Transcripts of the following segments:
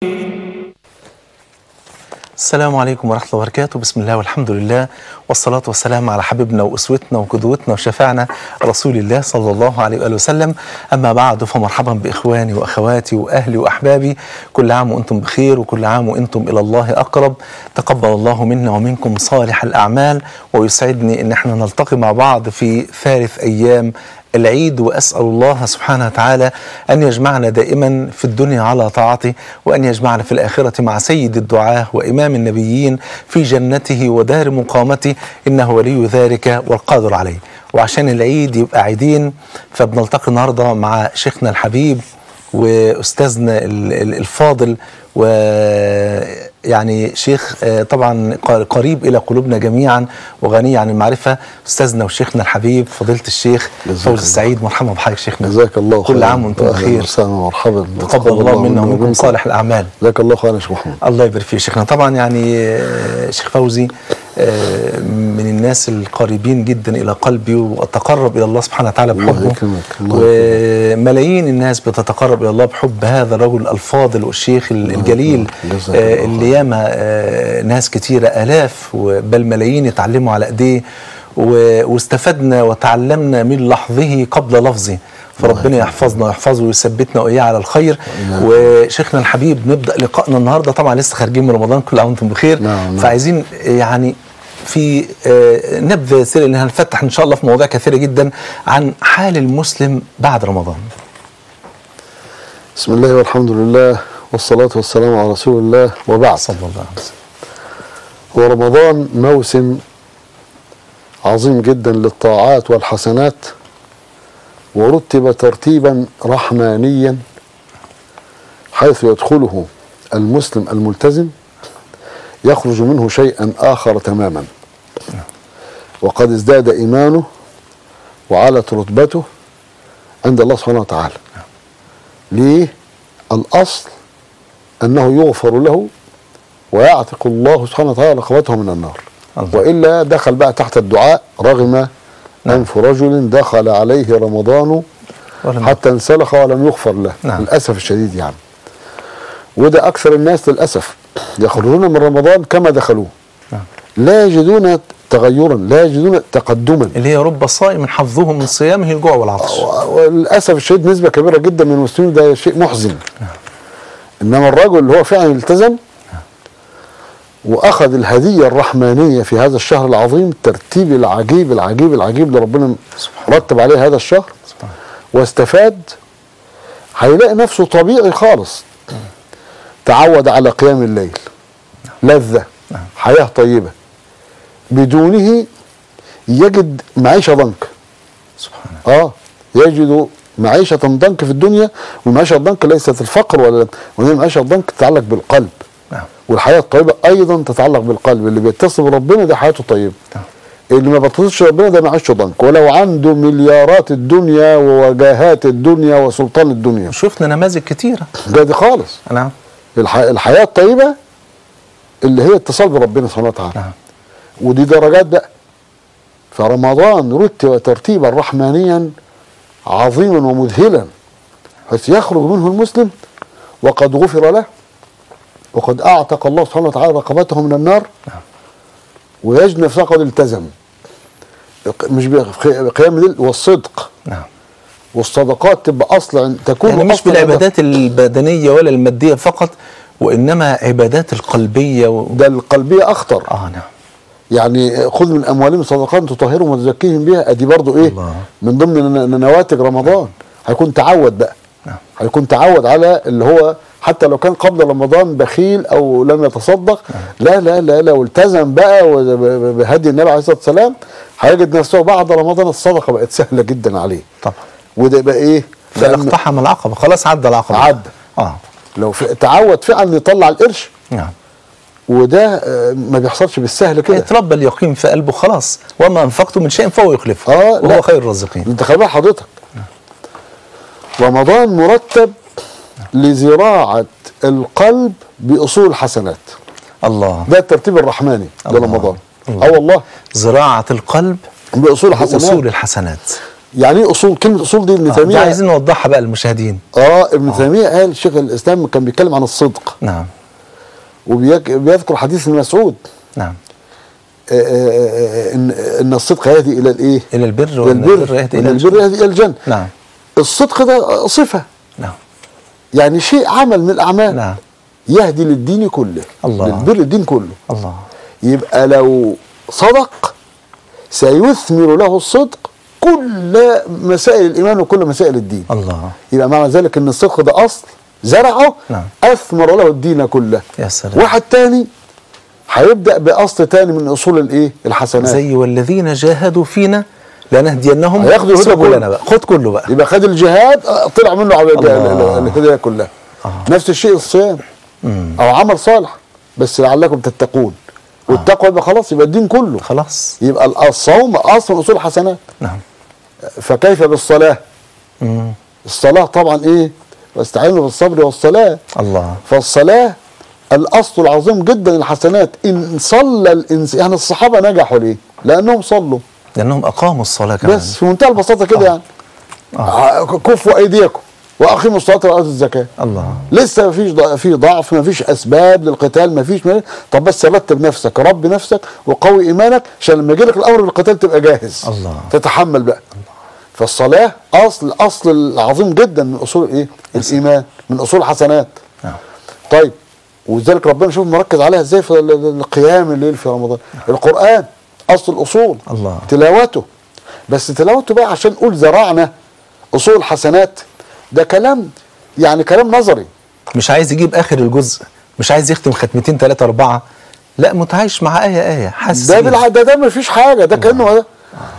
السلام عليكم ورحمة الله وبركاته بسم الله والحمد لله والصلاة والسلام على حبيبنا وأسوتنا وقدوتنا وشفاعنا رسول الله صلى الله عليه وآله وسلم أما بعد فمرحبا بإخواني وأخواتي وأهلي وأحبابي كل عام وأنتم بخير وكل عام وأنتم إلى الله أقرب تقبل الله منا ومنكم صالح الأعمال ويسعدني أن احنا نلتقي مع بعض في ثالث أيام العيد واسال الله سبحانه وتعالى ان يجمعنا دائما في الدنيا على طاعته وان يجمعنا في الاخره مع سيد الدعاه وامام النبيين في جنته ودار مقامته انه ولي ذلك والقادر عليه وعشان العيد يبقى عيدين فبنلتقي النهارده مع شيخنا الحبيب واستاذنا ال- ال- الفاضل ويعني شيخ آه، طبعا ق- قريب الى قلوبنا جميعا وغني عن المعرفه استاذنا وشيخنا الحبيب فضيله الشيخ جزاك فوز الله. السعيد مرحبا بحضرتك شيخنا جزاك الله كل خيرا. عام وانتم أهلاً بخير وسهلا ومرحبا تقبل الله منا ومنكم صالح الاعمال جزاك الله خيرا يا شيخ محمد الله يبارك فيك شيخنا طبعا يعني آه، شيخ فوزي آه، من الناس القريبين جدا الى قلبي واتقرب الى الله سبحانه وتعالى الله بحبه يكرمك، الله وملايين الناس بتتقرب الى الله بحب هذا الرجل الفاضل والشيخ الجليل جزاك آه، الله اللي ياما آه، ناس كتيره الاف بل ملايين يتعلموا على ايديه و- واستفدنا وتعلمنا من لحظه قبل لفظه فربنا يحفظنا ويحفظه ويثبتنا واياه على الخير وشيخنا الحبيب نبدا لقائنا النهارده طبعا لسه خارجين من رمضان كل عام وانتم بخير نعم، نعم. فعايزين يعني في آه، نبذه سريعه ان هنفتح ان شاء الله في مواضيع كثيره جدا عن حال المسلم بعد رمضان بسم الله والحمد لله والصلاة والسلام على رسول الله وبعد صلى الله عليه وسلم هو رمضان موسم عظيم جدا للطاعات والحسنات ورتب ترتيبا رحمانيا حيث يدخله المسلم الملتزم يخرج منه شيئا آخر تماما وقد ازداد إيمانه وعلت رتبته عند الله سبحانه وتعالى ليه الأصل أنه يغفر له ويعتق الله سبحانه وتعالى رقبته من النار الله. وإلا دخل بقى تحت الدعاء رغم أنف رجل دخل عليه رمضان ولم حتى انسلخ ولم يغفر له نعم. للأسف الشديد يعني وده أكثر الناس للأسف يخرجون من رمضان كما دخلوه نعم. لا يجدون تغيرا لا يجدون تقدما اللي هي رب صائم حظه من صيامه الجوع والعطش و- وللاسف الشديد نسبه كبيره جدا من المسلمين ده شيء محزن انما الرجل اللي هو فعلا التزم واخذ الهديه الرحمانيه في هذا الشهر العظيم الترتيب العجيب العجيب العجيب اللي ربنا رتب عليه هذا الشهر سبحان واستفاد هيلاقي نفسه طبيعي خالص تعود على قيام الليل لذة نعم. حياة طيبة بدونه يجد معيشة ضنك سبحان اه يجد معيشة ضنك في الدنيا والمعيشة الضنك ليست الفقر ولا وهي المعيشة الضنك تتعلق بالقلب نعم والحياة الطيبة أيضا تتعلق بالقلب اللي بيتصل بربنا ده حياته طيبة نعم. اللي ما بيتصلش بربنا ده معيشته ضنك ولو عنده مليارات الدنيا ووجاهات الدنيا وسلطان الدنيا شفنا نماذج كتيره ده دي خالص نعم الح... الحياة الطيبة اللي هي اتصال بربنا سبحانه وتعالى نعم ودي درجات بقى فرمضان رتب ترتيبا رحمانيا عظيما ومذهلا حيث يخرج منه المسلم وقد غفر له وقد اعتق الله سبحانه وتعالى رقبته من النار ويجد نفسه قد التزم مش بقيام الليل والصدق نعم والصدقات تبقى اصلا تكون يعني مش أصلاً بالعبادات البدنيه ولا الماديه فقط وانما عبادات القلبيه و... ده القلبيه اخطر اه نعم يعني خذ من اموالهم صدقات تطهرهم وتزكيهم بها ادي برضو ايه الله. من ضمن ن- نواتج رمضان هيكون تعود بقى نعم. هيكون تعود على اللي هو حتى لو كان قبل رمضان بخيل او لم يتصدق لا لا لا لو التزم بقى وب- ب- بهدي النبي عليه الصلاه والسلام هيجد نفسه بعد رمضان الصدقه بقت سهله جدا عليه طبعا وده يبقى ايه ده لأن اقتحم العقبه خلاص عدى العقبه عدى. اه لو في تعود فعلا يطلع القرش نعم وده آه، ما بيحصلش بالسهل كده يتربى اليقين في قلبه خلاص وما انفقتم من شيء فهو يخلفه آه، وهو لا. خير الرازقين انت خلي بالك حضرتك رمضان مرتب لزراعة القلب بأصول الحسنات الله ده الترتيب الرحماني الله. لرمضان الله. اه والله زراعه القلب بأصول الحسنات واصول الحسنات يعني ايه اصول كلمه اصول دي ابن آه، دي تيميه عايزين نوضحها بقى للمشاهدين اه ابن تيميه قال شيخ الاسلام كان بيتكلم عن الصدق نعم وبيذكر حديث ابن مسعود نعم آه، آه، آه، ان ان الصدق يهدي الى الايه؟ الى البر الى وان البر البر يهدي الى وإن البر الجنة. يهدي الى الجنه نعم الصدق ده صفه نعم يعني شيء عمل من الاعمال نعم يهدي للدين كله الله. للبر الدين كله الله يبقى لو صدق سيثمر له الصدق كل مسائل الايمان وكل مسائل الدين الله يبقى معنى ذلك ان الصدق ده اصل زرعه نعم. اثمر له الدين كله يا سلام واحد تاني هيبدا باصل تاني من اصول الايه الحسنات زي والذين جاهدوا فينا لنهدينهم هياخدوا الهدى سبلنا كله. بقى خد كله بقى يبقى خد الجهاد آه، طلع منه عباد الله. الهدايه كلها آه. نفس الشيء الصيام مم. او عمل صالح بس لعلكم تتقون والتقوى يبقى خلاص يبقى الدين كله خلاص يبقى الصوم اصل من اصول الحسنات نعم فكيف بالصلاه مم. الصلاه طبعا ايه واستعينوا بالصبر والصلاه الله فالصلاه الاصل العظيم جدا الحسنات ان صلى الانسان يعني الصحابه نجحوا ليه؟ لانهم صلوا لانهم اقاموا الصلاه كمان بس في منتهى البساطه كده يعني ع- كفوا ايديكم واقيموا الصلاه واتوا الزكاه الله لسه مفيش ض- في ضعف مفيش اسباب للقتال مفيش م... طب بس رتب نفسك ربي نفسك وقوي ايمانك عشان لما يجي لك الامر بالقتال تبقى جاهز الله. تتحمل بقى فالصلاه اصل اصل العظيم جدا من اصول ايه الايمان من اصول الحسنات نعم طيب ولذلك ربنا شوف مركز عليها ازاي في ال- ال- القيام الليل في رمضان القران اصل الاصول الله. تلاوته بس تلاوته بقى عشان نقول زرعنا اصول حسنات ده كلام يعني كلام نظري مش عايز يجيب اخر الجزء مش عايز يختم ختمتين ثلاثه اربعه لا متعايش مع ايه ايه حاسس ده بيها. بالع... ده ده ما فيش حاجه ده كانه ده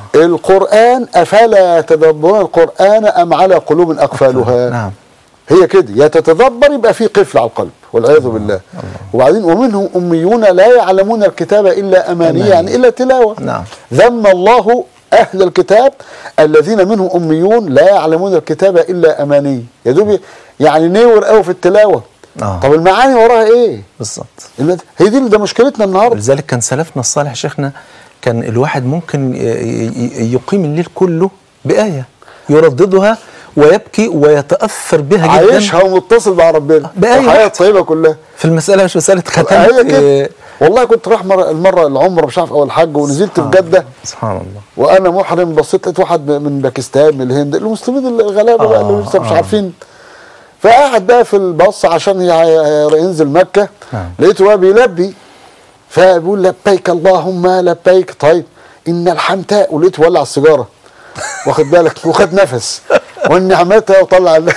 القران افلا يتدبرون القران ام على قلوب اقفالها نعم هي كده يا تتدبر يبقى في قفل على القلب والعياذ بالله وبعدين ومنهم اميون لا يعلمون الكتاب الا اماني أماني. يعني الا تلاوه نعم. ذم الله اهل الكتاب الذين منهم اميون لا يعلمون الكتاب الا اماني يا دوب يعني نور قوي في التلاوه آه. طب المعاني وراها ايه؟ بالظبط المد- هي دي اللي ده مشكلتنا النهارده ولذلك كان سلفنا الصالح شيخنا كان الواحد ممكن ي- ي- يقيم الليل كله بآية يرددها ويبكي ويتأثر بها جدا عايشها ومتصل مع ربنا بأي الحياه واحد. الطيبه كلها في المسألة مش مسألة ختمت هي كده إيه، والله كنت رايح مره المره العمره مش عارف او الحج ونزلت في جده سبحان الله وانا محرم بصيت لقيت واحد من باكستان من الهند المسلمين الغلابه بقى اللي آه، لسه مش آه. عارفين فقعد بقى في الباص عشان ي- ينزل مكه نعم. لقيته بقى بيلبي فبيقول لبيك اللهم لبيك طيب ان الحمتاء ولقيته ولع السيجاره واخد بالك وخد نفس والنعمتها وطلع ال-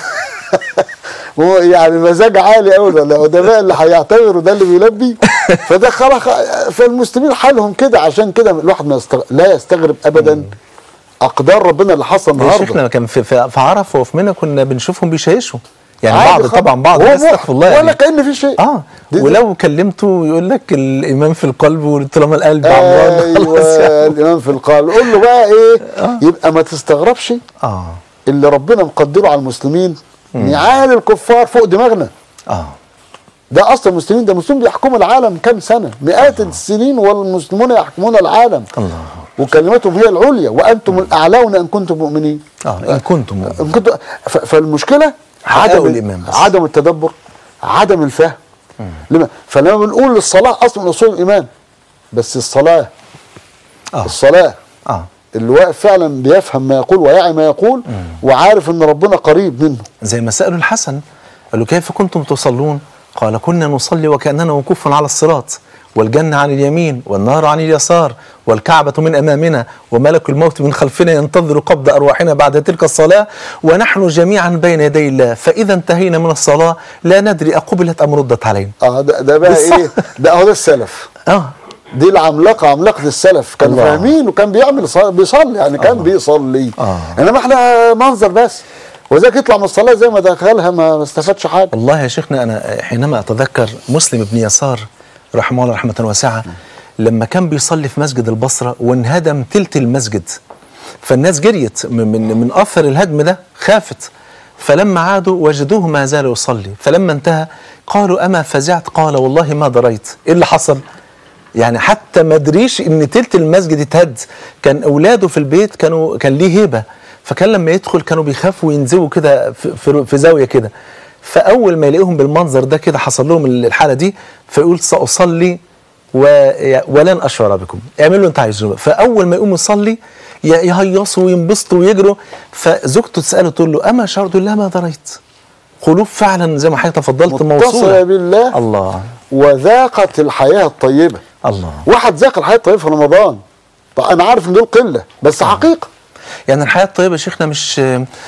هو يعني مزاج عالي قوي ده لو ده بقى اللي هيعتبروا ده اللي بيلبي فده خلاص فالمسلمين حالهم كده عشان كده الواحد ما يستغ... لا يستغرب ابدا اقدار ربنا اللي حصل يا النهارده شيخنا كان في في في عرفة وفي منى كنا بنشوفهم بيشيشوا يعني عادي بعض خالص. طبعا بعض هو الناس مح- استغفر الله ولا يعني كان في شيء اه دي- دي- ولو كلمته يقول لك الايمان في القلب وطالما القلب عمران خلاص ايوه يعني. الامام في القلب قول له بقى ايه يبقى ما تستغربش اه اللي ربنا مقدره على المسلمين نعال الكفار فوق دماغنا اه ده اصل المسلمين ده المسلمين بيحكموا العالم كام سنه مئات السنين والمسلمون يحكمون العالم الله وكلمتهم هي العليا وانتم الاعلون ان كنتم مؤمنين اه ان كنتم مؤمنين. إن كنتم ف- فالمشكله حققوا عدم الإيمان بس. عدم التدبر عدم الفهم لما فلما بنقول الصلاه اصل من اصول الايمان بس الصلاه اه الصلاه اه اللي واقف فعلا بيفهم ما يقول ويعي ما يقول وعارف ان ربنا قريب منه زي ما سألوا الحسن قالوا كيف كنتم تصلون قال كنا نصلي وكأننا وقوف على الصراط والجنة عن اليمين والنار عن اليسار والكعبة من أمامنا وملك الموت من خلفنا ينتظر قبض أرواحنا بعد تلك الصلاة ونحن جميعا بين يدي الله فإذا انتهينا من الصلاة لا ندري أقبلت أم ردت علينا اه ده, ده بقى بالصح. ايه ده هو ده السلف آه دي العملاقه عملاقه السلف كانوا الله. فاهمين وكان بيعمل ص- بيصلي يعني كان بيصلي آه. انما احنا منظر بس وذاك يطلع من الصلاه زي ما دخلها ما ما استفادش حاجه والله يا شيخنا أنا حينما أتذكر مسلم بن يسار رحمه الله رحمة واسعة لما كان بيصلي في مسجد البصرة وانهدم تلت المسجد فالناس جريت من, من, من أثر الهدم ده خافت فلما عادوا وجدوه ما زال يصلي فلما انتهى قالوا أما فزعت قال والله ما دريت إيه اللي حصل يعني حتى ما دريش ان تلت المسجد اتهد كان اولاده في البيت كانوا كان ليه هيبه فكان لما يدخل كانوا بيخافوا ينزلوا كده في, في, في زاويه كده فاول ما يلاقيهم بالمنظر ده كده حصل لهم الحاله دي فيقول ساصلي و... ولن اشعر بكم اعملوا انت عايزينه فاول ما يقوم يصلي ي- يهيصوا وينبسطوا ويجروا فزوجته تساله تقول له اما شعرت لا ما دريت قلوب فعلا زي ما حضرتك تفضلت متصلة موصوله بالله الله وذاقت الحياه الطيبه الله واحد ذاق الحياه الطيبه في رمضان طب انا عارف ان دول قله بس حقيقه يعني الحياه الطيبه يا شيخنا مش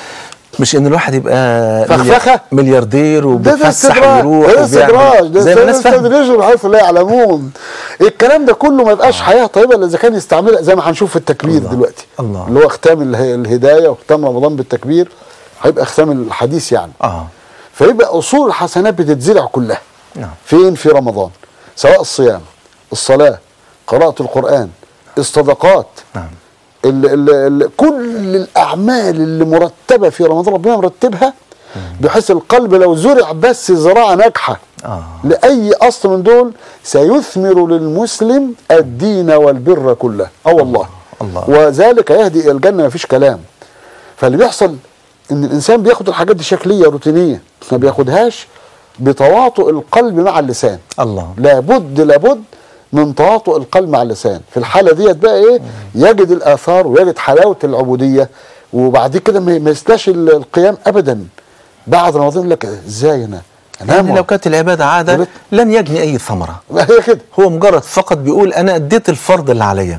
مش ان الواحد يبقى فخفخة؟ ملياردير ده ده وبيتفسح استدراج ويروح ده استدراج وبيعمل ده زي ما الناس فاهمه استدراج بحيث لا يعلمون الكلام ده كله ما يبقاش حياه طيبه الا اذا كان يستعملها زي ما هنشوف في التكبير الله. دلوقتي الله. اللي هو ختام اله- الهدايه وختام رمضان بالتكبير هيبقى ختام الحديث يعني اه فيبقى اصول الحسنات بتتزرع كلها نعم فين في رمضان سواء الصيام الصلاه قراءه القران الصدقات نعم ال ال ال كل الاعمال اللي مرتبه في رمضان ربنا مرتبها بحيث القلب لو زرع بس زراعه ناجحه اه لاي اصل من دول سيثمر للمسلم الدين والبر كله اه والله الله. وذلك يهدي الى الجنه ما فيش كلام فاللي بيحصل ان الانسان بياخد الحاجات دي شكليه روتينيه ما بياخدهاش بتواطؤ القلب مع اللسان الله لابد لابد من تواطؤ القلب مع اللسان في الحاله ديت بقى ايه يجد الاثار ويجد حلاوه العبوديه وبعد كده ما ما يسلاش ال- القيام ابدا بعد رمضان يقول لك ازاي انا انا يعني لو كانت العباده عاده قلت- لن يجني اي ثمره هي كده هو مجرد فقط بيقول انا اديت الفرض اللي عليا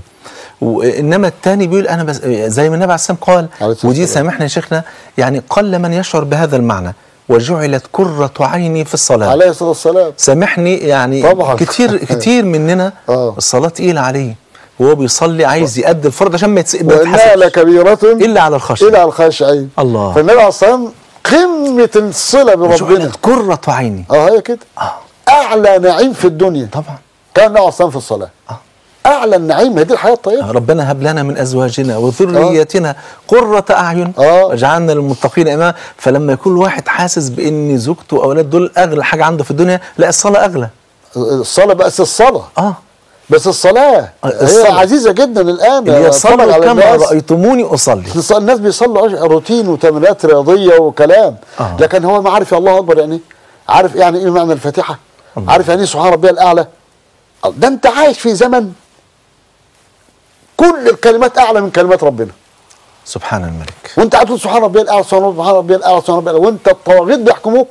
وانما الثاني بيقول انا بس زي ما النبي عليه السلام قال عليه الصلاة ودي والسلام. سامحنا يا شيخنا يعني قل من يشعر بهذا المعنى وجعلت قرة عيني في الصلاة عليه الصلاه والسلام سامحني يعني طبعا. كتير كتير مننا آه. الصلاة تقيلة عليه وهو بيصلي عايز يأدي الفرض عشان ما يتس- ما وانها يتحسبش لكبيره إلا على الخشية الا على الخاشعين الله. فالنبي عليه الصلاه والسلام قمه الصله بربنا وجعلت قرة عيني اه هي كده آه. اعلى نعيم في الدنيا طبعا كان النبي عليه الصلاه والسلام في الصلاه آه. اعلى النعيم هذه الحياه الطيبه ربنا هب لنا من ازواجنا وذريتنا قرة اعين آه. واجعلنا للمتقين اماما فلما يكون الواحد حاسس بان زوجته واولاده دول اغلى حاجه عنده في الدنيا لا الصلاه اغلى الصلاه بس الصلاه اه بس الصلاه هي الصلاة. عزيزه جدا الان اللي اتفرج يصلوا على كما الناس. رايتموني اصلي الص- الناس بيصلوا عش- روتين وتمرينات رياضيه وكلام آه. لكن هو ما عارف يا الله اكبر يعني إيه؟ عارف يعني ايه معنى الفاتحه الله. عارف يعني ايه سبحان ربي الاعلى ده انت عايش في زمن كل الكلمات اعلى من كلمات ربنا سبحان الملك وانت قاعد تقول سبحان ربي الاعلى سبحان ربي الاعلى سبحان ربي الاعلى وانت الطواغيت بيحكموك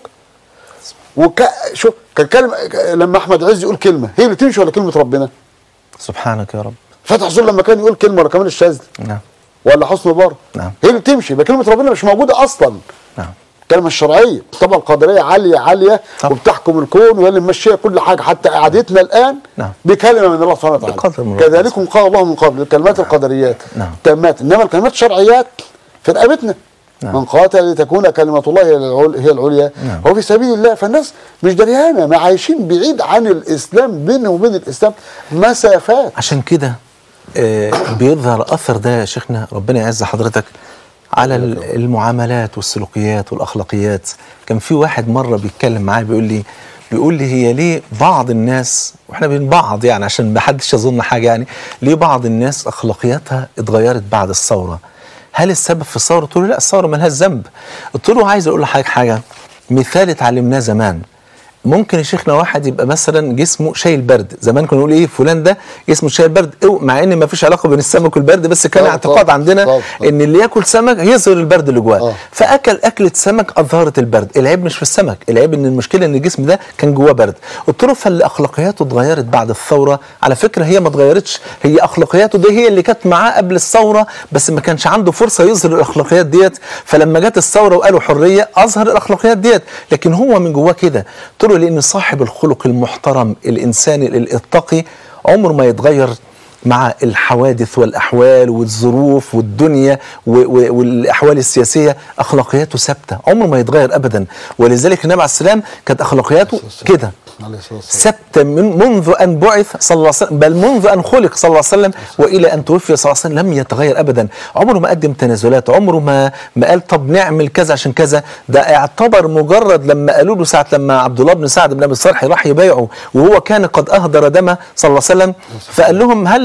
وك شوف كان كلمه لما احمد عز يقول كلمه هي اللي تمشي ولا كلمه ربنا سبحانك يا رب فتح زول لما كان يقول كلمه ولا كمان الشاذلي نعم ولا حسن مبارك نعم. هي اللي تمشي يبقى كلمه ربنا مش موجوده اصلا نعم الكلمه الشرعيه طبعا القدريه عاليه عاليه طبعا. وبتحكم الكون وهي اللي ممشيه كل حاجه حتى قعدتنا الان نعم. بكلمه من الله سبحانه وتعالى بقدر من الله كذلكم قال الله من قبل الكلمات القدريات نعم. تامات انما الكلمات الشرعيات في رقبتنا نعم. من قاتل لتكون كلمة الله هي العل- هي العليا نعم. هو في سبيل الله فالناس مش دريانة ما عايشين بعيد عن الإسلام بينهم وبين الإسلام مسافات عشان كده آه، بيظهر اثر ده يا شيخنا ربنا يعز حضرتك على ال- المعاملات والسلوكيات والاخلاقيات كان في واحد مره بيتكلم معايا بيقول لي بيقول لي هي ليه بعض الناس واحنا بين بعض يعني عشان ما حدش يظن حاجه يعني ليه بعض الناس اخلاقياتها اتغيرت بعد الثوره هل السبب في الثوره قلت له لا الثوره مالهاش ذنب قلت له عايز اقول لحضرتك حاجه مثال اتعلمناه زمان ممكن يا شيخنا واحد يبقى مثلا جسمه شايل برد زمان كنا نقول ايه فلان ده جسمه شايل برد أو مع ان ما فيش علاقه بين السمك والبرد بس كان طبعا، اعتقاد طبعا، عندنا طبعا. ان اللي ياكل سمك يظهر البرد اللي جواه آه. فاكل اكله سمك اظهرت البرد العيب مش في السمك العيب ان المشكله ان الجسم ده كان جواه برد قلت له فاللي اخلاقياته اتغيرت بعد الثوره على فكره هي ما اتغيرتش هي اخلاقياته دي هي اللي كانت معاه قبل الثوره بس ما كانش عنده فرصه يظهر الاخلاقيات ديت فلما جت الثوره وقالوا حريه اظهر الاخلاقيات ديت لكن هو من جواه كده قلت له لان صاحب الخلق المحترم الانساني الاتقي عمره ما يتغير مع الحوادث والأحوال والظروف والدنيا و- و- والأحوال السياسية أخلاقياته ثابتة عمره ما يتغير أبدا ولذلك النبي عليه السلام كانت أخلاقياته كده عليه الصلاة والسلام. ثابتة من منذ أن بعث صلى الله عليه وسلم بل منذ أن خلق صلى الله عليه وسلم وإلى أن توفي صلى الله عليه وسلم لم يتغير أبدا عمره ما قدم تنازلات عمره ما ما قال طب نعمل كذا عشان كذا ده اعتبر مجرد لما قالوا له ساعة لما عبد الله بن سعد بن أبي الصالح راح يبايعه وهو كان قد أهدر دمه صلى الله عليه وسلم فقال لهم هل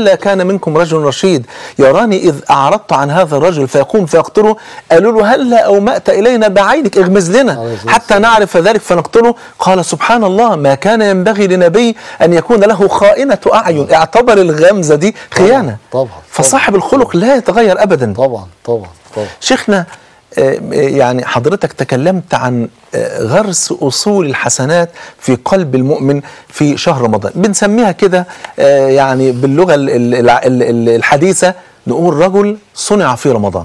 ألا كان منكم رجل رشيد يراني إذ أعرضت عن هذا الرجل فيقوم فيقتله قالوا له هلا أومأت إلينا بعينك اغمز عليه لنا الصلاة حتى نعرف ذلك فنقتله قال سبحان الله ما كان ينبغي لنبي أن يكون له خائنة أعين اعتبر الغمزة دي خيانة طبعاً، طبعاً. فصاحب الخلق لا يتغير أبدا طبعا طبعا طبعا شيخنا آه، آه، يعني حضرتك تكلمت عن آه، غرس أصول الحسنات في قلب المؤمن في شهر رمضان بنسميها كده آه، يعني باللغة ال- ال- الع- ال- ال- الحديثة نقول رجل صنع في رمضان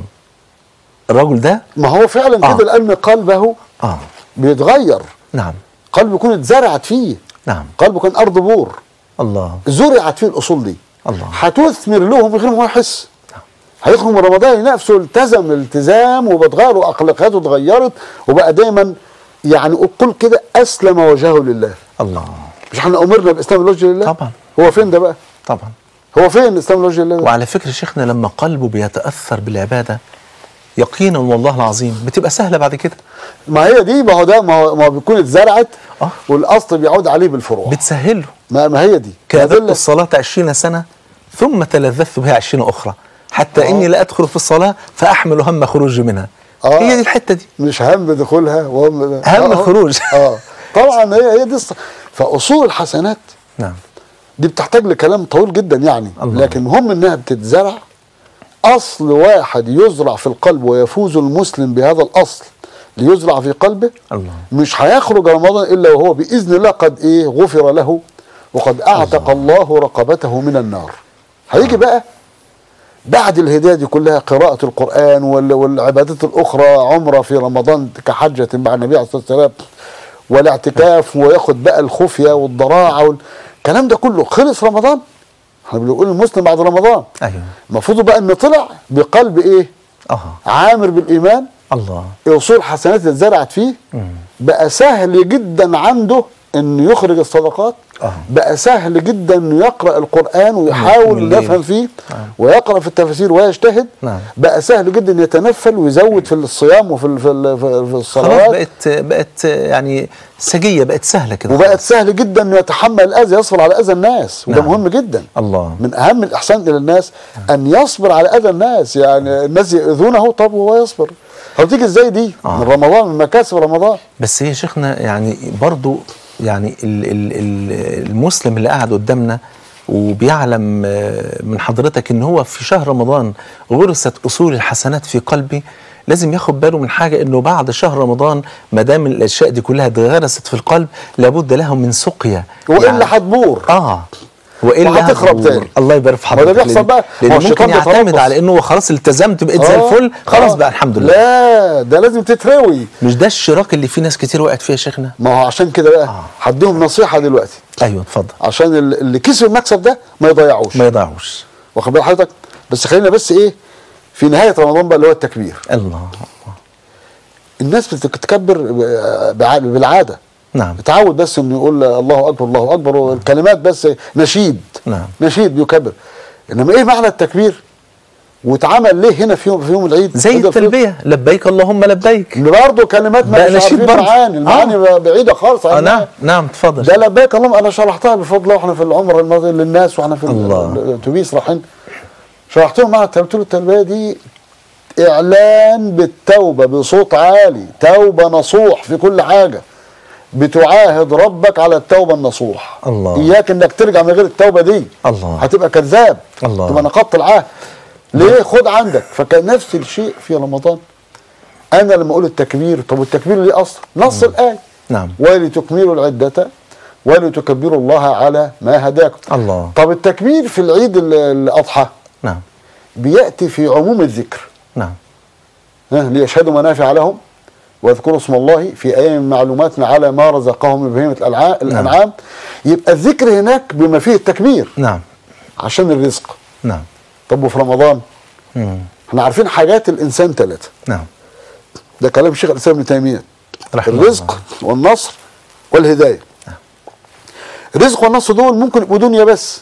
الرجل ده ما هو فعلا آه. كده لان قلبه آه بيتغير نعم قلبه يكون اتزرعت فيه نعم قلبه كان ارض بور الله زرعت فيه الاصول دي الله. هتثمر له من غير ما هو يحس هيخرج من رمضان نفسه التزم التزام وبتغير واخلاقياته اتغيرت وبقى دايما يعني قل كده اسلم وجهه لله الله مش احنا امرنا باسلام الوجه لله طبعا. هو فين ده بقى طبعا هو فين اسلام الوجه لله ده؟ وعلى فكرة شيخنا لما قلبه بيتأثر بالعبادة يقينا والله العظيم بتبقى سهلة بعد كده ما هي دي ما هو ده ما هو, ما هو بيكون اتزرعت آه. والاصل بيعود عليه بالفروع بتسهله ما, ما هي دي كادت أدلة- الصلاة عشرين سنة ثم تلذذت بها عشرين أخرى حتى آه. إني لا أدخل في الصلاة فأحمل هم خروجي منها آه. هي دي الحتة دي مش هم دخولها وهم هم آه. خروج. اه طبعا هي هي دي الص... فاصول الحسنات نعم دي بتحتاج لكلام طويل جدا يعني الله. لكن مهم انها بتتزرع اصل واحد يزرع في القلب ويفوز المسلم بهذا الاصل ليزرع في قلبه الله مش هيخرج رمضان الا وهو باذن الله قد ايه غفر له وقد اعتق الله رقبته من النار هيجي بقى بعد الهدايه دي كلها قراءه القران وال- والعبادات الاخرى عمره في رمضان كحجه مع النبي عليه الصلاه والسلام والاعتكاف وياخد بقى الخفيه والضراعه والكلام ده كله خلص رمضان احنا بنقول المسلم بعد رمضان أيوه المفروض بقى انه طلع بقلب ايه آه عامر بالايمان الله اصول حسنات اللي اتزرعت فيه مم. بقى سهل جدا عنده انه يخرج الصدقات آه. بقى سهل جدا انه يقرا القران ويحاول من الليل. يفهم فيه نعم. ويقرا في التفاسير ويجتهد نعم. بقى سهل جدا يتنفل ويزود في الصيام وفي ال- في ال- في في خلاص الصلوات بقت بقت يعني سجية بقت سهلة كده وبقت خلاص. سهل جدا انه يتحمل الاذى يصبر على اذى الناس وده نعم. مهم جدا الله من اهم الاحسان الى الناس ان يصبر على اذى الناس يعني الناس يؤذونه طب وهو يصبر هتيجي ازاي دي آه. من رمضان من مكاسب رمضان بس هي شيخنا يعني برضو يعني ال ال ال المسلم اللي قاعد قدامنا وبيعلم آه، من حضرتك ان هو في شهر رمضان غرست اصول الحسنات في قلبي لازم ياخد باله من حاجه انه بعد شهر رمضان ما دام الاشياء دي كلها اتغرست في القلب لابد له من سقيا والا هتبور اه والا وهتخرب هتبور. تاني. الله يبارك في ما ده حضرتك بيحصل لأن- بقى. ما لان هو ممكن الشيطان يعتمد بيتربص. على انه هو خلاص التزمت بقيت زي آه، الفل خلاص آه. بقى الحمد لله لا ده لازم تتروي مش ده الشراك اللي فيه ناس كتير وقعت فيه يا شيخنا ما هو عشان كده بقى آه. هديهم نصيحه دلوقتي ايوه اتفضل عشان ال- اللي كسب المكسب ده ما يضيعوش ما يضيعوش واخد بال حضرتك بس خلينا بس ايه في نهايه رمضان بقى اللي هو التكبير الله الناس بتتكبر ب- بع- بالعاده نعم اتعود بس انه يقول الله اكبر الله اكبر والكلمات بس نشيد نعم. نشيد بيكبر انما ايه معنى التكبير واتعمل ليه هنا في يوم في يوم العيد زي عيد الفطر؟ التلبيه لبيك اللهم لبيك ان برضه كلمات ما بقى مش نشيد عارفين برضه. معاني المعاني آه. بعيده خالص اه عنها. نعم نعم اتفضل ده لبيك اللهم انا شرحتها بفضل الله واحنا في العمره الماضيه للناس واحنا في ال- الله. الاتوبيس رايحين شرحت لهم معنى قلت له التلبيه دي اعلان بالتوبه بصوت عالي توبه نصوح في كل حاجه بتعاهد ربك على التوبه النصوح الله. اياك انك ترجع من غير التوبه دي الله. هتبقى كذاب الله. تبقى نقضت العهد ليه خد عندك فكان نفس الشيء في رمضان انا لما اقول التكبير طب التكبير ليه اصل نص الايه نعم ولتكملوا العدة ولتكبروا الله على ما هداكم الله. طب التكبير في العيد ال- الأضحى نعم بيأتي في عموم الذكر نعم ها، ليشهدوا منافع لهم واذكروا اسم الله في أيام معلومات على ما رزقهم من بهيمة الألعا- الأنعام يبقى الذكر هناك بما فيه التكبير نعم عشان الرزق نعم طب وفي رمضان مم. احنا عارفين حاجات الإنسان ثلاثة نعم ده كلام شيخ الإسلام ابن تيمية رحمه الرزق والنصر والهدايه الرزق والنصر دول ممكن يبقوا دنيا بس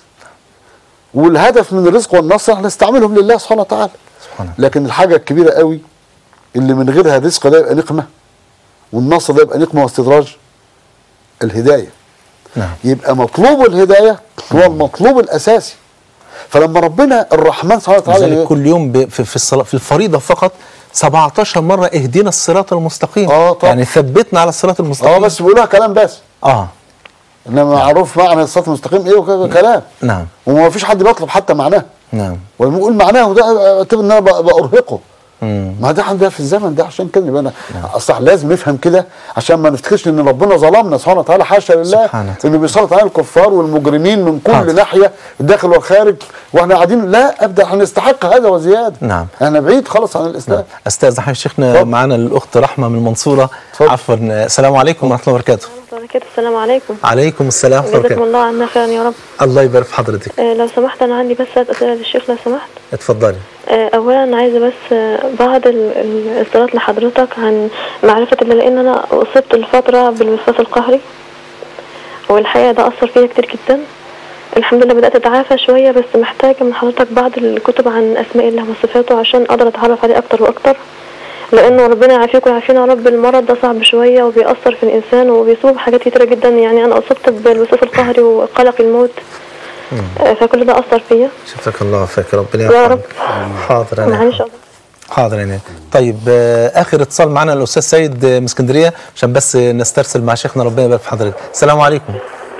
والهدف من الرزق والنصر احنا نستعملهم لله سبحانه وتعالى سبحانه لكن الحاجه الكبيره قوي اللي من غيرها الرزق ده يبقى نقمه والنصر ده يبقى نقمه واستدراج الهدايه نعم يبقى مطلوب الهدايه هو المطلوب الاساسي فلما ربنا الرحمن سبحانه وتعالى لذلك كل يوم ب- في في الصلاة في الفريضة فقط 17 مرة اهدنا الصراط المستقيم آه طبعا. يعني ثبتنا على الصراط اه المستقيم بس بيقولوها كلام بس اه انما معروف معنى الصراط المستقيم ايه وكذا كلام نعم وما فيش حد بيطلب حتى معناه نعم ولما يقول معناه ده اعتبر ان انا ب- بارهقه مم. ما ده ده في الزمن ده عشان كده يبقى انا اصل لازم نفهم كده عشان ما نفتكرش ان ربنا ظلمنا سبحانه وتعالى حاشا لله سبحانه انه بيسلط علينا الكفار والمجرمين من كل حاضر. ناحيه الداخل والخارج واحنا قاعدين لا ابدا احنا نستحق هذا وزياده نعم. احنا بعيد خالص عن الاسلام استاذ حي شيخنا اتفضل. معانا الاخت رحمه من المنصوره اتفضل. عفوا السلام عليكم ورحمه الله وبركاته وبركاته السلام عليكم عليكم السلام ورحمه الله جزاكم وبركاته الله عنا خيرا يا رب الله يبارك في حضرتك آه، لو سمحت انا عندي بس ثلاث اسئله للشيخ لو سمحت اتفضلي آه، اولا عايزه بس آه، بعض ال- ال- الاصدارات لحضرتك عن معرفه الله لان انا اصبت الفتره بالوسواس القهري والحقيقه ده اثر فيا كتير جدا الحمد لله بدات اتعافى شويه بس محتاجه من حضرتك بعض الكتب عن اسماء الله وصفاته عشان اقدر اتعرف عليه اكتر واكتر لانه ربنا يعافيك ويعافينا يا رب المرض ده صعب شويه وبيأثر في الانسان وبيسبب حاجات كتيره جدا يعني انا اصبت بالوسواس القهري وقلق الموت آه، فكل ده اثر فيا شفاك الله وفاك ربنا يا يرحمك. رب. حاضر انا معلش حاضر يعني طيب آه، اخر اتصال معنا الاستاذ سيد آه، من اسكندريه عشان بس آه، نسترسل مع شيخنا ربنا يبارك في حضرتك السلام عليكم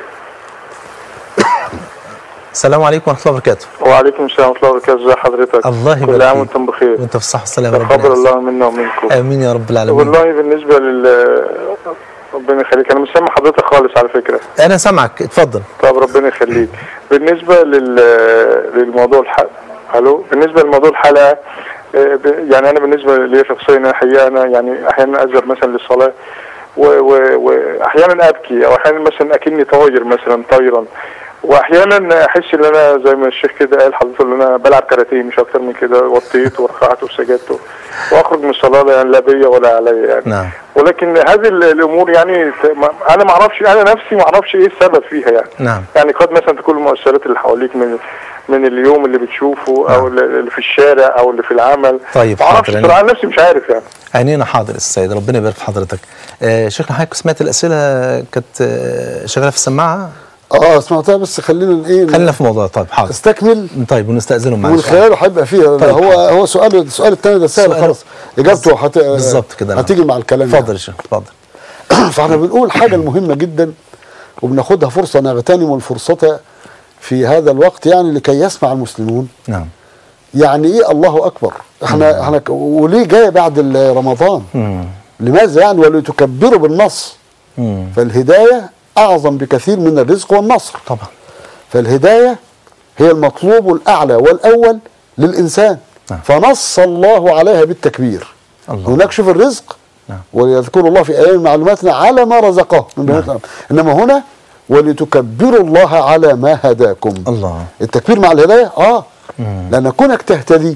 السلام عليكم ورحمه الله وبركاته وعليكم السلام ورحمة الله وبركاته ازي حضرتك الله يبارك كل عام فيك. وانتم بخير وانت في الصحه والسلامه ربنا تقبل يعزك. الله منا ومنكم امين يا رب العالمين والله بالنسبة لل ربنا يخليك انا مش سامع حضرتك خالص على فكرة انا سامعك اتفضل طب ربنا يخليك بالنسبة لل للموضوع الحلقة الو بالنسبة لموضوع الحلقة آه، ب- يعني انا بالنسبة لي شخصيا أنا حقيقة انا يعني احيانا اذهب مثلا للصلاة و- و- واحيانا ابكي او احيانا مثلا اكني طاير مثلا طايرا واحيانا احس ان انا زي ما الشيخ كده قال حضرته ان انا بلعب كاراتيه مش اكتر من كده وطيت ورفعت وسجدت واخرج من الصلاه يعني لا بيا ولا عليا يعني نعم ولكن هذه ال- الامور يعني ت- ما- انا ما اعرفش انا نفسي ما اعرفش ايه السبب فيها يعني نعم يعني قد مثلا تكون المؤثرات اللي حواليك من من اليوم اللي بتشوفه او نعم. اللي في الشارع او اللي في العمل طيب، ما اعرفش حاضر. بصراحه انا نفسي مش عارف يعني عينينا حاضر السيد ربنا يبارك في حضرتك آه شيخنا حضرتك سمعت الاسئله كانت آه، شغاله في السماعه اه سمعتها بس خلينا ايه خلينا في موضوع طيب حاضر استكمل طيب ونستاذنه ومن معلش خلاله هيبقى فيها طيب، هو هو سؤال السؤال الثاني ده سهل سؤال- خلاص اجابته هت... بالظبط كده نعم. هتيجي مع الكلام يعني. اتفضل يا شيخ اتفضل فاحنا بنقول حاجه مهمه جدا وبناخدها فرصه نغتنم الفرصه في هذا الوقت يعني لكي يسمع المسلمون نعم يعني ايه الله اكبر احنا احنا ك- وليه جايه بعد ال- رمضان مم. لماذا يعني ولتكبروا بالنص مم. فالهدايه اعظم بكثير من الرزق والنصر طبعا فالهدايه هي المطلوب الاعلى والاول للانسان نعم. فنص الله عليها بالتكبير الله. هناك شوف الرزق نعم. ويذكر الله في ايام معلوماتنا على ما رزقه من بنات الأرض. انما هنا ولتكبروا الله على ما هداكم الله التكبير مع الهدايه اه مم. لان كونك تهتدي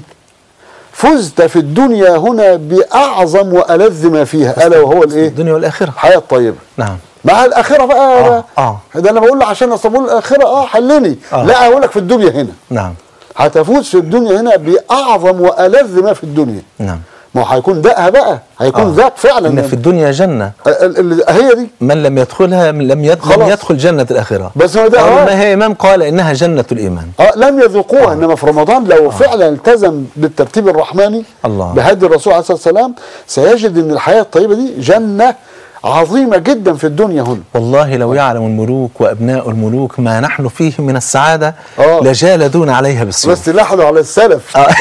فزت في الدنيا هنا باعظم والذ ما فيها الا وهو الايه الدنيا والاخره الحياه الطيبه نعم مع الاخره بقى آه، آه. ده انا بقول له عشان اصل بقول الاخره اه حلني آه. لا اقول لك في الدنيا هنا نعم هتفوز في الدنيا هنا باعظم والذ ما في الدنيا نعم ما هو هيكون دقها بقى هيكون آه. ذاق فعلا ان في الدنيا جنه ال- ال- هي دي من لم يدخلها من لم يد- لم خلاص. يدخل جنه الاخره بس هو ده أو آه. ما هي امام قال انها جنه الايمان اه لم يذوقوها انما في رمضان لو فعلا التزم بالترتيب الرحماني الله. بهدي الرسول عليه الصلاه والسلام سيجد ان الحياه الطيبه دي جنه عظيمه جدا في الدنيا هنا والله لو يعلم الملوك وابناء الملوك ما نحن فيه من السعاده آه. لجالدون عليها بالسيوف بس نحن على السلف آه.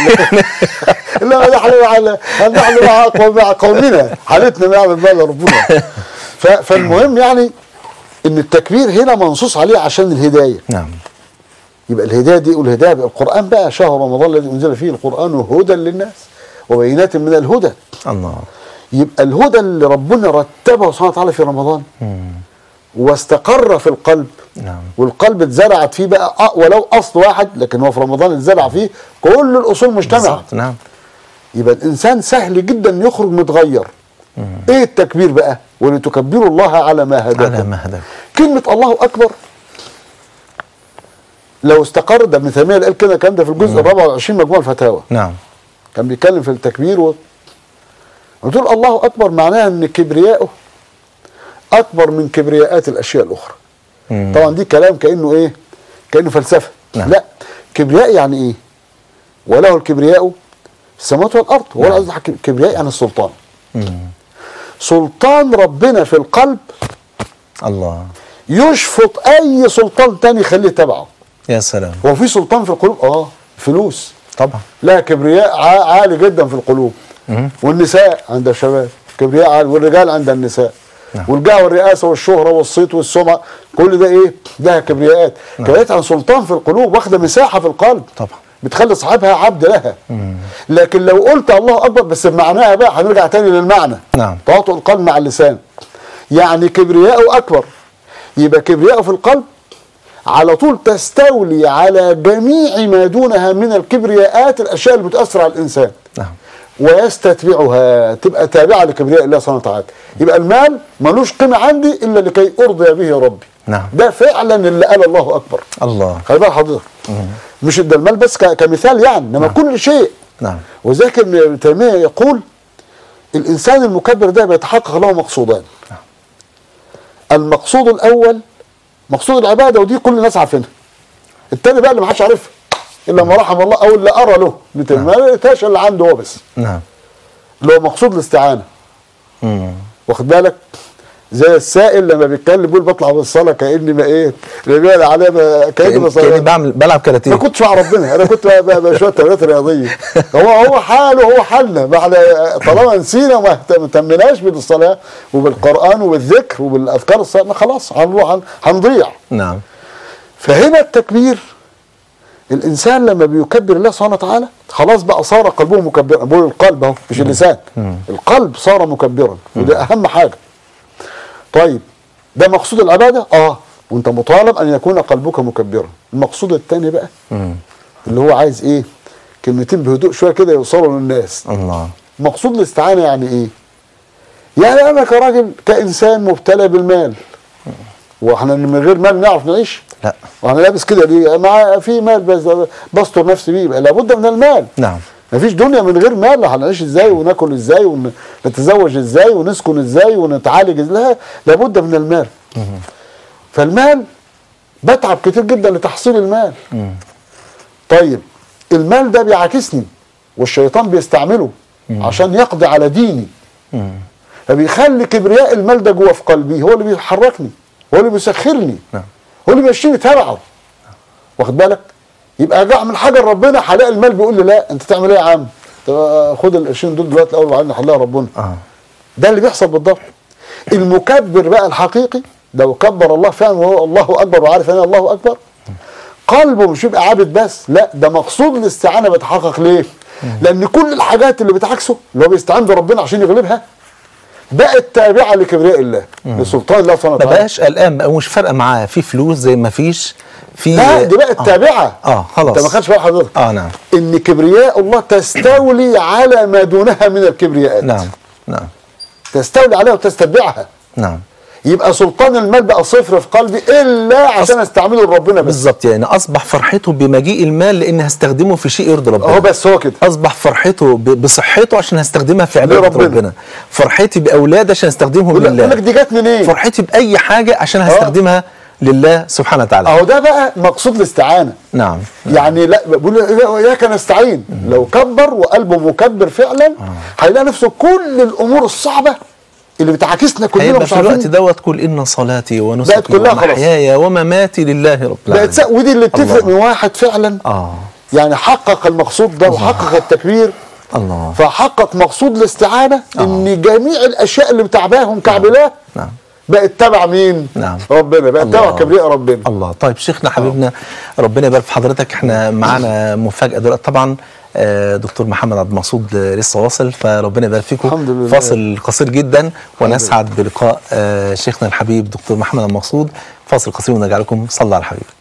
لا نحن على نحن مع قوم- مع قومنا حالتنا نعمل بقى ربنا ف- فالمهم يعني ان التكبير هنا منصوص عليه عشان الهدايه نعم يبقى الهدايه دي والهدايه بقى القران بقى شهر رمضان الذي انزل فيه القران هدى للناس وبينات من الهدى الله يبقى الهدى اللي ربنا رتبه سبحانه وتعالى في رمضان مم. واستقر في القلب نعم والقلب اتزرعت فيه بقى أ- ولو اصل واحد لكن هو في رمضان اتزرع فيه كل الاصول مجتمعه بالظبط نعم يبقى الانسان سهل جدا يخرج متغير ايه التكبير بقى ولتكبروا الله على ما هداكم على ما هداك كلمه الله اكبر لو استقر ده ابن تيميه اللي قال كده الكلام ده في الجزء الرابع والعشرين مجموع الفتاوى نعم كان بيتكلم في التكبير و... قلت له الله اكبر معناها ان كبرياءه اكبر من كبرياءات الاشياء الاخرى مم. طبعا دي كلام كانه ايه كانه فلسفه نعم. لا كبرياء يعني ايه وله الكبرياء في السماوات والارض هو قصدي حك- كبرياء يعني السلطان سلطان ربنا في القلب الله يشفط اي سلطان تاني يخليه تبعه يا سلام هو في سلطان في القلوب اه فلوس طبعا لا كبرياء ع- عالي جدا في القلوب والنساء عند الشباب كبرياء عالي والرجال عند النساء والجاه والرئاسه والشهره والصيت والسمعه كل ده ايه؟ ده كبرياءات كبرياءات عن سلطان في القلوب واخده مساحه في القلب طبعا. بتخلي صاحبها عبد لها لكن لو قلت الله اكبر بس بمعناها بقى هنرجع تاني للمعنى نعم. تواطؤ القلب مع اللسان يعني كبرياءه اكبر يبقى كبرياءه في القلب على طول تستولي على جميع ما دونها من الكبرياءات الاشياء اللي بتاثر على الانسان نعم ويستتبعها تبقى تابعه لكبرياء الله سبحانه وتعالى يبقى المال ملوش قيمه عندي الا لكي ارضي به ربي نعم. ده فعلا اللي قال الله اكبر الله خلي بالك حضرتك مش ده المال بس ك- كمثال يعني انما كل شيء نعم وذلك ابن تيميه يقول الانسان المكبر ده بيتحقق له مقصودان المقصود الاول مقصود العباده ودي كل الناس عارفينها التاني بقى اللي ما حدش عارفها الا ما رحم الله او اللي ارى له ابن تيميه ما لقيتهاش اللي عنده هو بس نعم اللي هو مقصود الاستعانه مم. واخد بالك زي السائل لما بيتكلم بيقول بطلع بالصلاه كاني ما ايه رجال عليه ما- كاني كأني كأني بصلي بعمل بلعب كاراتيه ما كنتش مع ربنا انا كنت ب- ب- بشويه تمرينات رياضيه هو هو حاله هو حالنا ما احنا طالما نسينا وما اهت- ما اهتمناش بالصلاه وبالقران وبالذكر وبالاذكار الصلاه ما خلاص هنروح هن- هنضيع نعم فهنا التكبير الانسان لما بيكبر الله سبحانه وتعالى خلاص بقى صار قلبه مكبرا بقول القلب اهو مش اللسان القلب صار مكبرا وده اهم حاجه طيب ده مقصود العباده اه وانت مطالب ان يكون قلبك مكبرا المقصود الثاني بقى اللي هو عايز ايه كلمتين بهدوء شويه كده يوصلوا للناس الله مقصود الاستعانه يعني ايه يعني انا كراجل كانسان مبتلى بالمال واحنا من غير مال نعرف نعيش لا وانا لابس كده ليه مع في مال بس بستر نفسي بيه يبقى لابد من المال نعم مفيش دنيا من غير مال هنعيش ازاي وناكل ازاي ونتزوج ازاي ونسكن ازاي ونتعالج ازاي لا لابد من المال فالمال بتعب كتير جدا لتحصيل المال طيب المال ده بيعاكسني والشيطان بيستعمله عشان يقضي على ديني فبيخلي كبرياء المال ده جوه في قلبي هو اللي بيحركني هو اللي بيسخرني نعم. هو اللي بيمشيني تبعه واخد بالك يبقى اجي اعمل حاجه لربنا هلاقي المال بيقول لي لا انت تعمل ايه يا عم طب خد القرشين دول دلوقتي الاول وبعدين نحلها ربنا اه ده اللي بيحصل بالضبط المكبر بقى الحقيقي لو كبر الله فعلا وهو الله اكبر وعارف ان الله اكبر قلبه مش يبقى عابد بس لا ده مقصود الاستعانه بيتحقق ليه؟ لان كل الحاجات اللي بتعكسه اللي هو بيستعين بربنا عشان يغلبها بقت تابعه لكبرياء الله لسلطان الله سبحانه ما وتعالى بقاش قلقان بقى مش فارقه معاه في فلوس زي ما فيش في لا دي بقت آه. تابعه اه خلاص انت ما خدش بال حضرتك اه نعم ان كبرياء الله تستولي على ما دونها من الكبرياءات نعم نعم تستولي عليها وتستتبعها نعم يبقى سلطان المال بقى صفر في قلبي الا عشان استعمله لربنا بس بالظبط يعني اصبح فرحته بمجيء المال لان هستخدمه في شيء يرضي ربنا اهو بس هو كده اصبح فرحته ب- بصحته عشان هستخدمها في عباده لربنا. ربنا فرحتي باولادي عشان استخدمهم يقول لك- يقول لك لله دي جت منين؟ فرحتي باي حاجه عشان هستخدمها لله سبحانه وتعالى اهو ده بقى مقصود الاستعانه نعم يعني لا بقول اياك نستعين لو كبر وقلبه مكبر فعلا هيلاقي نفسه كل الامور الصعبه اللي بتعاكسنا كلنا هيبقى مش في الوقت عارفين دوت قل ان صلاتي بقت ونسكي كلها خلاص. ومحياي ومماتي لله رب بقت العالمين سا- ودي اللي بتفرق الله. من واحد فعلا اه يعني حقق المقصود ده وحقق التكبير الله فحقق مقصود الاستعانه ان جميع الاشياء اللي بتعباهم كعبلاه نعم بقت تبع مين؟ نعم. ربنا بقت الله. تبع كبرياء ربنا الله طيب شيخنا حبيبنا ربنا يبارك في حضرتك احنا معانا مفاجاه دلوقتي طبعا آه، دكتور محمد عبد المقصود آه، لسه واصل فربنا يبارك فيكم الحمد لله. فاصل قصير جدا ونسعد بلقاء آه، شيخنا الحبيب دكتور محمد عبد المقصود فاصل قصير ونرجع لكم صلى على حبيبك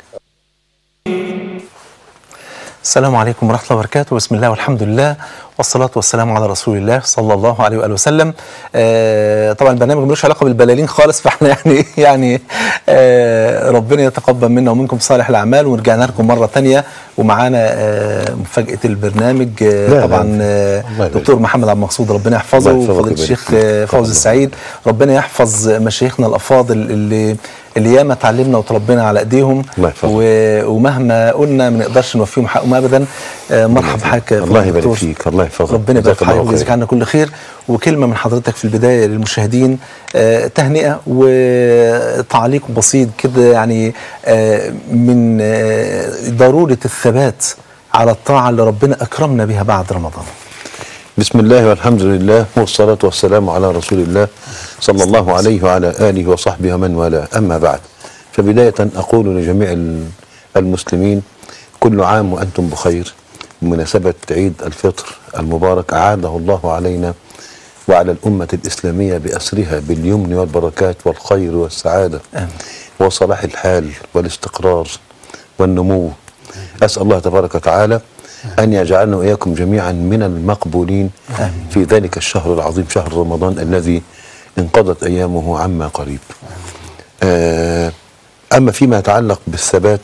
السلام عليكم ورحمة الله وبركاته بسم الله والحمد لله والصلاة والسلام على رسول الله صلى الله عليه وآله وسلم آه طبعا البرنامج ملوش علاقة بالبلالين خالص فاحنا يعني يعني آه ربنا يتقبل منا ومنكم صالح الأعمال ورجعنا لكم مرة تانية ومعانا آه مفاجأة البرنامج آه لا، لا. طبعا آه الله يبارك دكتور محمد عبد المقصود ربنا يحفظه الله يحفظك وفضيلة ويبارك الشيخ فيك. آه، فوزي الله. السعيد ربنا يحفظ مشايخنا الأفاضل اللي اللي ياما اتعلمنا وتربينا على ايديهم الله يحفظهم. و- ومهما قلنا ما نقدرش نوفيهم حقهم ابدا آه، مرحب حضرتك يا الله فندم يبارك دكتور. فيك، الله يحفظك. ربنا يبارك جزاك في الله حضرتك ويجزيك خير. عنا كل خير وكلمه من حضرتك في البدايه للمشاهدين آه، تهنئه وتعليق بسيط كده يعني آه، من آه، ضروره الثبات على الطاعه اللي ربنا اكرمنا بها بعد رمضان بسم الله والحمد لله والصلاة والسلام على رسول الله صلى الله عليه وعلى آله وصحبه ومن والاه أما بعد فبداية أقول لجميع ال- المسلمين كل عام وأنتم بخير بمناسبة عيد الفطر المبارك أعاده الله علينا وعلى الأمة الإسلامية بأسرها باليمن والبركات والخير والسعادة آمين. وصلاح الحال والاستقرار والنمو أسأل الله تبارك وتعالى أن يجعلنا وإياكم جميعا من المقبولين في ذلك الشهر العظيم شهر رمضان الذي انقضت أيامه عما قريب آه، أما فيما يتعلق بالثبات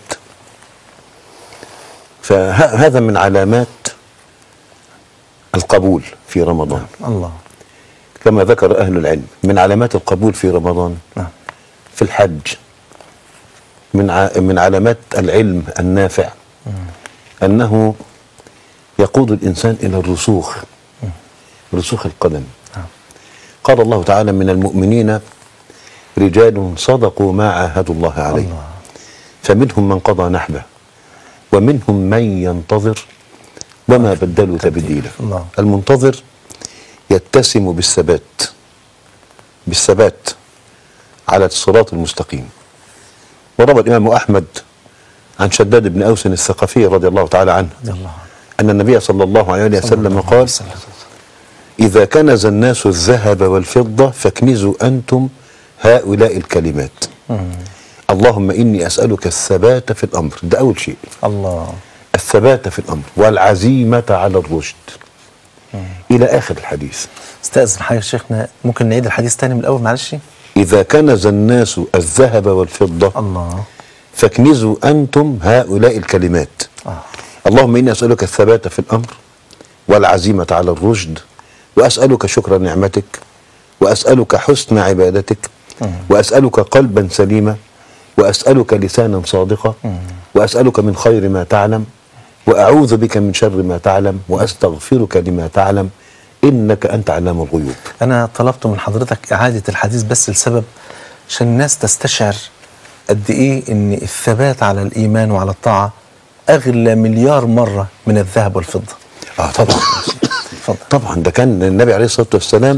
فهذا من علامات القبول في رمضان الله كما ذكر أهل العلم من علامات القبول في رمضان نعم في الحج من ع... من علامات العلم النافع أنه يقود الإنسان إلى الرسوخ رسوخ القدم قال الله تعالى من المؤمنين رجال صدقوا ما عاهدوا الله عليه الله. فمنهم من قضى نحبه ومنهم من ينتظر وما بدلوا تبديلا الله. المنتظر يتسم بالثبات بالثبات على الصراط المستقيم وروى الإمام أحمد عن شداد بن أوس الثقفي رضي الله تعالى عنه رضي الله عنه. أن النبي صلى الله عليه وسلم قال إذا كنز الناس الذهب والفضة فاكنزوا أنتم هؤلاء الكلمات اللهم إني أسألك الثبات في الأمر ده أول شيء الله الثبات في الأمر والعزيمة على الرشد إلى آخر الحديث استاذن حضرتك يا شيخنا ممكن نعيد الحديث تاني من الاول معلش إذا كنز الناس الذهب والفضة الله فاكنزوا أنتم هؤلاء الكلمات آه. اللهم إني أسألك الثبات في الأمر والعزيمة على الرشد وأسألك شكر نعمتك وأسألك حسن عبادتك وأسألك قلبا سليما وأسألك لسانا صادقا وأسألك من خير ما تعلم وأعوذ بك من شر ما تعلم وأستغفرك لما تعلم إنك أنت علام الغيوب انا طلبت من حضرتك اعاده الحديث بس لسبب عشان الناس تستشعر قد ايه ان الثبات على الايمان وعلى الطاعه اغلى مليار مره من الذهب والفضه آه طبعا اتفضل طبعا ده كان النبي عليه الصلاه والسلام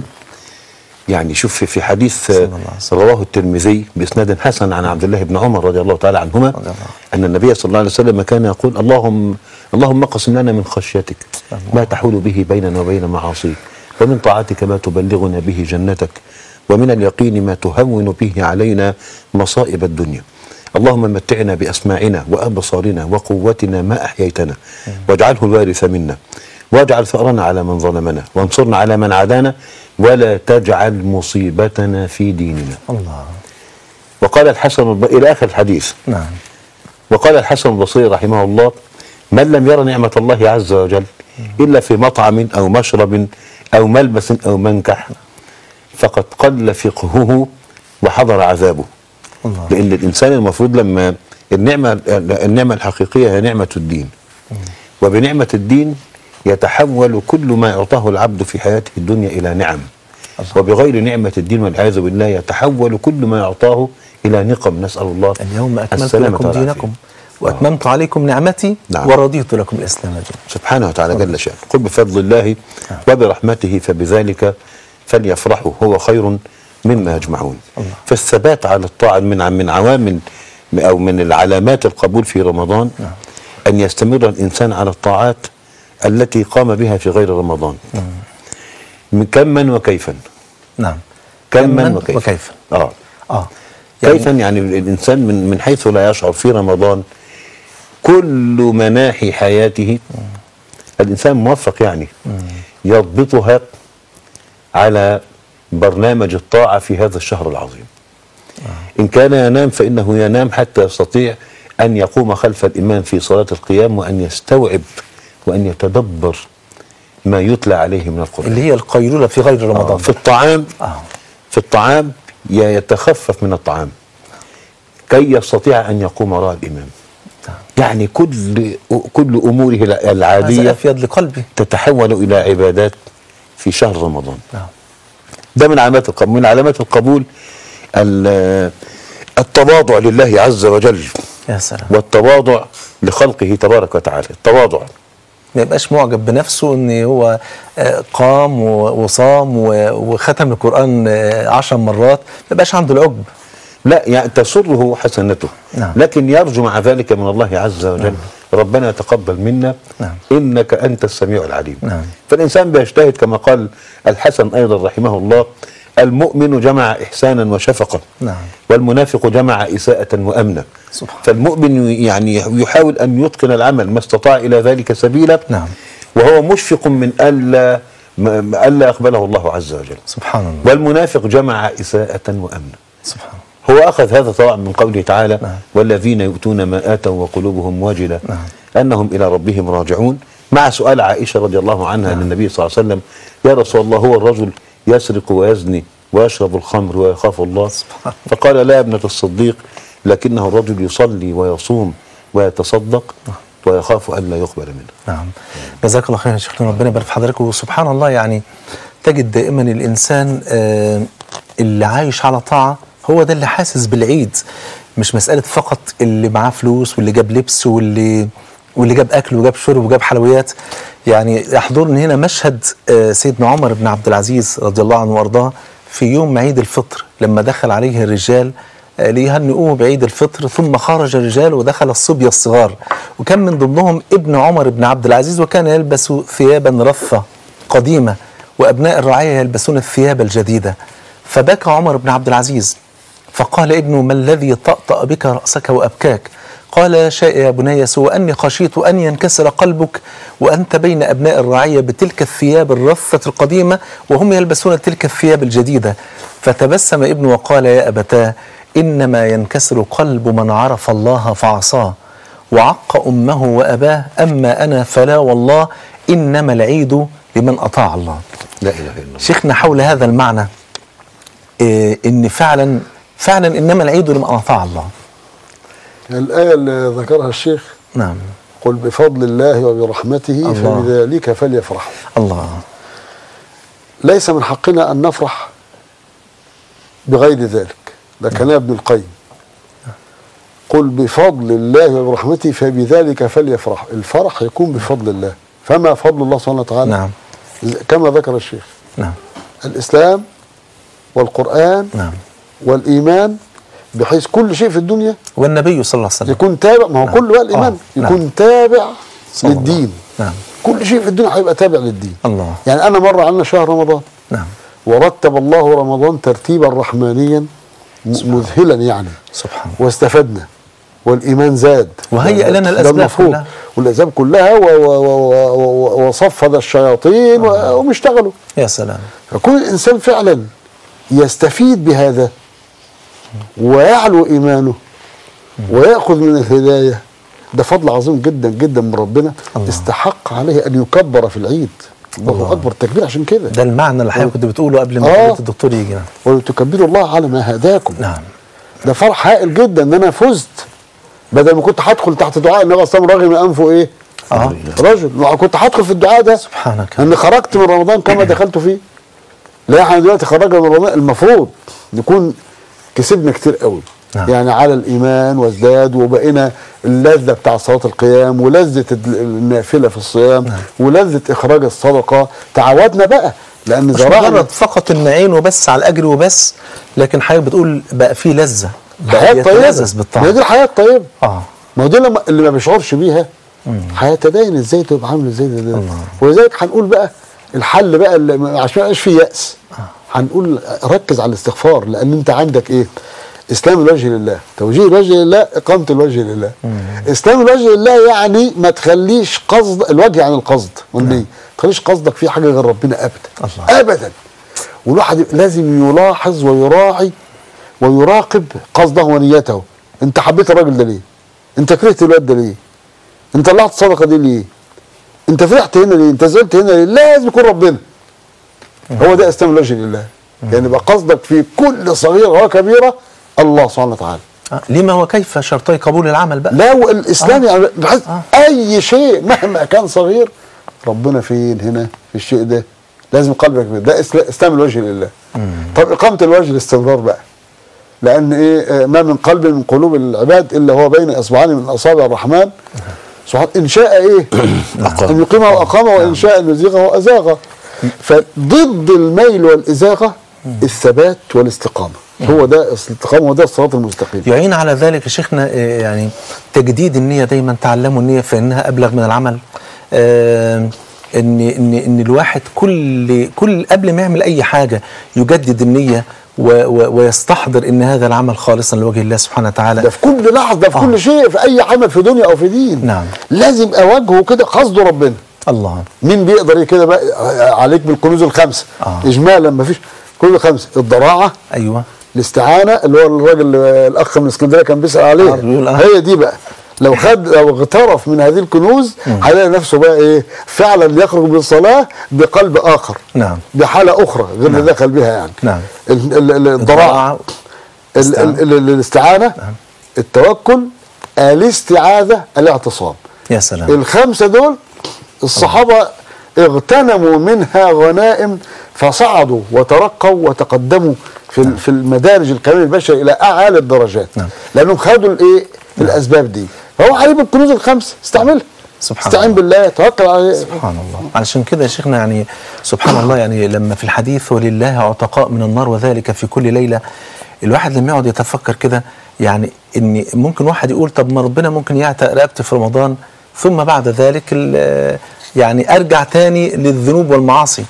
يعني شوف في- في حديث صلى الله عليه وسلم. رواه الترمذي باسناد حسن عن عبد الله بن عمر رضي الله تعالى عنهما رضي الله. ان النبي صلى الله عليه وسلم كان يقول اللهم اللهم اقسم لنا من خشيتك ما تحول به بيننا وبين معاصيك ومن طاعتك ما تبلغنا به جنتك ومن اليقين ما تهون به علينا مصائب الدنيا اللهم متعنا باسماعنا وابصارنا وقوتنا ما احييتنا واجعله الوارث منا واجعل ثأرنا على من ظلمنا وانصرنا على من عادانا ولا تجعل مصيبتنا في ديننا الله وقال الحسن الب... إلى آخر الحديث نعم وقال الحسن البصري رحمه الله من لم ير نعمة الله عز وجل إلا في مطعم أو مشرب أو ملبس أو منكح فقد قل فقهه وحضر عذابه الله لأن الإنسان المفروض لما النعمة النعمة الحقيقية هي نعمة الدين وبنعمة الدين يتحول كل ما يعطاه العبد في حياته الدنيا إلى نعم وبغير نعمة الدين والعياذ بالله يتحول كل ما يعطاه إلى نقم نسأل الله اليوم اكملت السلامة لكم والعافية. دينكم واتممت عليكم نعمتي نعم. ورضيت لكم الاسلام دينا سبحانه وتعالى جل شأنه قل بفضل الله وبرحمته فبذلك فليفرحوا هو خير مما يجمعون فالثبات على الطاعة من من عوامل أو من العلامات القبول في رمضان أن يستمر الإنسان على الطاعات التي قام بها في غير رمضان من كما وكيفا نعم كما كماً وكيفا وكيفا اه اه كيفا يعني الانسان من من حيث لا يشعر في رمضان كل مناحي حياته الانسان موفق يعني يضبطها على برنامج الطاعه في هذا الشهر العظيم ان كان ينام فانه ينام حتى يستطيع ان يقوم خلف الامام في صلاه القيام وان يستوعب وان يتدبر ما يتلى عليه من القران اللي هي القيلوله في غير رمضان في الطعام اه في الطعام يا يتخفف من الطعام كي يستطيع ان يقوم وراء الامام يعني كل كل اموره هذا العاديه افيد لقلبي تتحول الى عبادات في شهر رمضان نعم ده من علامات القبول من علامات القبول ال- التواضع لله عز وجل يا سلام والتواضع لخلقه تبارك وتعالى التواضع ما يبقاش معجب بنفسه ان هو آه، قام و- وصام و- وختم القران آه، عشر مرات ما يبقاش عنده العجب لا يعني تسره حسنته نعم. لكن يرجو مع ذلك من الله عز وجل ربنا يتقبل منا نعم. انك انت السميع العليم نعم. فالانسان بيجتهد كما قال الحسن ايضا رحمه الله المؤمن جمع احسانا وشفقه نعم. والمنافق جمع اساءه وامنا سبحان فالمؤمن يعني يحاول ان يتقن العمل ما استطاع الى ذلك سبيلا نعم. وهو مشفق من الا ما- الا يقبله الله عز وجل سبحان الله والمنافق جمع اساءه وامنا سبحان الله هو أخذ هذا طبعا من قوله تعالى نعم. والذين يؤتون ما آتوا وقلوبهم واجلة نعم. أنهم إلى ربهم راجعون مع سؤال عائشة رضي الله عنها للنبي صلى الله عليه وسلم يا رسول الله هو الرجل يسرق ويزني ويشرب الخمر ويخاف الله سبحان فقال لا يا ابنة الصديق لكنه الرجل يصلي ويصوم ويتصدق ويخاف ألا يقبل منه نعم جزاك الله خير يا شيخنا ربنا يبارك في حضرتك وسبحان الله يعني تجد دائما الانسان آه، اللي عايش على طاعه هو ده اللي حاسس بالعيد مش مساله فقط اللي معاه فلوس واللي جاب لبس واللي واللي جاب اكل وجاب شرب وجاب حلويات يعني يحضرني هنا مشهد آه، سيدنا عمر بن عبد العزيز رضي الله عنه وارضاه في يوم عيد الفطر لما دخل عليه الرجال آه، ليهنئوه بعيد الفطر ثم خرج الرجال ودخل الصبية الصغار وكان من ضمنهم ابن عمر بن عبد العزيز وكان يلبس ثيابا رثة قديمة وأبناء الرعية يلبسون الثياب الجديدة فبكى عمر بن عبد العزيز فقال ابنه ما الذي طأطأ بك رأسك وأبكاك قال لا شيء يا بني سوى أني خشيت أن ينكسر قلبك وأنت بين أبناء الرعية بتلك الثياب الرثة القديمة وهم يلبسون تلك الثياب الجديدة فتبسم ابنه وقال يا أبتاه إنما ينكسر قلب من عرف الله فعصاه وعق أمه وأباه أما أنا فلا والله إنما العيد لمن أطاع الله لا إله إلا الله شيخنا حول هذا المعنى إيه ان فعلا فعلا انما العيد لمن اطاع الله الآية اللي ذكرها الشيخ نعم قل بفضل الله وبرحمته الله. فبذلك فليفرحوا الله ليس من حقنا أن نفرح بغير ذلك ده كلام ابن القيم قل بفضل الله وبرحمته فبذلك فليفرحوا الفرح يكون بفضل الله فما فضل الله سبحانه وتعالى نعم كما ذكر الشيخ نعم الإسلام والقرآن نعم والإيمان بحيث كل شيء في الدنيا والنبي صلى الله عليه وسلم يكون تابع ما هو نعم. كل بقى الإيمان آه، يكون تابع صلى الله. للدين نعم كل شيء في الدنيا هيبقى تابع للدين الله يعني أنا مر علينا شهر رمضان نعم ورتب الله رمضان ترتيبا رحمانيا م- مذهلا يعني سبحان الله واستفدنا والايمان زاد وهيأ لنا ده الأسباب المفروض. كلها. والاسباب كلها و- و- و- و- وصفد الشياطين و- وهم اشتغلوا يا سلام فكون الانسان فعلا يستفيد بهذا ويعلو ايمانه وياخذ من الهدايه ده فضل عظيم جدا جدا من ربنا الله. استحق عليه ان يكبر في العيد الله اكبر تكبير عشان كده ده المعنى اللي حضرتك كنت بتقوله قبل ما آه. فضيلة الدكتور يجي نعم ولتكبروا الله على ما هداكم نعم ده فرح هائل جدا ان انا فزت بدل ما كنت هدخل تحت دعاء النبي صلى الله عليه وسلم رغم انفه ايه؟ اه رجل لو كنت هدخل في الدعاء ده سبحانك ان خرجت من رمضان كما دخلت فيه لا احنا دلوقتي خرجنا من رمضان المفروض نكون كسبنا كتير قوي نعم. يعني على الايمان وازداد وبقينا اللذه بتاع صلاه القيام ولذه ال- النافله في الصيام نعم. ولذه اخراج الصدقه تعودنا بقى لان مش زرعنا مجرد فقط ان عينه بس على الاجر وبس لكن حضرتك بتقول بقى فيه لذه الحياه بقى الطيبه يتلذذ ما هي بالطعام دي الحياه الطيبه اه ما هو دي لما اللي ما بيشعرش بيها هيتبين ازاي تبقى عامل ازاي ده, ده. الله. ولذلك هنقول بقى الحل بقى اللي ما- عشان ما يبقاش فيه يأس هنقول ركز على الاستغفار لان انت عندك ايه؟ اسلام الوجه لله، توجيه الوجه لله، اقامه الوجه لله. اسلام الوجه لله يعني ما تخليش قصد الوجه عن القصد والنيه، ما تخليش قصدك فيه حاجه غير ربنا ابدا. الله. ابدا. والواحد لازم يلاحظ ويراعي ويراقب قصده ونيته. انت حبيت الراجل ده ليه؟ انت كرهت الواد ده ليه؟ انت طلعت الصدقه دي ليه؟ انت فرحت هنا ليه؟ انت زعلت هنا ليه؟ لازم يكون ربنا. هو ده اسلام الوجه لله. يعني يبقى قصدك في كل صغيره وكبيره الله سبحانه وتعالى. آه، لما وكيف شرطي قبول العمل بقى لا والاسلام آه. يعني بحس آه. اي شيء مهما كان صغير ربنا فين هنا في الشيء ده لازم قلبك فيه. ده إسلا- اسلام الوجه لله طب اقامه الوجه الاستمرار بقى لان ايه آه، ما من قلب من قلوب العباد الا هو بين اصبعين من اصابع الرحمن سبحان ان شاء ايه ان يقيمه واقامه وان شاء ان يزيغه وازاغه فضد الميل والازاغه الثبات والاستقامه هو ده الاستقامه وده الصراط المستقيم يعين على ذلك يا شيخنا آه، يعني تجديد النية دايما تعلموا النية فإنها أبلغ من العمل آه، ان ان ان الواحد كل كل قبل ما يعمل اي حاجه يجدد النيه و و ويستحضر ان هذا العمل خالصا لوجه الله سبحانه وتعالى ده في كل لحظه ده في آه. كل شيء في اي عمل في دنيا او في دين نعم. لازم اواجهه كده قصده ربنا الله مين بيقدر كده بقى عليك بالكنوز الخمسه آه. اجمالا ما فيش كل خمسه الضراعه ايوه الاستعانه اللي هو الراجل الاخ من اسكندريه كان بيسال عليها آه، بيقول آه. هي دي بقى لو خد لو اغترف من هذه الكنوز هيلاقي نفسه بقى ايه فعلا يخرج من الصلاه بقلب اخر نعم بحاله اخرى غير اللي دخل بها يعني نعم. ال- ال- ال- الضراعه ال- ال- ال- الاستعانه التوكل الاستعاذه الاعتصام يا سلام الخمسه دول الصحابه اغتنموا منها غنائم فصعدوا وترقوا وتقدموا في ال- في المدارج الكلام البشري الى اعلى الدرجات نعم. لانهم خدوا الايه الاسباب دي فهو عليه بالكنوز الخمسه استعملها سبحان استعين الله. بالله توكل عليه سبحان الله علشان كده يا شيخنا يعني سبحان الله يعني لما في الحديث ولله عتقاء من النار وذلك في كل ليله الواحد لما يقعد يتفكر كده يعني ان ممكن واحد يقول طب ما ربنا ممكن يعتق رقبتي في رمضان ثم بعد ذلك ال- يعني ارجع تاني للذنوب والمعاصي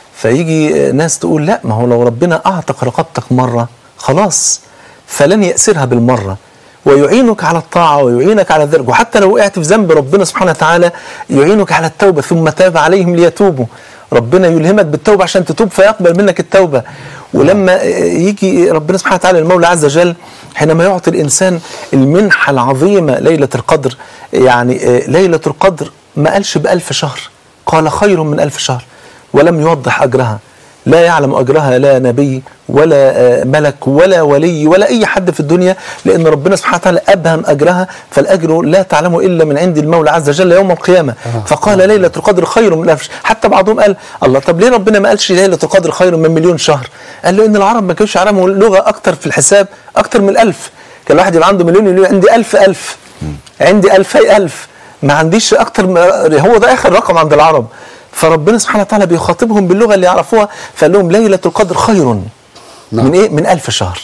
فيجي ناس تقول لا ما هو لو ربنا اعتق رقبتك مره خلاص فلن يأسرها بالمره ويعينك على الطاعة ويعينك على ذلك وحتى لو وقعت في ذنب ربنا سبحانه وتعالى يعينك على التوبة ثم تاب عليهم ليتوبوا ربنا يلهمك بالتوبة عشان تتوب فيقبل منك التوبة ولما يجي ربنا سبحانه وتعالى المولى عز وجل حينما يعطي الإنسان المنحة العظيمة ليلة القدر يعني ليلة القدر ما قالش بألف شهر قال خير من ألف شهر ولم يوضح أجرها لا يعلم أجرها لا نبي ولا آه، ملك ولا ولي ولا أي حد في الدنيا لأن ربنا سبحانه وتعالى أبهم أجرها فالأجر لا تعلمه إلا من عند المولى عز وجل يوم القيامة فقال ليلة القدر خير من ألف شهر. حتى بعضهم قال الله طب ليه ربنا ما قالش ليلة القدر خير من مليون شهر قال له إن العرب ما كانوش يعلموا لغة أكتر في الحساب أكتر من الألف كان الواحد يبقى عنده مليون يقول عندي ألف ألف عندي ألفي ألف ما عنديش أكتر ما هو ده آخر رقم عند العرب فربنا سبحانه وتعالى بيخاطبهم باللغه اللي يعرفوها فقال لهم ليله القدر خير نعم. من ايه؟ من ألف شهر.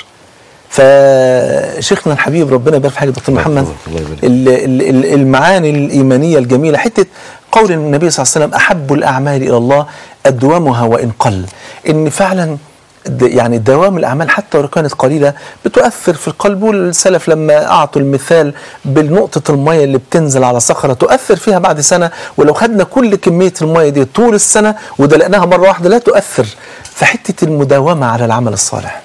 فشيخنا الحبيب ربنا يبارك في حاجه دكتور الله محمد يبارك، الله يبارك. ال- ال- ال- المعاني الايمانيه الجميله حته قول النبي صلى الله عليه وسلم احب الاعمال الى الله ادومها وان قل ان فعلا د- يعني دوام الاعمال حتى ولو كانت قليله بتؤثر في القلب والسلف لما اعطوا المثال بالنقطه الميه اللي بتنزل على صخره تؤثر فيها بعد سنه ولو خدنا كل كميه الميه دي طول السنه ودلقناها مره واحده لا تؤثر فحته المداومه على العمل الصالح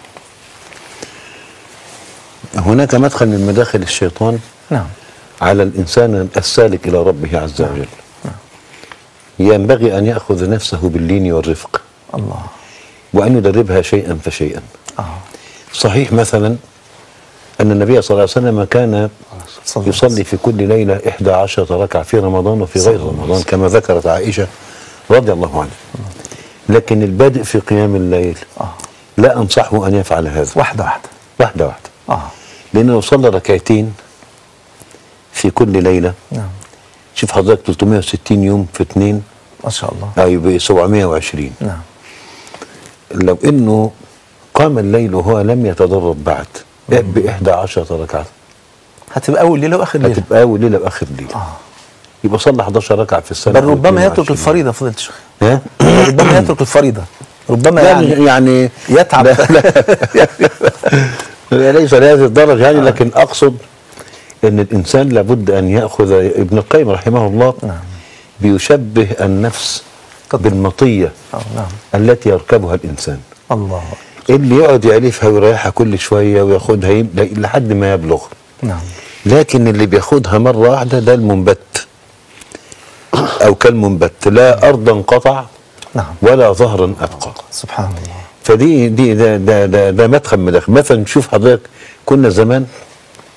هناك مدخل من مداخل الشيطان نعم على الإنسان السالك إلى ربه عز وجل ينبغي أن يأخذ نفسه باللين والرفق الله وأن يدربها شيئا فشيئا اه صحيح مثلا أن النبي صلى الله عليه وسلم كان صلى الله عليه يصلي في كل ليلة إحدى عشرة ركعة في رمضان وفي غير رمضان كما ذكرت عائشة رضي الله عنها لكن البادئ في قيام الليل اه لا أنصحه أن يفعل هذا واحده واحده واحدة واحدة اه لأنه لو صلى ركعتين في كل ليلة نعم شوف حضرتك 360 يوم في اثنين ما شاء الله أو يبقى 720 نعم لو انه قام الليل وهو لم يتدرب بعد بإحدى عشرة ركعة هتبقى اول ليله واخر ليله هتبقى أول ليلة وآخر ليلة اه يبقى صلى 11 ركعة في السنة بل أو ربما 22. يترك الفريضه فضيله الشيخ ها؟ ربما يترك الفريضه ربما يعني يعني يعني يتعب لا ليس لهذه الدرجة يعني لكن أقصد أن الإنسان لابد أن يأخذ ابن القيم رحمه الله نعم. بيشبه النفس اتفضل. بالمطية آه، نعم التي يركبها الإنسان الله اللي يقعد يعرفها ويريحها كل شوية وياخدها يم- لحد ما يبلغ نعم لكن اللي بياخدها مرة واحدة ده المنبت أو كالمنبت لا أرضا قطع نعم ولا ظهرا أبقى سبحان الله فدي دي ده ده ده, ده مدخل مداخل مثلا نشوف حضرتك كنا زمان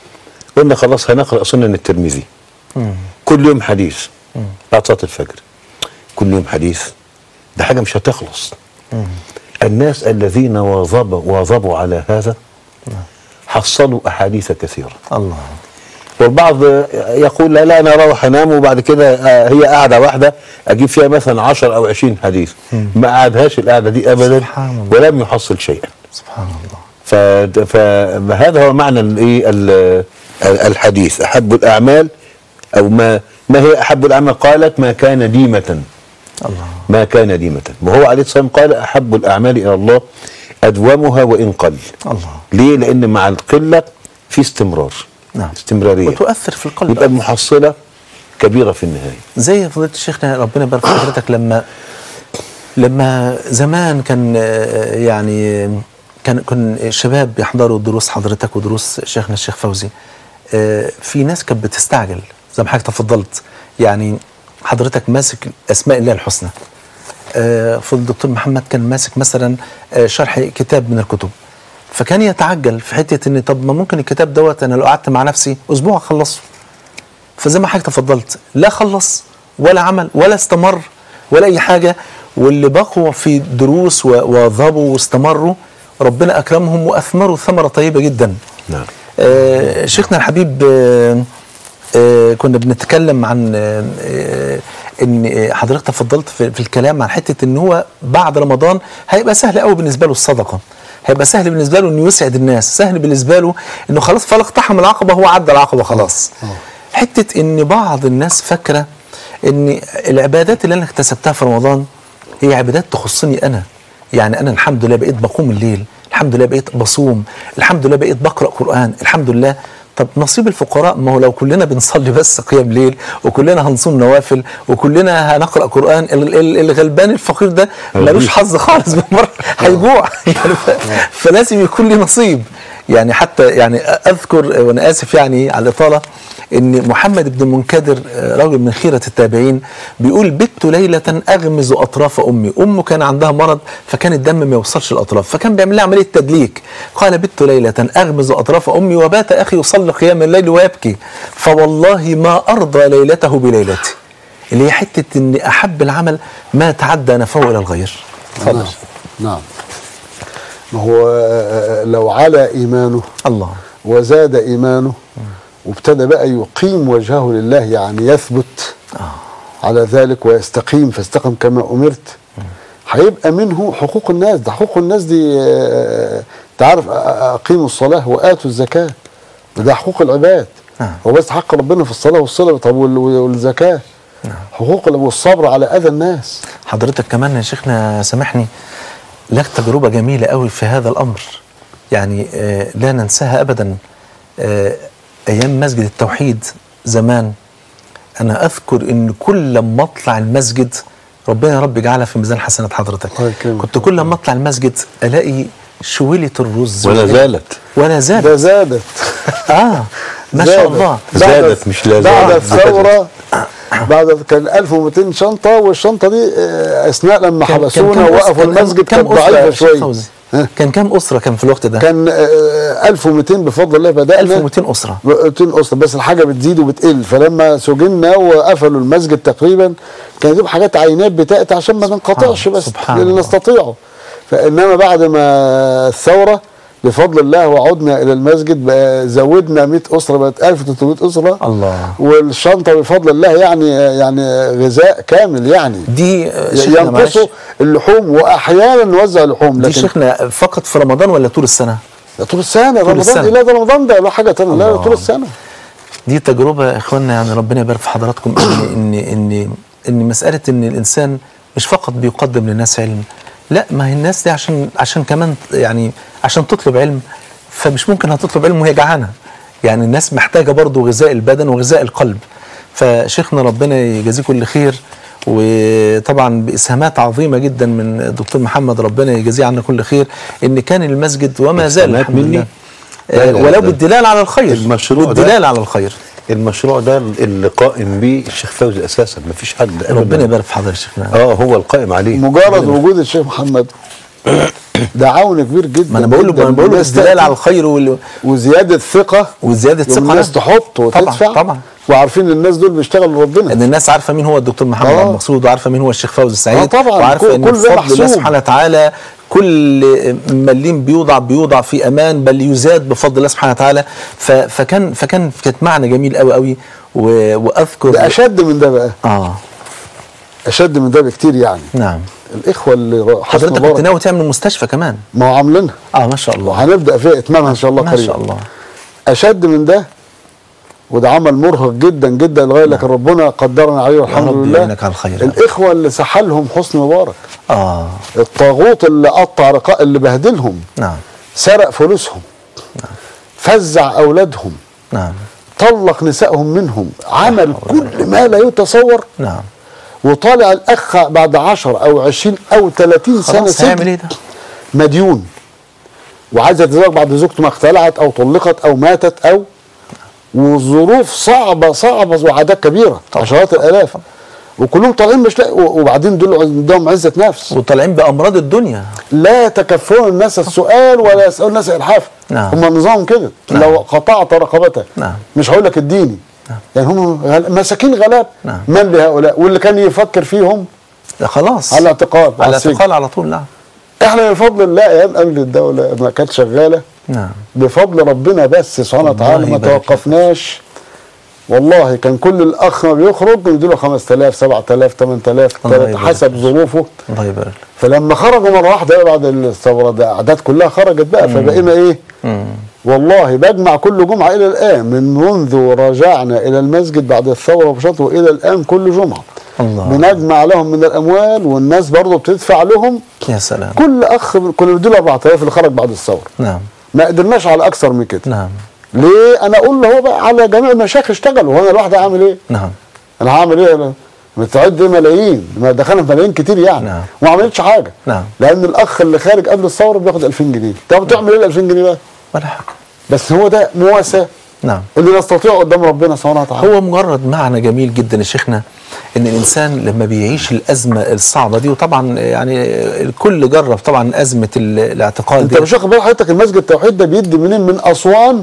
قلنا خلاص هنقرا سنن الترمذي كل يوم حديث بعد صلاه الفجر كل يوم حديث ده حاجه مش هتخلص الناس الذين واظبوا واظبوا على هذا حصلوا احاديث كثيره الله والبعض يقول لا لا انا اروح انام وبعد كده آه، هي قاعده واحده اجيب فيها مثلا 10 او 20 حديث ما قعدهاش القعده دي ابدا سبحان الله. ولم يحصل شيئا سبحان الله ف- فهذا هو معنى الايه ال- الحديث احب الاعمال او ما ما هي احب الاعمال قالت ما كان ديمه الله ما كان ديمه وهو عليه الصلاه والسلام قال احب الاعمال الى الله ادومها وان قل الله ليه لان مع القله في استمرار نعم استمراريه وتؤثر في القلب يبقى المحصله كبيره في النهايه زي فضيلة شيخنا ربنا يبارك في حضرتك لما لما زمان كان آه، يعني آه، كان كان الشباب بيحضروا دروس حضرتك ودروس شيخنا الشيخ فوزي آه، في ناس كانت بتستعجل زي ما حضرتك تفضلت يعني حضرتك ماسك اسماء الله الحسنى آه، فضل الدكتور محمد كان ماسك مثلا آه، شرح كتاب من الكتب فكان يتعجل في حته ان طب ما ممكن الكتاب دوت انا لو قعدت مع نفسي اسبوع اخلصه فزي ما حضرتك تفضلت لا خلص ولا عمل ولا استمر ولا اي حاجه واللي بقوا في دروس و- وواظبوا واستمروا ربنا اكرمهم واثمروا ثمره طيبه جدا. نعم آه شيخنا الحبيب آه آه كنا بنتكلم عن آه آه ان آه، حضرتك تفضلت في, في الكلام عن حته ان هو بعد رمضان هيبقى سهل قوي بالنسبه له الصدقه هيبقى سهل بالنسبه له انه يسعد الناس سهل بالنسبه له انه خلاص فلا اقتحم العقبه هو عدى العقبه خلاص حته ان بعض الناس فاكره ان العبادات اللي انا اكتسبتها في رمضان هي عبادات تخصني انا يعني انا الحمد لله بقيت بقوم الليل الحمد لله بقيت بصوم الحمد لله بقيت بقرا قران الحمد لله طب نصيب الفقراء ما هو لو كلنا بنصلي بس قيام ليل وكلنا هنصوم نوافل وكلنا هنقرا قران ال- ال- الغلبان الفقير ده ملوش حظ خالص بالمره هيجوع يعني ف- فلازم يكون لي نصيب يعني حتى يعني اذكر وانا اسف يعني على الاطاله ان محمد بن المنكدر آه، رجل من خيره التابعين بيقول بت ليله اغمز اطراف امي امه كان عندها مرض فكان الدم ما يوصلش الاطراف فكان بيعمل لها عمليه تدليك قال بت ليله اغمز اطراف امي وبات اخي يصلي قيام الليل ويبكي فوالله ما ارضى ليلته بليلتي اللي هي حته ان احب العمل ما تعدى نفعه الى الغير اتفضل نعم نعم ما هو آه، لو على إيمانه الله وزاد إيمانه وابتدى بقى يقيم وجهه لله يعني يثبت على ذلك ويستقيم فاستقم كما أمرت هيبقى منه حقوق الناس ده حقوق الناس دي آه، تعرف آه، آه، أقيموا الصلاة وآتوا الزكاة ده حقوق العباد نعم. هو بس حق ربنا في الصلاة والصلاة طب وال- والزكاة حقوق ال- والصبر على أذى الناس حضرتك كمان يا شيخنا سامحني لك تجربة جميلة قوي في هذا الأمر يعني آه لا ننساها أبدا آه أيام مسجد التوحيد زمان أنا أذكر إن كل لما أطلع المسجد ربنا يا رب يجعلها في ميزان حسنات حضرتك الله يكرمك. كنت كل لما أطلع المسجد ألاقي شويلة الرز ولا زالت ولا زالت ده زادت آه ما شاء زادت. الله زادت مش لا بعد زالت. الثورة بعد كان 1200 شنطة والشنطة دي آه، أثناء لما كان- كان حبسونا كام ووقفوا أسرة- كان- المسجد كام كانت أسرة يا ضعيفة شيخ شوية فوزي؟ ها؟ كان كام أسرة كان في الوقت ده؟ كان آه، 1200 بفضل الله بدأنا 1200 أسرة 200 أسرة بس الحاجة بتزيد وبتقل فلما سجننا وقفلوا المسجد تقريبا كان يجيب حاجات عينات بتاعت عشان ما ننقطعش سبحان- بس سبحان اللي الله. نستطيعه فإنما بعد ما الثورة بفضل الله وعدنا إلى المسجد بقى زودنا 100 أسرة بقت 1300 أسرة الله والشنطة بفضل الله يعني يعني غذاء كامل يعني دي آه، شيخنا معلش ينقصوا اللحوم واحيانا نوزع لحوم دي لكن شيخنا فقط في رمضان ولا طول السنة؟ ده طول السنه رمضان السنة. لا ده رمضان ده لا حاجه ثانيه لا ده الله. طول السنه دي تجربة يا اخوانا يعني ربنا يبارك في حضراتكم ان ان ان ان مسألة ان الانسان مش فقط بيقدم للناس علم لا ما هي الناس دي عشان عشان كمان يعني عشان تطلب علم فمش ممكن هتطلب علم وهي جعانة يعني الناس محتاجة برضو غذاء البدن وغذاء القلب فشيخنا ربنا يجازيه كل خير وطبعا باسهامات عظيمه جدا من الدكتور محمد ربنا يجازيه عنا كل خير ان كان المسجد وما زال إسهامات الحمد مني؟ لله لا، آه، لا، ولو ده- بالدلال على الخير المشروع ده- بالدلال على الخير المشروع ده اللي قائم بيه الشيخ فوزي اساسا ما فيش حد أبداً. ربنا يبارك في حضرتك يا شيخنا اه هو القائم عليه مجرد وجود الشيخ محمد ده عون كبير جدا ما انا بقول له جداً. ما انا بقول له والناس الدلال تأتي على الخير وال... وزياده ثقه وزياده يوم ثقه الناس تحط طبعا وتدفع طبعا وعارفين الناس دول بيشتغلوا ربنا ان الناس عارفه مين هو الدكتور محمد آه. عبد المقصود وعارفه مين هو الشيخ فوزي السعيد آه طبعاً. وعارفه كل- ان كل ده بفضل الله محسوب. سبحانه وتعالى كل مليم بيوضع بيوضع في امان بل يزاد بفضل الله سبحانه وتعالى ف... فكان فكان كانت معنى جميل قوي قوي و... واذكر ده اشد من ده بقى اه اشد من ده بكتير يعني نعم الاخوه اللي را- حسن حضرتك كنت مبارك ناوي تعمل مستشفى كمان ما هو عاملينها اه ما شاء الله وهنبدا فيها اتمامها ان شاء الله ما قريبا شاء الله اشد من ده وده عمل مرهق جدا جدا لغايه لكن ربنا قدرنا عليه والحمد رب لله يعينك على الخير. الاخوه اللي سحلهم حسني مبارك اه الطاغوت اللي قطع رقاء اللي بهدلهم نعم سرق فلوسهم فزع اولادهم نعم طلق نسائهم منهم عمل كل ما لا يتصور نعم وطالع الاخ بعد 10 او 20 او 30 سنه خلاص هيعمل سجن ايه ده؟ مديون وعايز يتزوج بعد زوجته ما اختلعت او طلقت او ماتت او والظروف صعبه صعبه وعادات كبيره طبعا. عشرات الالاف وكلهم طالعين مش لاقي وبعدين دول عندهم عزه نفس وطالعين بامراض الدنيا لا يتكفون الناس السؤال ولا يسالون الناس الحاف نعم. هم نظام كده نعم. لو قطعت رقبتك نعم. مش هقول لك اديني يعني هم غل... مساكين غلاب نعم. من لهؤلاء واللي كان يفكر فيهم ده خلاص على اعتقال على السجن. اعتقال على طول نعم احنا بفضل الله ايام امن الدوله ما كانت شغاله نعم بفضل ربنا بس سبحانه الله وتعالى ما يبارك فيك. توقفناش والله كان كل الاخ ما بيخرج نديله 5000 7000 8000 الله تلاتة، يبارك حسب فيك. ظروفه الله يبارك لك. فلما خرجوا مره واحده بقى بعد الثوره ده اعداد كلها خرجت بقى فبقينا ايه مم. والله بجمع كل جمعه الى الان من منذ رجعنا الى المسجد بعد الثوره بشطر والى الان كل جمعه الله بنجمع لهم من الاموال والناس برضه بتدفع لهم يا سلام كل اخ كنا بنديله 4000 اللي خرج بعد الثوره نعم ما قدرناش على اكثر من كده نعم ليه انا اقول له هو بقى على جميع المشايخ اشتغلوا وانا لوحدي اعمل ايه نعم انا هعمل ايه انا مستعد ملايين ما دخلنا في ملايين كتير يعني نعم. وما عملتش حاجه نعم. لان الاخ اللي خارج قبل الثوره بياخد 2000 جنيه طب تعمل ايه ال 2000 جنيه بقى ولا حاجه بس هو ده مواساه نعم اللي نستطيعه قدام ربنا سبحانه وتعالى هو مجرد معنى جميل جدا يا شيخنا ان الانسان لما بيعيش الازمه الصعبه دي وطبعا يعني الكل جرب طبعا ازمه ال- الاعتقال انت دي مش واخد بال حضرتك المسجد التوحيد ده بيدي منين من اسوان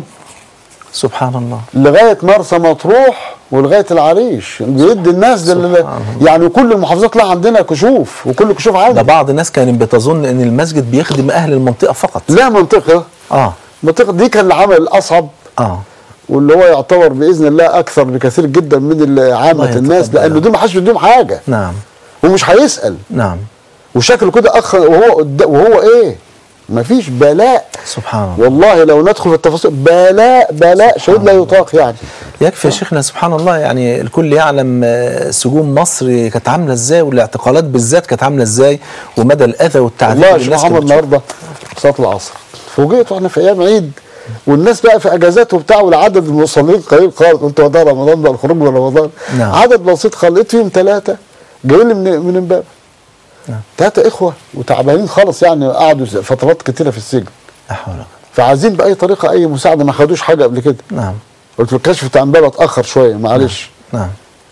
سبحان الله لغايه مرسى مطروح ولغايه العريش بيدي الناس ده اللي سبحان يعني كل المحافظات لا عندنا كشوف وكل كشوف ده عادي بعض الناس كانت بتظن ان المسجد بيخدم اهل المنطقه فقط لا منطقه اه المنطقه دي كان العمل الاصعب اه واللي هو يعتبر باذن الله اكثر بكثير جدا من اللي عامه الله الناس يتقبل. لانه دول ما حدش بيديهم حاجه نعم ومش هيسال نعم وشكله كده اخ وهو قد- وهو ايه مفيش بلاء سبحان الله والله لو ندخل في التفاصيل بلاء بلاء شديد لا يطاق يعني يكفي يا شيخنا سبحان الله يعني الكل يعلم آه، سجون مصر كانت عامله ازاي والاعتقالات بالذات كانت عامله ازاي ومدى الاذى والتعذيب والله يا اللي شيخ الناس محمد كانت بتشوفه. النهارده صلاه العصر فوجئت واحنا في ايام عيد والناس بقى في اجازات وبتاع والعدد المصلين قليل خالص قلت هو ده رمضان بقى الخروج من رمضان نعم. عدد بسيط خالص لقيت فيهم ثلاثه جايين لي من من امبابه نعم. ثلاثه اخوه وتعبانين خالص يعني قعدوا فترات كتيره في السجن لا حول ولا قوة. فعايزين باي طريقه اي مساعده ما خدوش حاجه قبل كده نعم قلت له الكشف بتاع امبابه اتاخر شويه معلش نعم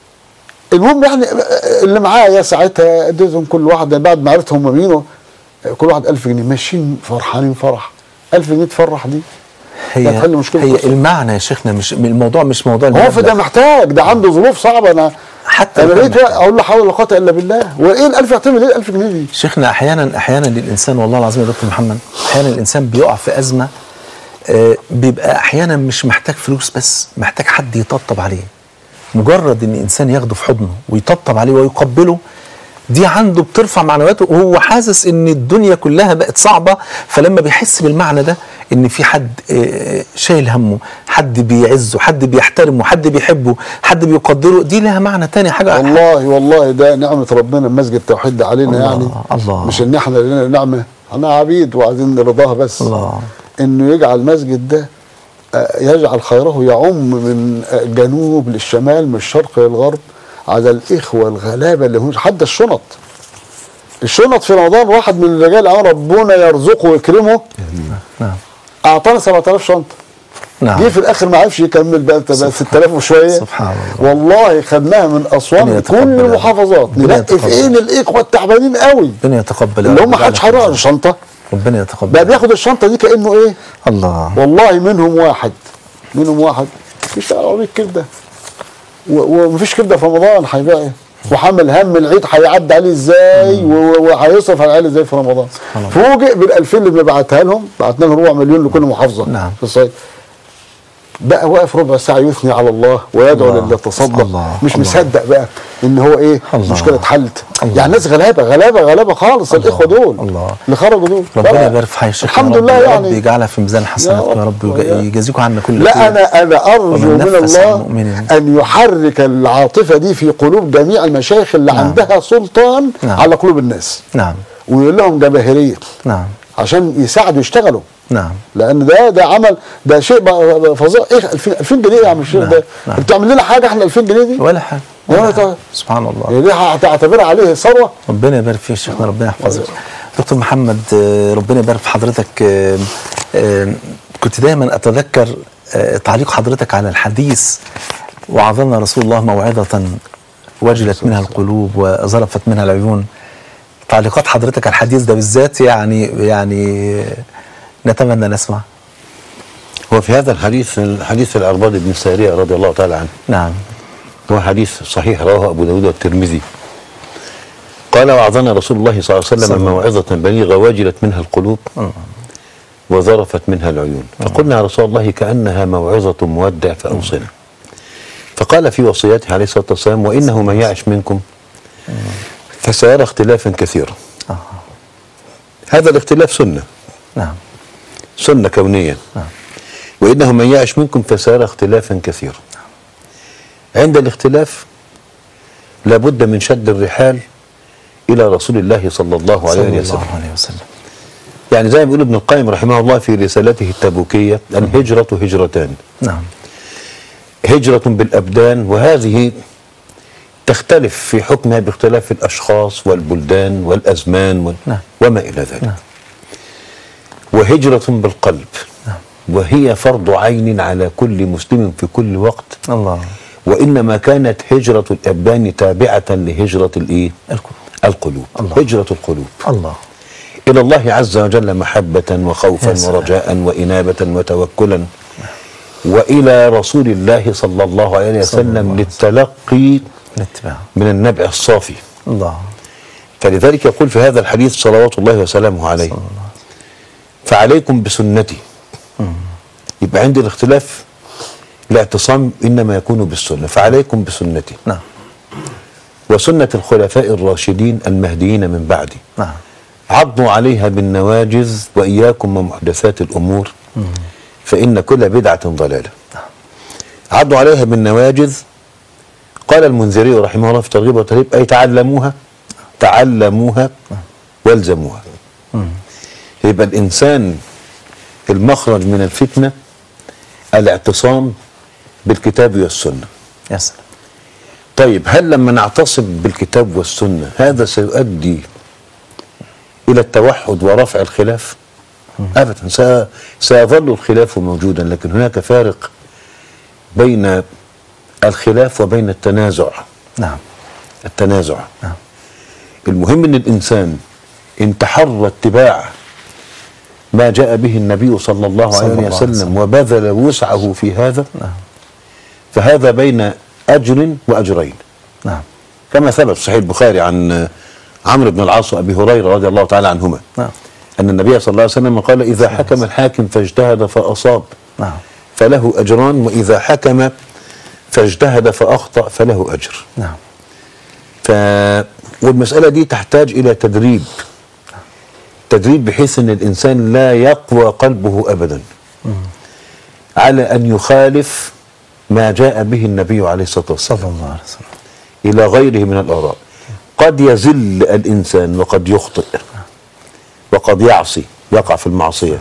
المهم يعني اللي معايا ساعتها اديتهم كل واحد بعد ما عرفت هم مين كل واحد 1000 جنيه ماشيين فرحانين فرح 1000 جنيه تفرح دي هي لا تحل مشكلة هي القصة. المعنى يا شيخنا مش الموضوع مش موضوع هو في المبلغ. ده محتاج ده عنده ظروف صعبه انا حتى انا لو كان لقيت محتاج. اقول له حول ولا قوه الا بالله وايه ال 1000 يعتمد ايه ال 1000 جنيه دي؟ شيخنا احيانا احيانا الانسان والله العظيم يا دكتور محمد احيانا الانسان بيقع في ازمه آه، بيبقى احيانا مش محتاج فلوس بس محتاج حد يطبطب عليه مجرد ان انسان ياخده في حضنه ويطبطب عليه ويقبله دي عنده بترفع معنوياته وهو حاسس ان الدنيا كلها بقت صعبه فلما بيحس بالمعنى ده ان في حد آه، شايل همه حد بيعزه حد بيحترمه حد بيحبه حد بيقدره دي لها معنى تاني حاجه والله والله ده نعمه ربنا المسجد التوحيد ده علينا الله، يعني الله. مش ان احنا لنا نعمه احنا عبيد وعايزين رضاها بس الله انه يجعل المسجد ده آه، يجعل خيره يعم من آه، الجنوب للشمال من الشرق للغرب على الاخوه الغلابه اللي هم حتى الشنط الشنط في رمضان واحد من الرجال قال ربنا يرزقه ويكرمه نعم اعطانا 7000 شنطه نعم جه في الاخر ما عرفش يكمل بقى بقى 6000 وشويه سبحان الله. والله خدناها من ربنا اسوان كل يتقبل يا رب. المحافظات ربنا نلاقي في يتقبل. ايه الاخوه التعبانين قوي ربنا يتقبل يا اللي رب هم محدش ويجعلنا هيروح على شنطه ربنا يتقبل بقى بياخد الشنطه دي كانه ايه الله والله منهم واحد منهم واحد بيشتغل عربيه كبده و- ومفيش كبده في رمضان هيبقى ايه وحمل هم العيد هيعدي عليه ازاي و- و- وهيصرف على العيال ازاي في رمضان فوجئ بال 2000 اللي بعتها لهم بعتنا لهم ربع مليون لكل محافظه نعم. في الصعيد بقى واقف ربع ساعه يثني على الله ويدعو الله. للي تصدق الله. مش الله. مصدق بقى ان هو ايه الله. المشكله اتحلت الله. يعني ناس غلابه غلابه غلابه خالص الله. الاخوه دول الله. اللي خرجوا دول ربنا فأنا يبارك في حي الشيخ الحمد يا رب. لله يا رب يعني يجعلها في ميزان حسناتكم يا رب رب. ويجازيكم عنا كل خير لا انا انا ارجو ومن من نفس عن الله المؤمنين. ان يحرك العاطفه دي في قلوب جميع المشايخ اللي نعم. عندها سلطان نعم. على قلوب الناس نعم ويقول لهم جماهيريه نعم عشان يساعدوا يشتغلوا نعم لان ده ده عمل ده شيء بقى- بقى فظيع ايه 2000 2000 جنيه يا عم الشيخ نعم. ده نعم. انت بتعمل لنا حاجه احنا 2000 جنيه دي ولا حاجه ولا ولا حاجة. حاجة. سبحان الله يعني دي هتعتبرها عليه ثروه ربنا يبارك فيك شيخنا ربنا يحفظك دكتور محمد آه، ربنا يبارك في حضرتك آه، آه، كنت دايما اتذكر آه، تعليق حضرتك على الحديث وعظنا رسول الله موعظة وجلت منها القلوب وظرفت منها العيون تعليقات حضرتك على الحديث ده بالذات يعني يعني آه، نتمنى نسمع هو في هذا الحديث حديث العرباض بن سارية رضي الله تعالى عنه نعم هو حديث صحيح رواه أبو داود والترمذي قال وعظنا رسول الله صلى الله عليه صلى وسلم الله موعظة بليغة وجلت منها القلوب وذرفت منها العيون فقلنا يا رسول الله كأنها موعظة مودع فأوصنا فقال في وصيته عليه الصلاة والسلام وإنه من يعش منكم فسيرى اختلافا كثيرا آه. هذا الاختلاف سنة نعم سنة كونية نعم. وإنه من يعش منكم فسيرى اختلافا كثيرا عند الاختلاف لابد من شد الرحال إلى رسول الله صلى الله صلى عليه وسلم الله عليه وسلم يعني زي ما بيقول ابن القيم رحمه الله في رسالته التبوكية الهجرة هجرتان نعم هجرة بالأبدان وهذه تختلف في حكمها باختلاف الأشخاص والبلدان والأزمان وال... نعم. وما إلى ذلك نعم. وهجرة بالقلب وهي فرض عين على كل مسلم في كل وقت الله وإنما كانت هجرة الأبدان تابعة لهجرة الإيه؟ القلوب القلوب الله. هجرة القلوب الله إلى الله عز وجل محبة يا وخوفا سلام. ورجاء وإنابة وتوكلا وإلى رسول الله صلى الله عليه صلى الله وسلم عليه للتلقي الاتباع من النبع الصافي الله فلذلك يقول في هذا الحديث صلوات الله وسلامه عليه فعليكم بسنتي يبقى عند الاختلاف الاعتصام إنما يكون بالسنة فعليكم بسنتي نعم وسنة الخلفاء الراشدين المهديين من بعدي نعم عضوا عليها بالنواجز وإياكم ومحدثات الأمور فإن كل بدعة ضلالة عضوا عليها بالنواجز قال المنذري رحمه الله في ترغيب وترهيب أي تعلموها تعلموها والزموها يبقى الإنسان المخرج من الفتنة الاعتصام بالكتاب والسنة يا سلام طيب هل لما نعتصم بالكتاب والسنة هذا سيؤدي إلى التوحد ورفع الخلاف أبدا سي- سيظل الخلاف موجودا لكن هناك فارق بين الخلاف وبين التنازع نعم التنازع نعم. المهم ان الانسان ان تحرى اتباع ما جاء به النبي صلى الله صلى عليه الله عليه وسلم وسلم. وبذل وسعه في هذا نعم فهذا بين اجر واجرين نعم كما ثبت في صحيح البخاري عن عمرو بن العاص وابي هريره رضي الله تعالى عنهما نعم ان النبي صلى الله عليه وسلم قال اذا حكم الحاكم فاجتهد فاصاب نعم فله اجران واذا حكم فاجتهد فاخطا فله اجر نعم ف والمسألة دي تحتاج إلى تدريب تدريب بحيث أن الإنسان لا يقوى قلبه أبدا على أن يخالف ما جاء به النبي عليه الصلاة والسلام صلى الله عليه وسلم إلى غيره من الآراء قد يزل الإنسان وقد يخطئ وقد يعصي يقع في المعصية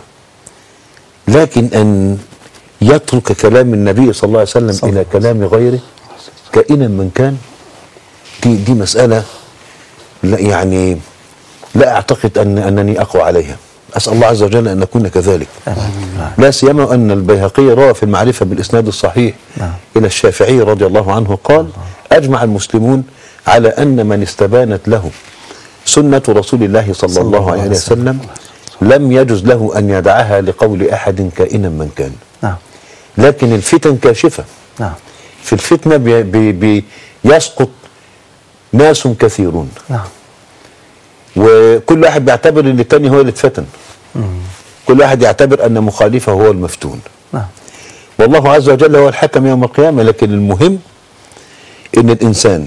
لكن أن يترك كلام النبي صلى الله عليه وسلم صلى إلى الله كلام غيره كائنا من كان دي دي مسألة لا يعني لا أعتقد أن أنني أقوى عليها أسأل الله عز وجل أن نكون كذلك لا سيما أن البيهقي روى في المعرفة بالإسناد الصحيح نعم. إلى الشافعي رضي الله عنه قال أجمع المسلمون على أن من استبانت له سنة رسول الله صلى, صلى الله الله عليه عليه وسلم. وسلم لم يجز له أن يدعها لقول أحد كائنا من كان نعم لكن الفتن كاشفة نعم في الفتنة بي بي بي يسقط ناس كثيرون نعم وكل واحد بيعتبر ان التاني هو اللي اتفتن كل واحد يعتبر ان مخالفه هو المفتون نعم والله عز وجل هو الحكم يوم القيامه لكن المهم ان الانسان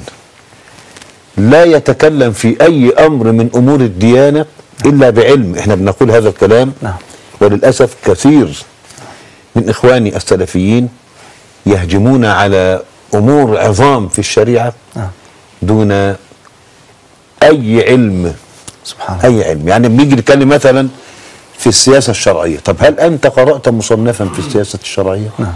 لا يتكلم في اي امر من امور الديانه الا بعلم احنا بنقول هذا الكلام نعم. وللاسف كثير من اخواني السلفيين يهجمون على امور عظام في الشريعه نعم دون اي علم سبحان الله اي علم يعني بنيجي نتكلم مثلا في السياسه الشرعيه طب هل انت قرات مصنفا في السياسه الشرعيه نعم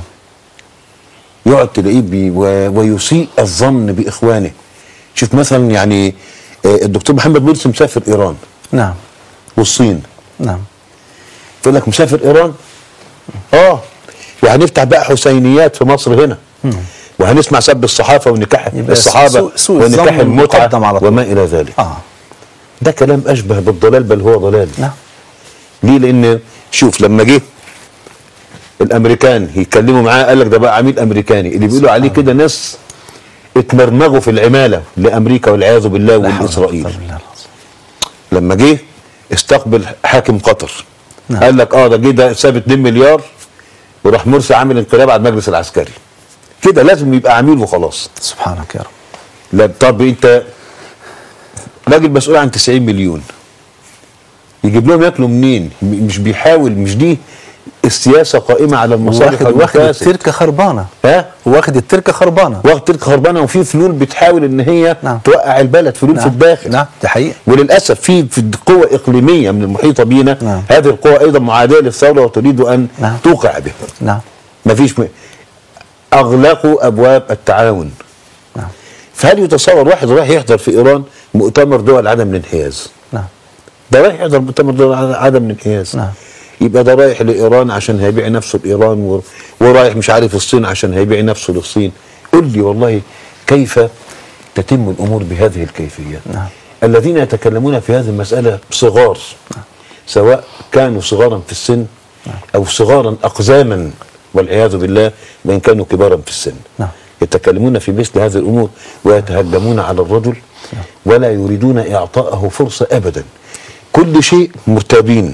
يقعد تلاقيه بي و- ويسيء الظن باخوانه شوف مثلا يعني آه، الدكتور محمد مرسي مسافر ايران نعم والصين نعم يقول لك مسافر ايران اه وهنفتح بقى حسينيات في مصر هنا وهنسمع سب الصحافه ونكاح يبقى الصحابه سوء- سوء الظن ونكاح المتعه مقدم على طول. وما الى ذلك اه ده كلام اشبه بالضلال بل هو ضلال نعم ليه لان شوف لما جه الامريكان يتكلموا معاه قال لك ده بقى عميل امريكاني اللي بيقولوا عليه كده ناس اتمرمغوا في العماله لامريكا والعياذ بالله لا حول ولا والاسرائيل قوة إلا بالله العظيم. لما جه استقبل حاكم قطر نعم. قال لك اه ده جه ده ساب 2 مليار وراح مرسي عامل انقلاب على المجلس العسكري كده لازم يبقى عميل وخلاص سبحانك يا رب لا طب انت راجل مسؤول عن 90 مليون يجيب لهم ياكلوا منين م- مش بيحاول مش دي السياسه قائمه على المصالح واخد واخد والمكاسب التركه خربانه ها واخد التركه خربانه واخد تلك خربانه وفي فلول بتحاول ان هي نعم. توقع البلد فلول في الداخل نعم دي حقيقه وللاسف في في قوى اقليميه من المحيطه بينا نعم. هذه القوى ايضا معاديه للثوره وتريد ان نعم. توقع بها نعم مفيش م... اغلقوا ابواب التعاون نعم فهل يتصور واحد رايح يحضر في ايران مؤتمر دول عدم الانحياز نعم ده رايح يحضر مؤتمر دول عدم الانحياز نعم. يبقى ده رايح لايران عشان هيبيع نفسه لايران و... ورايح مش عارف الصين عشان هيبيع نفسه للصين قل لي والله كيف تتم الامور بهذه الكيفيه نعم. الذين يتكلمون في هذه المساله صغار سواء كانوا صغارا في السن او صغارا اقزاما والعياذ بالله وان كانوا كبارا في السن نعم. يتكلمون في مثل هذه الامور ويتهجمون على الرجل ولا يريدون اعطائه فرصه ابدا كل شيء مرتابين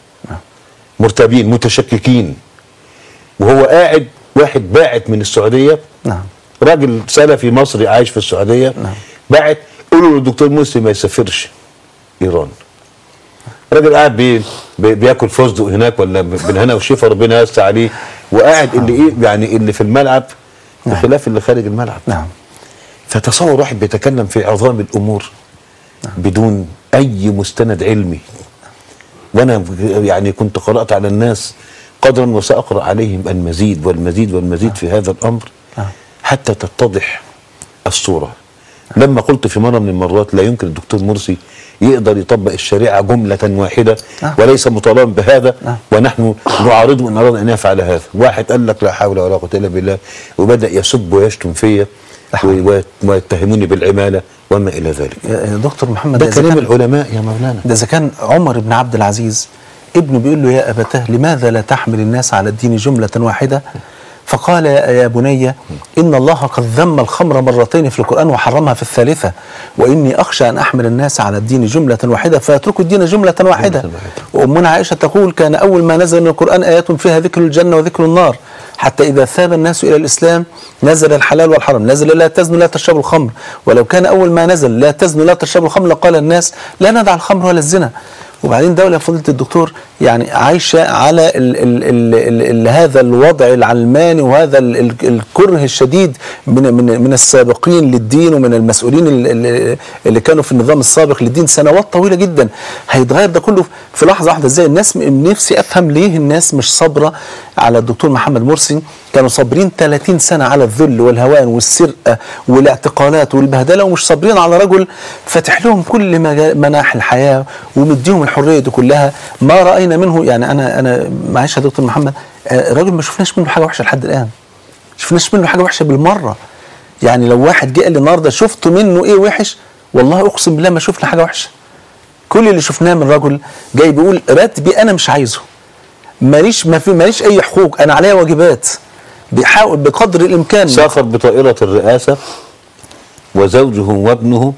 مرتابين متشككين وهو قاعد واحد باعت من السعوديه نعم راجل سلفي مصري عايش في السعوديه نعم. باعت قولوا للدكتور مرسي ما يسافرش ايران راجل قاعد بي بي بياكل فستق هناك ولا بالهنا والشفا ربنا يوسع عليه وقاعد اللي ايه يعني اللي في الملعب بخلاف اللي خارج الملعب نعم فتصور واحد بيتكلم في عظام الامور بدون اي مستند علمي وانا يعني كنت قرات على الناس قدرا وساقرا عليهم المزيد والمزيد والمزيد في هذا الامر نعم. حتى تتضح الصوره لما قلت في مره من المرات لا يمكن الدكتور مرسي يقدر يطبق الشريعه جمله واحده نعم. وليس مطالبا بهذا نعم. ونحن نعارضه ان اراد ان يفعل هذا واحد قال لك لا حول ولا قوه الا بالله وبدا يسب ويشتم فيا لا حول. و- ويتهموني بالعماله وما الى ذلك يا- يا دكتور محمد ده إذا كلام كان- العلماء يا مولانا ده اذا كان عمر بن عبد العزيز ابنه بيقول له يا ابتاه لماذا لا تحمل الناس على الدين جمله واحده فقال يا يا بني ان الله قد ذم الخمر مرتين في القران وحرمها في الثالثه واني اخشى ان احمل الناس على الدين جمله واحده فيتركوا الدين جمله واحده واحدة. وامنا عائشه تقول كان اول ما نزل من القران ايات فيها ذكر الجنه وذكر النار حتى اذا ثاب الناس الى الاسلام نزل الحلال والحرام نزل لا تزنوا لا تشربوا الخمر ولو كان اول ما نزل لا تزنوا لا تشربوا الخمر لقال الناس لا ندع الخمر ولا الزنا وبعدين دولة يا فضيلة الدكتور يعني عايشة على ال ال ال ال ال هذا الوضع العلماني وهذا ال ال الكره الشديد من من من السابقين للدين ومن المسؤولين ال- ال- اللي كانوا في النظام السابق للدين سنوات طويلة جدا هيتغير ده كله في لحظة واحدة ازاي الناس م- نفسي افهم ليه الناس مش صابرة على الدكتور محمد مرسي كانوا صابرين 30 سنة على الذل والهوان والسرقة والاعتقالات والبهدلة ومش صابرين على رجل فاتح لهم كل مجا- مناحي الحياة ومديهم الحرية دي كلها ما رأينا منه يعني أنا أنا معلش يا دكتور محمد آه، راجل ما شفناش منه حاجة وحشة لحد الآن شفناش منه حاجة وحشة بالمرة يعني لو واحد جه قال لي النهارده شفت منه إيه وحش والله أقسم بالله ما شفنا حاجة وحشة كل اللي شفناه من رجل جاي بيقول راتبي انا مش عايزه ماليش ما في ماليش اي حقوق انا عليا واجبات بيحاول بقدر الامكان سافر بطائرة الرئاسة وزوجه وابنه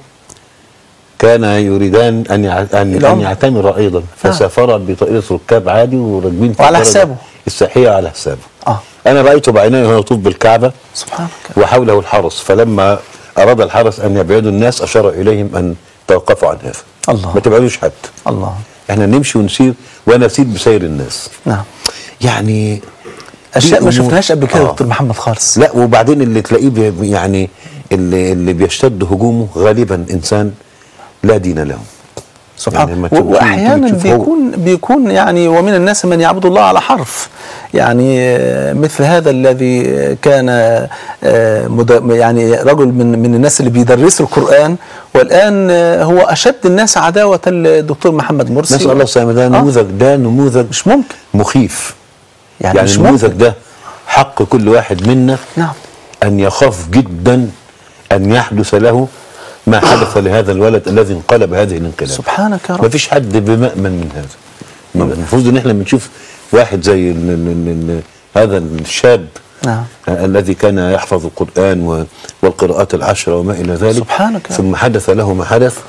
كان يريدان ان يع- ان ان العمر. يعتمرا ايضا فسافرا بطائرة ركاب عادي وراكبين في وعلى الدرجة حسابه. الساحية على حسابه اه انا رايته بعيني وهو يطوف بالكعبة سبحانك وحوله الحرس فلما اراد الحرس ان يبعدوا الناس اشار اليهم ان توقفوا عن هذا الله. ما تبعدوش حد الله احنا نمشي ونسير ونسير بسير الناس نعم يعني اشياء دي ما أمور- شفناهاش قبل كده يا آه. دكتور محمد خالص لا وبعدين اللي تلاقيه بي- يعني اللي, اللي بيشتد هجومه غالبا انسان لا دين له سبحان يعني ما و- تشوف- واحيانا تشوف هو- بيكون بيكون يعني ومن الناس من يعبد الله على حرف يعني آه، مثل هذا الذي كان آه، مد- يعني رجل من من الناس اللي بيدرسوا القران والان آه، هو اشد الناس عداوه للدكتور محمد مرسي نسال الله السلامه ده آه، نموذج ده نموذج مش ممكن مخيف يعني, يعني مش النموذج ممكن ده حق كل واحد منا نعم ان يخاف جدا ان يحدث له ما حدث لهذا الولد الذي انقلب هذه الانقلاب سبحانك يا ما رب فيش حد بمأمن من هذا المفروض ان احنا بنشوف واحد زي ال ال ال ال هذا الشاب نعم آه، الذي كان يحفظ القرآن و- والقراءات العشرة وما إلى ذلك سبحانك يا ثم حدث له ما حدث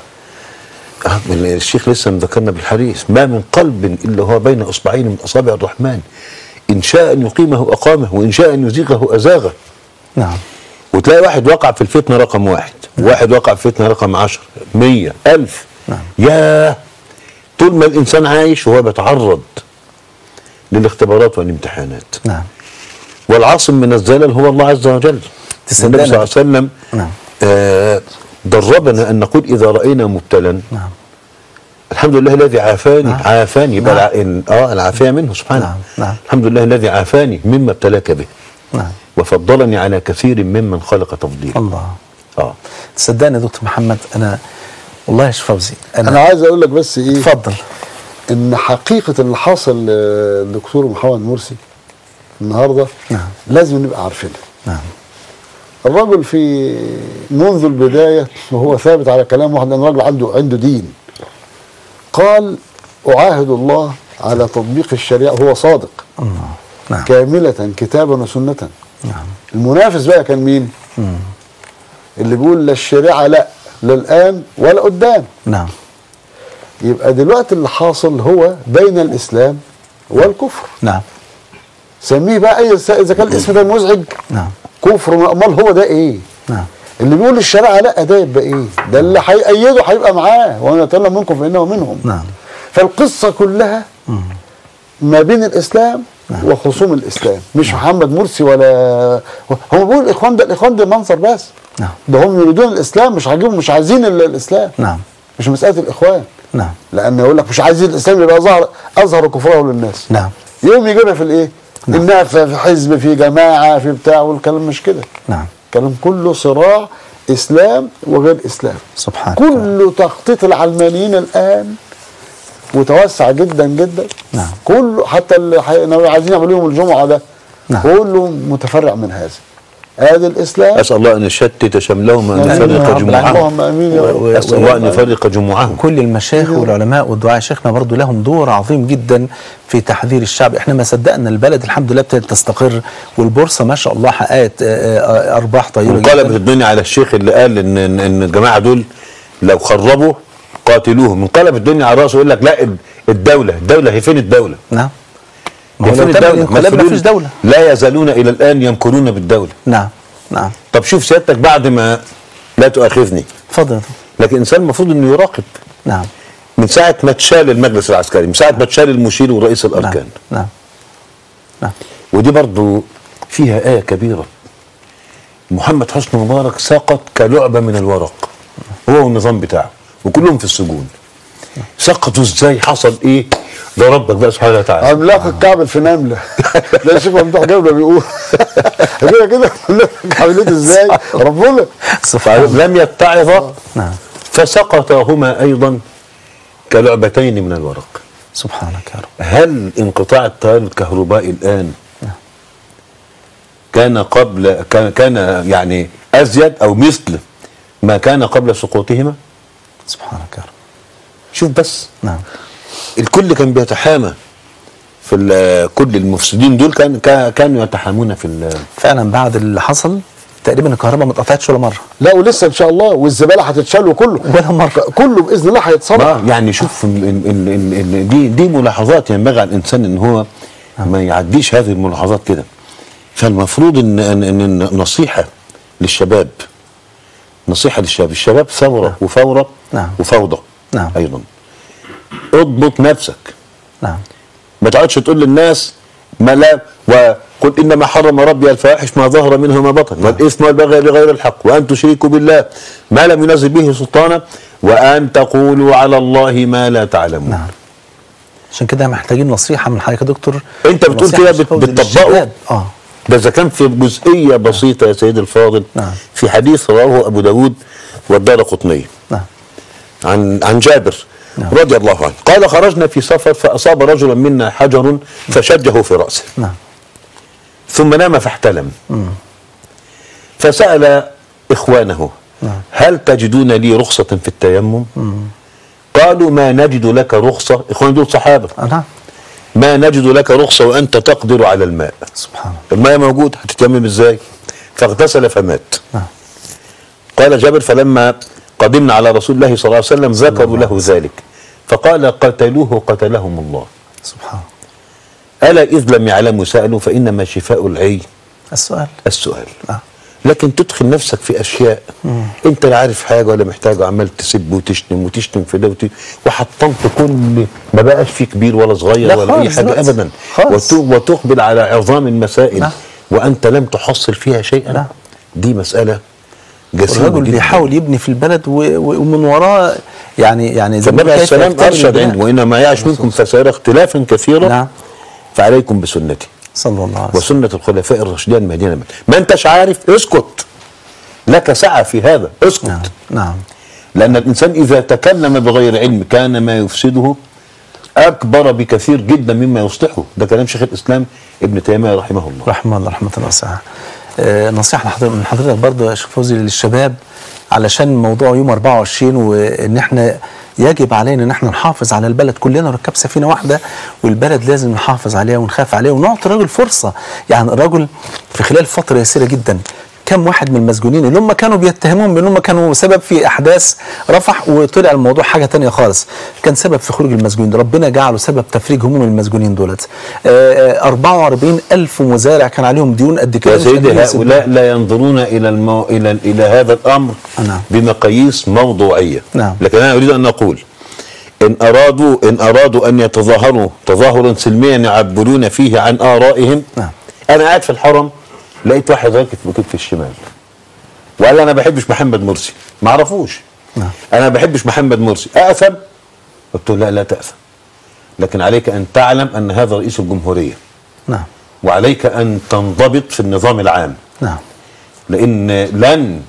آه، الشيخ لسه مذكرنا بالحديث ما من قلب إلا هو بين إصبعين من أصابع الرحمن إن شاء أن يقيمه أقامه وإن شاء أن يزيغه أزاغه نعم وتلاقي واحد وقع في الفتنة رقم واحد واحد وقع في الفتنة رقم عشر مية ألف نعم. يا طول ما الإنسان عايش وهو بيتعرض للاختبارات والامتحانات نعم والعاصم من الزلل هو الله عز وجل تصدقنا النبي صلى الله عليه وسلم نعم. آه دربنا أن نقول إذا رأينا مبتلا نعم الحمد لله الذي عافاني نعم. عافاني يبقى نعم. الع- ال- اه العافية منه سبحانه نعم. نعم. الحمد لله الذي عافاني مما ابتلاك به نعم وفضلني على كثير ممن خلق تفضيلا الله اه صدقني يا دكتور محمد انا والله يا شيخ فوزي انا, انا عايز اقول لك بس ايه اتفضل ان حقيقه اللي حصل للدكتور محمد مرسي النهارده نعم. لازم نبقى عارفينها نعم الرجل في منذ البدايه وهو ثابت على كلام واحد لان الراجل عنده عنده دين قال اعاهد الله على تطبيق الشريعه هو صادق الله نعم كامله كتابا وسنه نعم المنافس بقى كان مين؟ اللي بيقول لا الشريعه لا لا الان ولا قدام نعم يبقى دلوقتي اللي حاصل هو بين الاسلام والكفر نعم سميه بقى اي اذا كان الاسم ده مزعج نعم كفر امال هو ده ايه؟ نعم اللي بيقول الشريعه لا ده يبقى ايه؟ ده اللي هيأيده هيبقى معاه وانا اتكلم منكم فانه منهم نعم فالقصه كلها ما بين الاسلام وخصوم الاسلام مش محمد مرسي ولا هم بيقولوا الاخوان ده الاخوان ده منظر بس نعم ده هم يريدون الاسلام مش عاجبهم مش عايزين ال- الاسلام نعم مش مساله الاخوان نعم لان يقول لك مش عايزين الاسلام يبقى ظهر اظهر كفره للناس نعم يوم يجيبها في الايه؟ انها في في حزب في جماعه في بتاع والكلام مش كده نعم الكلام كله صراع اسلام وغير اسلام سبحانك كل تخطيط العلمانيين الان متوسع جدا جدا نعم. كله حتى اللي حي- عايزين يعملوا يوم الجمعه ده نعم. كله متفرع من هذا ادي الاسلام أسأل الله أن يشتت شملهم وأن آمين يا يفرق رب جموعهم اللهم امين يا رب أسأل الله أن يفرق جموعهم كل المشايخ والعلماء والدعاء شيخنا برضو لهم دور عظيم جدا في تحذير الشعب احنا ما صدقنا البلد الحمد لله ابتدت تستقر والبورصه ما شاء الله حققت آه، آه، ارباح طيبه انقلبت جدا الدنيا على الشيخ اللي قال ان ان إن الجماعه دول لو خربوا قاتلوهم انقلب الدنيا على راسه يقول لك لا الدوله الدوله هي فين الدوله؟ نعم ما هي هو فين لو تم الانقلاب ما مسؤولون فيش دوله لا يزالون الى الان يمكرون بالدوله نعم نعم طب شوف سيادتك بعد ما لا تؤاخذني اتفضل يا دكتور. لكن الانسان المفروض انه يراقب نعم من ساعه ما اتشال المجلس العسكري من ساعه ما اتشال المشير ورئيس نعم الاركان نعم نعم ودي برضو فيها آية كبيرة محمد حسني مبارك سقط كلعبة من الورق هو والنظام بتاعه وكلهم في السجون سقطوا ازاي حصل ايه ده ربك بقى سبحانه وتعالى عملاق الكعب في نمله ده الشيخ ممدوح جابله بيقول كده كده عملت ازاي ربنا سبحان الله لم يتعظ نعم فسقطاهما ايضا كلعبتين من الورق سبحانك يا رب هل انقطاع التيار الكهربائي الان كان قبل كان كان يعني ازيد او مثل ما كان قبل سقوطهما سبحانك يا رب شوف بس نعم الكل كان بيتحامى في ال- كل المفسدين دول كان كا- كانوا يتحامون في ال- فعلا بعد اللي حصل تقريبا الكهرباء ما اتقطعتش ولا مره لا ولسه ان شاء الله والزباله هتتشال وكله ولا مرة. كله باذن الله هيتصلح ما يعني شوف ال- ال- ال- ال- ال- دي دي ملاحظات ينبغي على الانسان ان هو ما يعديش هذه الملاحظات كده فالمفروض ان ان إن النصيحه للشباب نصيحه للشباب الشباب ثوره وفوره نعم. وفوضى نعم. ايضا اضبط نفسك نعم ما تقعدش تقول للناس ما لا وقل انما حرم ربي الفواحش ما ظهر منها ما بطن والاثم والبغي لغير الحق وان تشركوا بالله ما لم ينزل به سلطانا وان تقولوا على الله ما لا تعلمون نعم عشان كده محتاجين نصيحه من حضرتك يا دكتور أنت بتقول نصيحة كده يا شيخ بت- فوزي بتطبقه؟ للشباب. اه ده اذا كان في جزئيه بسيطه يا سيدي الفاضل نعم. في حديث رواه ابو داود والدار قطني نعم عن عن جابر نعم. رضي الله عنه قال خرجنا في سفر فاصاب رجلا منا حجر فشجه في راسه نعم ثم نام فاحتلم فسأل إخوانه نعم. هل تجدون لي رخصة في التيمم قالوا ما نجد لك رخصة إخوان دول صحابة آه نعم ما نجد لك رخصة وأنت تقدر على الماء سبحان الله الماء موجود هتتيمم إزاي فاغتسل فمات نعم قال جابر فلما قدمنا على رسول الله صلى الله عليه وسلم ذكروا له ذلك فقال قتلوه قتلهم الله سبحان الله ألا إذ لم يعلموا سألوا فإنما شفاء العي السؤال السؤال آه. لكن تدخل نفسك في اشياء انت لا عارف حاجه ولا محتاج عمال تسب وتشتم وتشتم في ده وت- وحطمت كل ما بقاش في كبير ولا صغير لا ولا اي خالص حاجه دلوقتي. ابدا خالص. وت- وتقبل على عظام المسائل نعم. وانت لم تحصل فيها شيئا نعم. دي مساله جسيمه الرجل جداً. بيحاول يبني في البلد و- و- ومن وراه يعني يعني زي ما فالنبي عليه بيقول كيف السلام يقترب ارشد البناء. عنده وانما يعش منكم فسيرى اختلافا كثيرا نعم فعليكم بسنتي صلى الله عليه وسلم وسنه الخلفاء الراشدين المهديين ما انتش عارف اسكت لك سعه في هذا اسكت نعم نعم لأن الإنسان إذا تكلم بغير علم كان ما يفسده أكبر بكثير جدا مما يصلحه ده كلام شيخ الإسلام ابن تيمية رحمه الله رحمه الله رحمة واسعة آه، نصيحة لحضر- من حضرتك برضه يا شيخ فوزي للشباب علشان موضوع يوم 24 وان احنا يجب علينا ان احنا نحافظ على البلد كلنا ركاب سفينه واحده والبلد لازم نحافظ عليها ونخاف عليها ونعطي الراجل فرصه يعني الراجل في خلال فتره يسيره جدا كم واحد من المسجونين اللي هم كانوا بيتهموهم بان هم كانوا سبب في احداث رفح وطلع الموضوع حاجه تانية خالص كان سبب في خروج المسجونين ربنا جعله سبب تفريج هموم المسجونين دولت آه، آه، 44 الف مزارع كان عليهم ديون قد كده يا مش سيدي قادرين يسدوها. هؤلاء لا ينظرون إلى المو... إلى إلى هذا الأمر نعم. بمقاييس موضوعية نعم. لكن أنا أريد أن أقول إن أرادوا إن أرادوا أن يتظاهروا تظاهرا سلميا يعبرون فيه عن آرائهم نعم. أنا قاعد في الحرم لقيت واحد راكب بكتف الشمال وقال لي أنا ما بحبش محمد مرسي ما أعرفوش نعم. أنا ما بحبش محمد مرسي أأثم قلت له لا لا تأثم لكن عليك أن تعلم أن هذا رئيس الجمهورية نعم وعليك أن تنضبط في النظام العام نعم لأن لن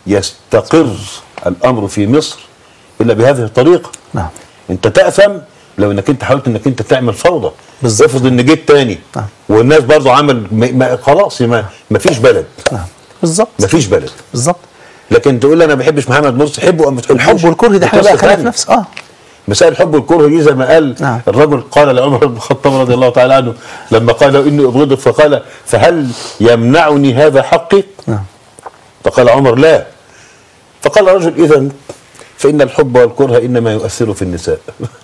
يستقر الأمر في مصر إلا بهذه الطريقة نعم أنت تأثم لو أنك أنت حاولت أنك أنت تعمل فوضى بالظبط. افرض أن جيت تاني نعم. والناس برضو عمل ما ما خلاص ما, ما فيش بلد نعم بالظبط ما فيش بلد بالظبط لكن تقول لي أنا ما بحبش محمد مرسي حبه أو ما تحبوش الحب والكره ده حاجه قصة بقى خليها في تانية. نفس اه مسائل الحب والكره دي زي ما قال نعم. الرجل قال لعمر بن الخطاب رضي الله تعالى عنه لما قال اني ابغضك فقال فهل يمنعني هذا حقي؟ نعم فقال عمر لا فقال الرجل اذا فان الحب والكره انما يؤثر في النساء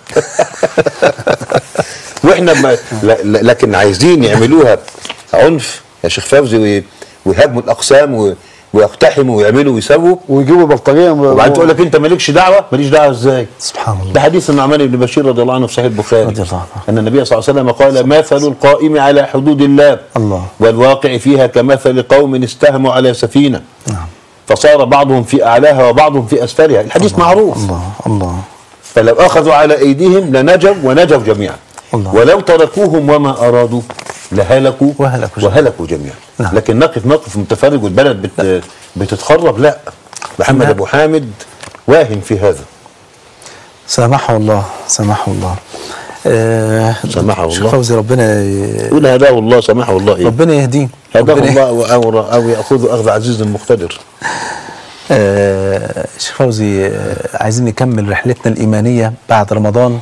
واحنا ما لا لا لكن عايزين يعملوها عنف يا شيخ فوزي وي- ويهاجموا الاقسام و- ويقتحموا ويعملوا ويسووا ويجيبوا بلطجيه وبعدين تقول لك انت مالكش دعوه ماليش دعوه ازاي سبحان الله ده حديث النعمان بن بشير رضي الله عنه في صحيح البخاري رضي الله عنه. ان النبي صلى الله عليه وسلم قال مثل القائم على حدود الله الله. والواقع فيها كمثل قوم استهموا على سفينه نعم فصار بعضهم في اعلاها وبعضهم في اسفلها الحديث معروف الله الله فلو اخذوا على ايديهم لنجوا ونجوا جميعا الله. ولو تركوهم وما ارادوا لهلكوا وهلكوا جميعا. وهلكوا جميعا نعم. لكن نقف موقف متفرج والبلد بت بتتخرب لا محمد لا. ابو حامد واهن في هذا سامحه الله سامحه الله آه سامحه شيخ الله. فوزي ربنا ي- يقول هداه الله سمحه الله إيه؟ ربنا يهديه هداه ربنا الله او او ياخذ اخذ عزيز مقتدر آه شيخ فوزي آه عايزين نكمل رحلتنا الإيمانية بعد رمضان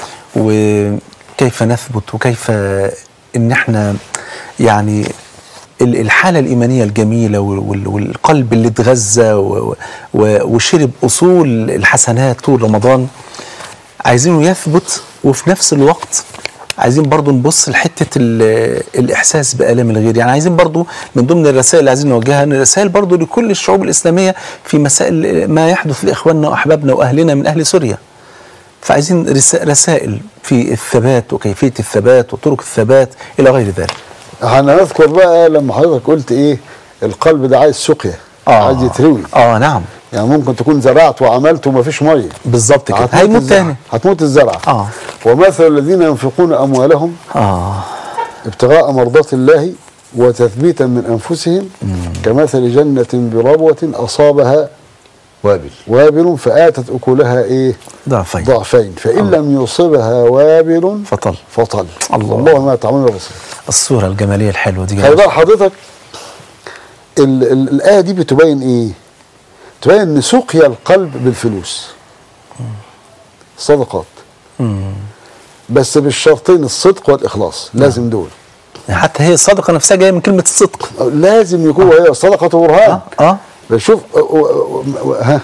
وكيف نثبت وكيف إن احنا يعني ال- الحالة الإيمانية الجميلة وال- وال- والقلب اللي اتغذى و- و- وشرب أصول الحسنات طول رمضان عايزينه يثبت وفي نفس الوقت عايزين برضو نبص لحتة ال- الإحساس بآلام الغير يعني عايزين برضو من ضمن الرسائل اللي عايزين نوجهها إن الرسائل برضو لكل الشعوب الإسلامية في مسائل ما يحدث لإخواننا وأحبابنا وأهلنا من أهل سوريا فعايزين رسا- رسائل في الثبات وكيفية الثبات وطرق الثبات إلى غير ذلك هنذكر بقى لما حضرتك قلت ايه القلب ده عايز سقيا عايز يتروي آه نعم يعني ممكن تكون زرعت وعملت ومفيش ميه بالظبط كده هتموت هيموت الزرع. تاني هتموت الزرع آه. ومثل الذين ينفقون اموالهم آه ابتغاء مرضات الله وتثبيتا من انفسهم كمثل جنة بربوة اصابها وابل وابل فآتت اكلها ايه ضعفين ضعفين فإن لم يصبها وابل فطل فطل الله. الله ما تعملون بصير الصورة الجمالية الحلوة دي خلي بال حضرتك ال- ال- الآية دي بتبين إيه؟ تبين إن سقيا القلب بالفلوس صدقات بس بالشرطين الصدق والإخلاص لازم دول يعني حتى هي الصدقة نفسها جاية من كلمة الصدق لازم يكون هي صدقة برهان آه آه بس شوف و- و- و- ها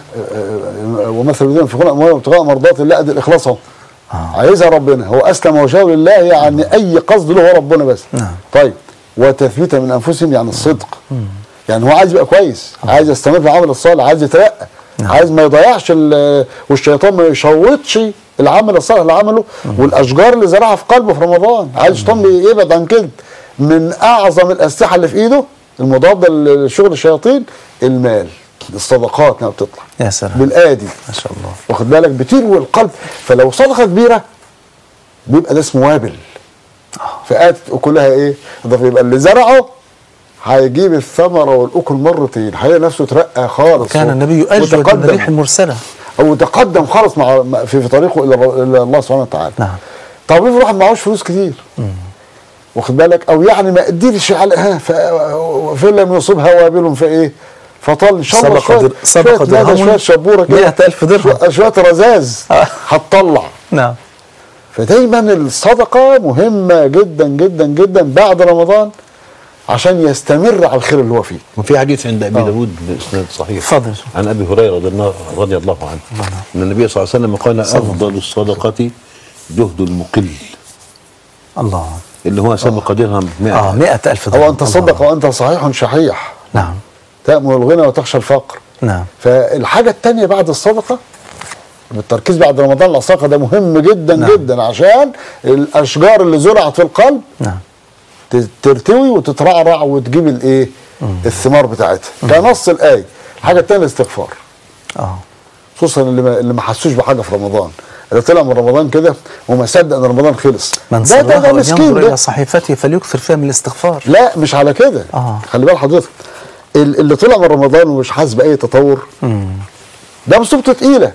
ومثل الذين ينفقون اموالهم ابتغاء مرضات الله ادي الاخلاص اهو عايزها ربنا هو اسلم وجهه لله يعني اي قصد له هو ربنا بس نعم. طيب وتثبيتا من انفسهم يعني الصدق يعني هو عايز يبقى كويس عايز يستمر في العمل الصالح عايز يترقى نعم. عايز ما يضيعش ال- والشيطان ما يشوطش العمل الصالح اللي عمله والاشجار اللي زرعها في قلبه في رمضان عايز الشيطان يبعد عن كده من اعظم الاسلحه اللي في ايده المضاده لشغل الشياطين المال الصدقات لما بتطلع يا سلام بالايدي ما شاء الله واخد بالك بتروي القلب فلو صدقه كبيره بيبقى ده اسمه وابل فآتت أكلها إيه؟ ده يبقى اللي زرعه هيجيب الثمرة والأكل مرتين هيلاقي نفسه اترقى خالص كان النبي أجود من وتقدم. الريح المرسلة أو تقدم خالص مع مع- في, في طريقه إلى الر- إلى الله سبحانه وتعالى نعم. طب افرض واحد معهوش فلوس كتير واخد بالك أو يعني ما قدرش على ها ف- فإن لم يصبها وابل فإيه؟ فطل ان شاء الله صدقة شويه در- صدقة شويه ندى، درهم شويه شبوره كده مئة ألف درهم. شوية- شويه رذاذ آه. هتطلع نعم فدايما الصدقة مهمة جدا جدا جدا بعد رمضان عشان يستمر على الخير اللي هو فيه وفي حديث عند ابي داود باسناد صحيح اتفضل. عن ابي هريره رضي الله رضي الله عنه ان النبي صلى الله عليه وسلم قال افضل الصدقه جهد المقل الله اللي هو سبق درهم 100 اه مئة ألف درهم أو أن تصدق وأنت صحيح شحيح نعم تأمل الغنى وتخشى الفقر نعم فالحاجة التانية بعد الصدقة بالتركيز بعد رمضان الصدقة ده مهم جدا نعم. جدا عشان الأشجار اللي زرعت في القلب نعم ت- ترتوي وتترعرع وتجيب الايه الثمار بتاعتها كنص الآية الحاجة التانية الاستغفار اه خصوصا اللي ما, اللي ما حسوش بحاجه في رمضان اللي طلع من رمضان كده وما صدق ان رمضان خلص من ده ده سره ده أن مسكين ينظر ده إلى صحيفته فليكثر فيها من الاستغفار لا مش على كده آه. خلي بال حضرتك ال- اللي طلع من رمضان ومش حاسس باي تطور ده مصيبته تقيله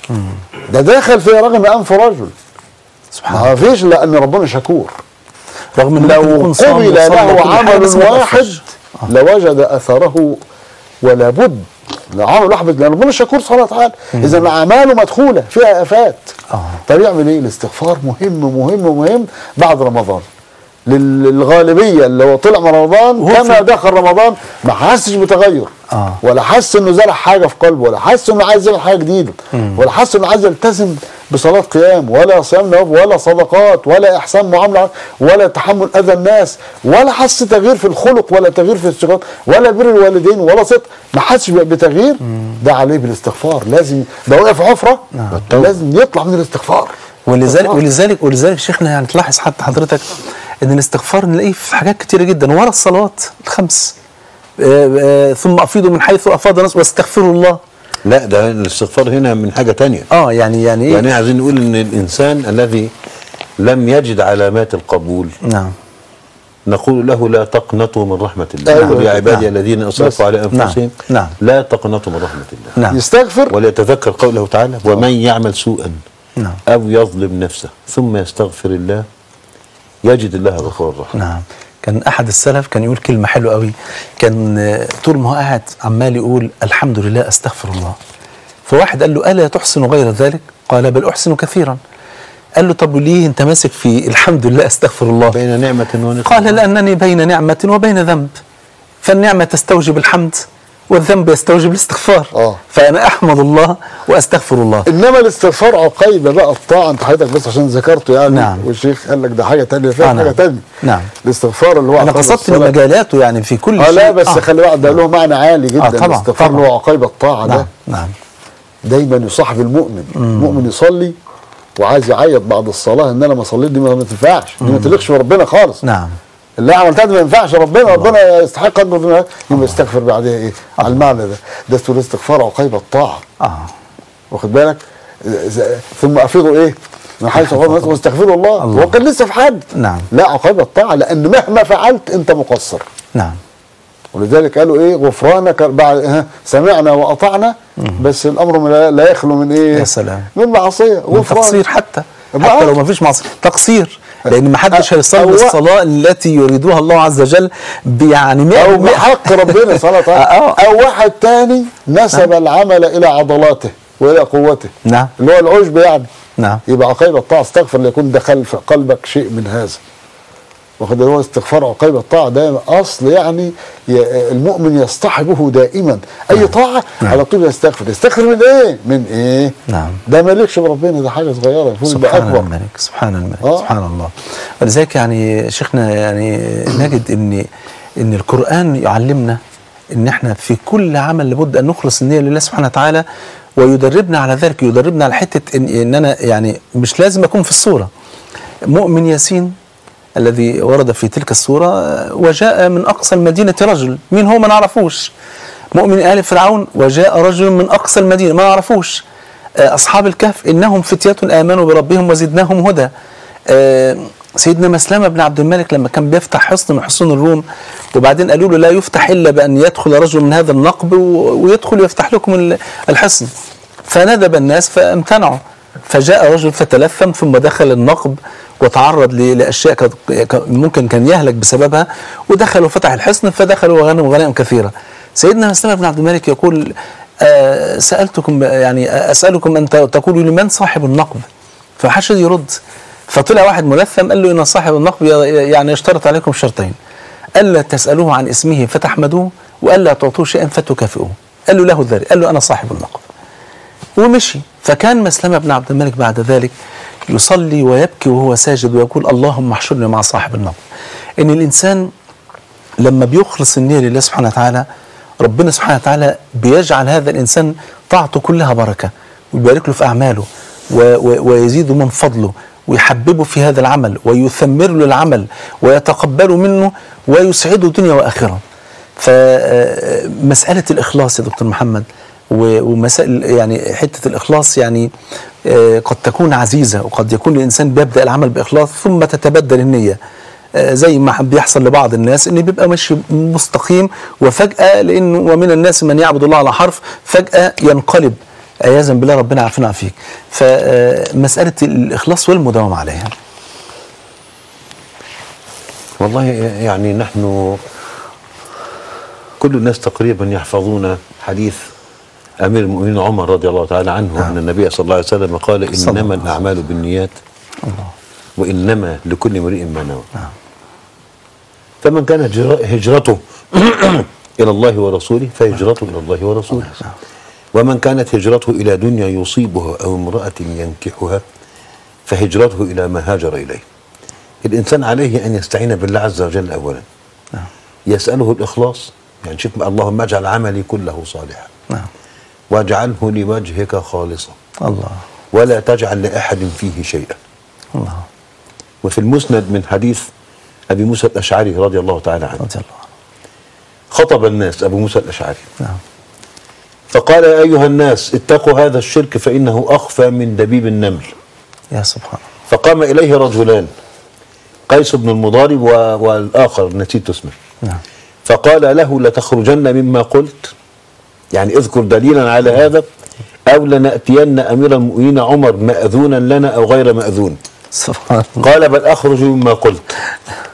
ده داخل في رغم انف رجل سبحان الله ما فيش لان ربنا شكور رغم انه ممكن لو يكون صام قبل وصلى له وكل حاجة عمل بس ما واحد تأثرش. لوجد اثره ولا بد لو عمل واحد لان ربنا شكور سبحانه وتعالى اذا اعماله مدخوله فيها افات آه. طب يعمل ايه الاستغفار مهم مهم مهم بعد رمضان لل- للغالبيه اللي هو طلع من رمضان وهو كما في- دخل رمضان ما حسش بتغير آه. ولا حس انه زرع حاجه في قلبه ولا حس انه عايز يعمل حاجه جديده ولا حس انه عايز يلتزم بصلاه قيام ولا صيام نوافل ولا صدقات ولا احسان معامله ولا تحمل اذى الناس ولا حس تغيير في الخلق ولا تغيير في السلوك ولا بر الوالدين ولا صدق ما حسش بتغيير ده عليه بالاستغفار لازم ده وقع في حفره لازم يطلع من الاستغفار ولذلك استغفار. ولذلك ولذلك شيخنا يعني تلاحظ حتى حضرتك ان الاستغفار نلاقيه في حاجات كتيره جدا ورا الصلوات الخمس آه، آه، ثم افيضوا من حيث افاض الناس واستغفروا الله لا ده الاستغفار هنا من حاجه تانية اه يعني يعني ايه يعني عايزين نقول ان الانسان الذي لم يجد علامات القبول نعم نقول له لا تقنطوا من رحمة الله أيوة. قل يا عبادي نعم. الذين بس. أسرفوا على أنفسهم نعم. لا تقنطوا من رحمة الله نعم يستغفر وليتذكر قوله تعالى ومن يعمل سوءا نعم أو يظلم نفسه ثم يستغفر الله يجد الله غفورا رحيما نعم كان احد السلف كان يقول كلمه حلوه قوي كان آه، طول ما هو قاعد عمال يقول الحمد لله استغفر الله فواحد قال له الا تحسن غير ذلك قال بل احسن كثيرا قال له طب وليه انت ماسك في الحمد لله استغفر الله بين نعمة ونقمة قال لأنني بين نعمة وبين ذنب فالنعمة تستوجب الحمد والذنب يستوجب الاستغفار آه. فأنا أحمد الله وأستغفر الله انما الاستغفار عقيبه بقى الطاعه انت حضرتك بس عشان ذكرته يعني نعم. والشيخ قال لك ده حاجه تانية فيها آه، حاجه نعم. تانية نعم. الاستغفار اللي هو أنا عقيبة قصدت من الصلاة. مجالاته يعني في كل اه شيء لا بس خلي بالك ده له معنى عالي جدا آه، طبعاً، الاستغفار طبعاً. اللي هو عقيبه الطاعه نعم ده نعم دايما يصاحب المؤمن المؤمن يصلي وعايز يعيط بعد الصلاه ان انا ما صليت دي ما ما تنفعش دي ما تليقش بربنا خالص نعم اللي عملتها دي ما ينفعش ربنا ربنا يستحق انه يبقى يستغفر بعدها ايه على المعنى ده ده اسمه الاستغفار عقيبه الطاعه آه واخد بالك ز- ثم افيضوا ايه من حيث افاض الناس واستغفروا الله الله. هو كان لسه في حد نعم. لا عقيبه الطاعه لان مهما فعلت انت مقصر نعم ولذلك قالوا ايه غفرانك بعد ها سمعنا واطعنا بس الامر لا- لا يخلو من ايه يا سلام. من معصيه من تقصير غفران حتى ما- حتى لو ما فيش معصية تقصير لأن ما حدش أو- هيصلي أو- الصلاة التي يريدها الله عز وجل يعني مئة او بالمئة. بحق ربنا صلاه آه، آه. او واحد تاني نسب العمل الى عضلاته والى قوته نعم اللي هو العجب يعني نعم يبقى عقيبة الطاعة استغفر ليكون دخل في قلبك شيء من هذا واخد هو استغفار عقيبة الطاعة ده أصل يعني ي- المؤمن يصطحبه دائما أي طاعة على طول يستغفر يستغفر من إيه؟ من إيه؟ نعم. ده مالكش بربنا ده حاجة صغيرة المفروض يبقى سبحان أكبر الملك سبحان الملك آه. سبحان الله ولذلك يعني شيخنا يعني نجد ان ان القران يعلمنا ان احنا في كل عمل لابد ان نخلص النيه لله سبحانه وتعالى ويدربنا على ذلك يدربنا على حته ان, إن انا يعني مش لازم اكون في الصوره مؤمن ياسين الذي ورد في تلك السورة وجاء من أقصى المدينة رجل مين هو ما نعرفوش مؤمن آل فرعون وجاء رجل من أقصى المدينة ما نعرفوش آه، أصحاب الكهف إنهم فتية آمنوا بربهم وزدناهم هدى آه، سيدنا مسلمة بن عبد الملك لما كان بيفتح حصن من حصون الروم وبعدين قالوا له لا يفتح إلا بأن يدخل رجل من هذا النقب و- ويدخل ويفتح لكم ال- الحصن فندب الناس فامتنعوا فجاء رجل فتلثم ثم دخل النقب وتعرض ل- لاشياء كانت- ك- ممكن كان يهلك بسببها ودخل وفتح الحصن فدخلوا وغنموا غنائم كثيره. سيدنا مسلمه بن عبد الملك يقول آه سالتكم يعني آه، اسالكم ان ت- تقولوا لمن صاحب النقب؟ فحشد يرد فطلع واحد ملثم قال له ان صاحب النقب ي- يعني يشترط عليكم شرطين الا تسالوه عن اسمه فتحمدوه والا تعطوه شيئا فتكافئوه. قال له له ذلك قال له انا صاحب النقب. ومشي فكان مسلمة بن عبد الملك بعد ذلك يصلي ويبكي وهو ساجد ويقول اللهم احشرني مع صاحب النقب ان الانسان لما بيخلص النية لله سبحانه وتعالى ربنا سبحانه وتعالى بيجعل هذا الانسان طاعته كلها بركه ويبارك له في اعماله و و ويزيد من فضله ويحببه في هذا العمل ويثمر له العمل ويتقبله منه ويسعده دنيا واخره. فمساله الاخلاص يا دكتور محمد و- ومسائل يعني حته الاخلاص يعني آه، قد تكون عزيزه وقد يكون الانسان بيبدا العمل باخلاص ثم تتبدل النيه آه، زي ما بيحصل لبعض الناس ان بيبقى ماشي مستقيم وفجاه لانه ومن الناس من يعبد الله على حرف فجاه ينقلب عياذا بالله ربنا عافينا ويعافيك فمساله الاخلاص والمداومه عليها والله يعني نحن كل الناس تقريبا يحفظون حديث امير المؤمنين عمر رضي الله تعالى عنه ان النبي صلى الله عليه وسلم قال صلى انما الله الاعمال بالنيات وانما لكل امرئ ما نوى فمن كانت هجر- هجرته الى الله ورسوله فهجرته الى الله ورسوله ومن كانت هجرته الى دنيا يصيبها او امراه ينكحها فهجرته الى ما هاجر اليه الانسان عليه ان يستعين بالله عز وجل اولا نعم. يساله الاخلاص يعني شوف اللهم اجعل عملي كله صالحا نعم واجعله لوجهك خالصا الله ولا تجعل لاحد فيه شيئا الله وفي المسند من حديث ابي موسى الاشعري رضي الله تعالى عنه رضي الله عنه خطب الناس ابو موسى الاشعري نعم فقال يا ايها الناس اتقوا هذا الشرك فانه اخفى من دبيب النمل يا سبحان الله فقام اليه رجلان قيس بن المضارب و... والاخر نسيت اسمه نعم فقال له لتخرجن مما قلت يعني اذكر دليلا على هذا او لناتين امير المؤمنين عمر ماذونا لنا او غير ماذون سبحان الله قال بل اخرج مما قلت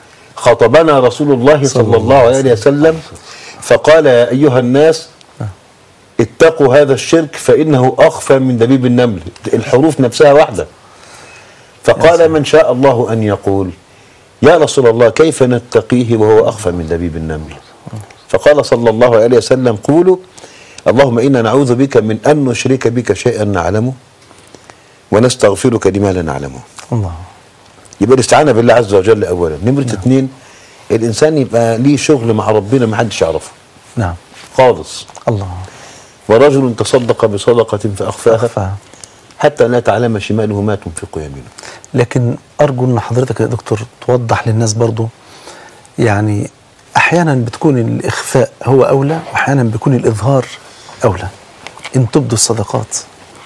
خطبنا رسول الله صلى الله عليه وسلم فقال يا أيها الناس اتقوا هذا الشرك فإنه أخفى من دبيب النمل الحروف نفسها واحدة فقال من شاء الله أن يقول يا رسول الله كيف نتقيه وهو أخفى من دبيب النمل فقال صلى الله عليه وسلم قولوا اللهم إنا نعوذ بك من أن نشرك بك شيئا نعلمه ونستغفرك لما لا نعلمه الله يبقى الاستعانة بالله عز وجل أولا نمرة اتنين الإنسان يبقى ليه شغل مع ربنا ما حدش يعرفه نعم خالص الله ورجل تصدق بصدقة فأخفاها أخفى. حتى لا تعلم شماله ما تنفق يمينه لكن أرجو أن حضرتك يا دكتور توضح للناس برضو يعني أحيانا بتكون الإخفاء هو أولى وأحيانا بيكون الإظهار أولى إن تبدوا الصدقات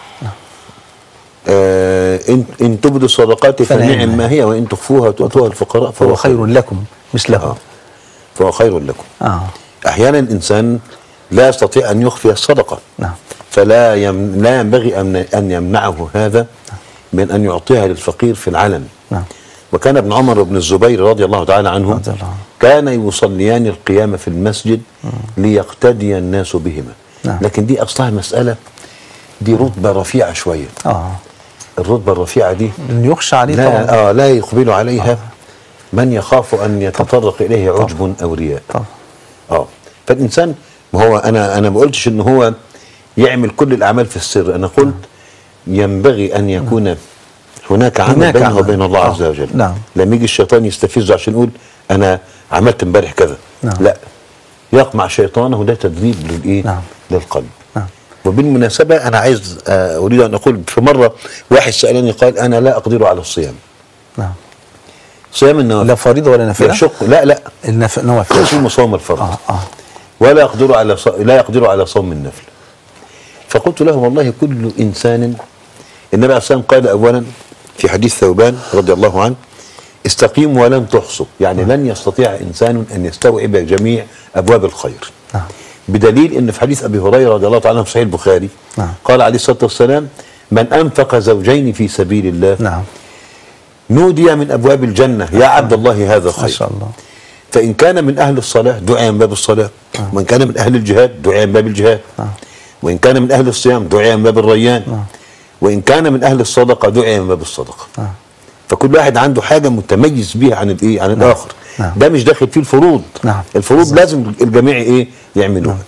آه إن, إن تبدوا الصدقات فنعم فنعم ما هي وإن تخفوها وتؤتوها الفقراء فهو خير لكم مش له فهو خير لكم آه أحيانا الإنسان لا يستطيع أن يخفي الصدقة نعم فلا يم لا ينبغي أن أن يمنعه هذا من أن يعطيها للفقير في العلن نعم وكان ابن عمر بن الزبير رضي الله تعالى عنه رضي الله عنه. كان يصليان القيام في المسجد ليقتدي الناس بهما نعم. لكن دي أصلها مسألة دي رتبة رفيعة شوية آه الرتبة الرفيعة دي لأن يخشى عليه لا طبعا آه لا يقبل عليها من يخاف أن يتطرق إليه عجب أو رياء طبعا اه فالانسان ما هو انا انا ما قلتش ان هو يعمل كل الاعمال في السر انا قلت ينبغي ان يكون هناك عمل هناك بينه عمل. وبين الله آه. عز وجل نعم. لما يجي الشيطان يستفزه عشان يقول انا عملت امبارح كذا نعم. لا يقمع شيطانه ده تدريب للايه نعم. للقلب نعم وبالمناسبه انا عايز آه، اريد ان اقول في مره واحد سالني قال انا لا اقدر على الصيام نعم صيام النوافل لا فريضة ولا نافلة يشق لا لا النف... نوافل يصوم صوم الفرض آه آه ولا يقدر على ص... لا يقدر على صوم النفل فقلت له والله كل انسان النبي عليه الصلاه والسلام قال اولا في حديث ثوبان رضي الله عنه استقيموا ولن تحصوا يعني لن يستطيع انسان ان يستوعب جميع ابواب الخير نعم بدليل ان في حديث ابي هريره رضي الله تعالى عنه في صحيح البخاري نعم. قال عليه الصلاه والسلام من انفق زوجين في سبيل الله نعم نودي من ابواب الجنه يا عبد الله هذا ما خير شاء الله فإن كان من أهل الصلاة دعي من باب الصلاة وإن كان من أهل الجهاد دعي من باب الجهاد نعم. وإن كان من أهل الصيام دعي من باب الريان نعم. وإن كان من أهل الصدقة دعي من باب الصدقة نعم. فكل واحد عنده حاجة متميز بيها عن الإيه عن الآخر نعم. ده مش داخل فيه الفروض نعم. الفروض بالظبط. لازم الجميع إيه يعملوها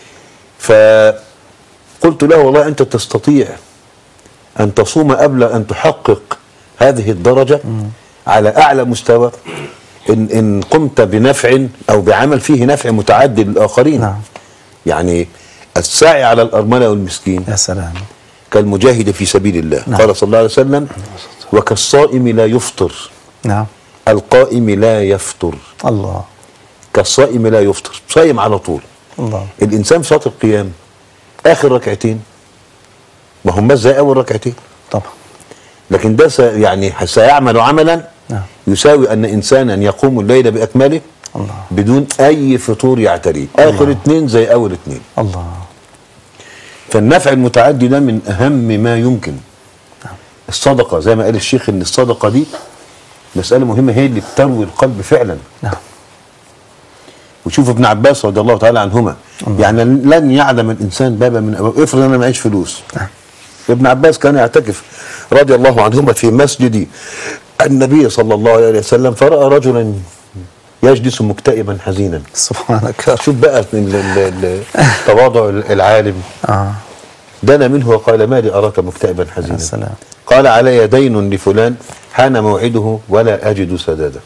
فقلت له والله أنت تستطيع أن تصوم قبل أن تحقق هذه الدرجة على أعلى مستوى إن, إن قمت بنفع أو بعمل فيه نفع متعدي للآخرين نعم يعني الساعي على الأرملة والمسكين يا سلام كالمجاهد في سبيل الله نعم. قال صلى الله عليه وسلم وكالصائم لا يفطر نعم القائم لا يفطر الله كالصائم لا يفطر صايم على طول الله الإنسان في صلاة القيام آخر ركعتين ما هم زي أول ركعتين طبعا لكن ده س- يعني سيعمل عملا نعم يساوي أن إنسانا يقوم الليل بأكمله الله بدون أي فطور يعتريه آخر اتنين زي أول اتنين الله فالنفع المتعدي ده من أهم ما يمكن الصدقة زي ما قال الشيخ إن الصدقة دي مسألة مهمة هي اللي بتروي القلب فعلا نعم وشوف ابن عباس رضي الله تعالى عنهما يعني لن يعلم الانسان بابا من ابواب افرض انا معيش فلوس ابن عباس كان يعتكف رضي الله عنهما في مسجد النبي صلى الله عليه وسلم فراى رجلا يجلس مكتئبا حزينا سبحانك يا رب شوف بقى ال- ال- ال- تواضع العالم اه دنا منه وقال ما لي اراك مكتئبا يا حزينا سلام قال علي دين لفلان حان موعده ولا اجد سدادا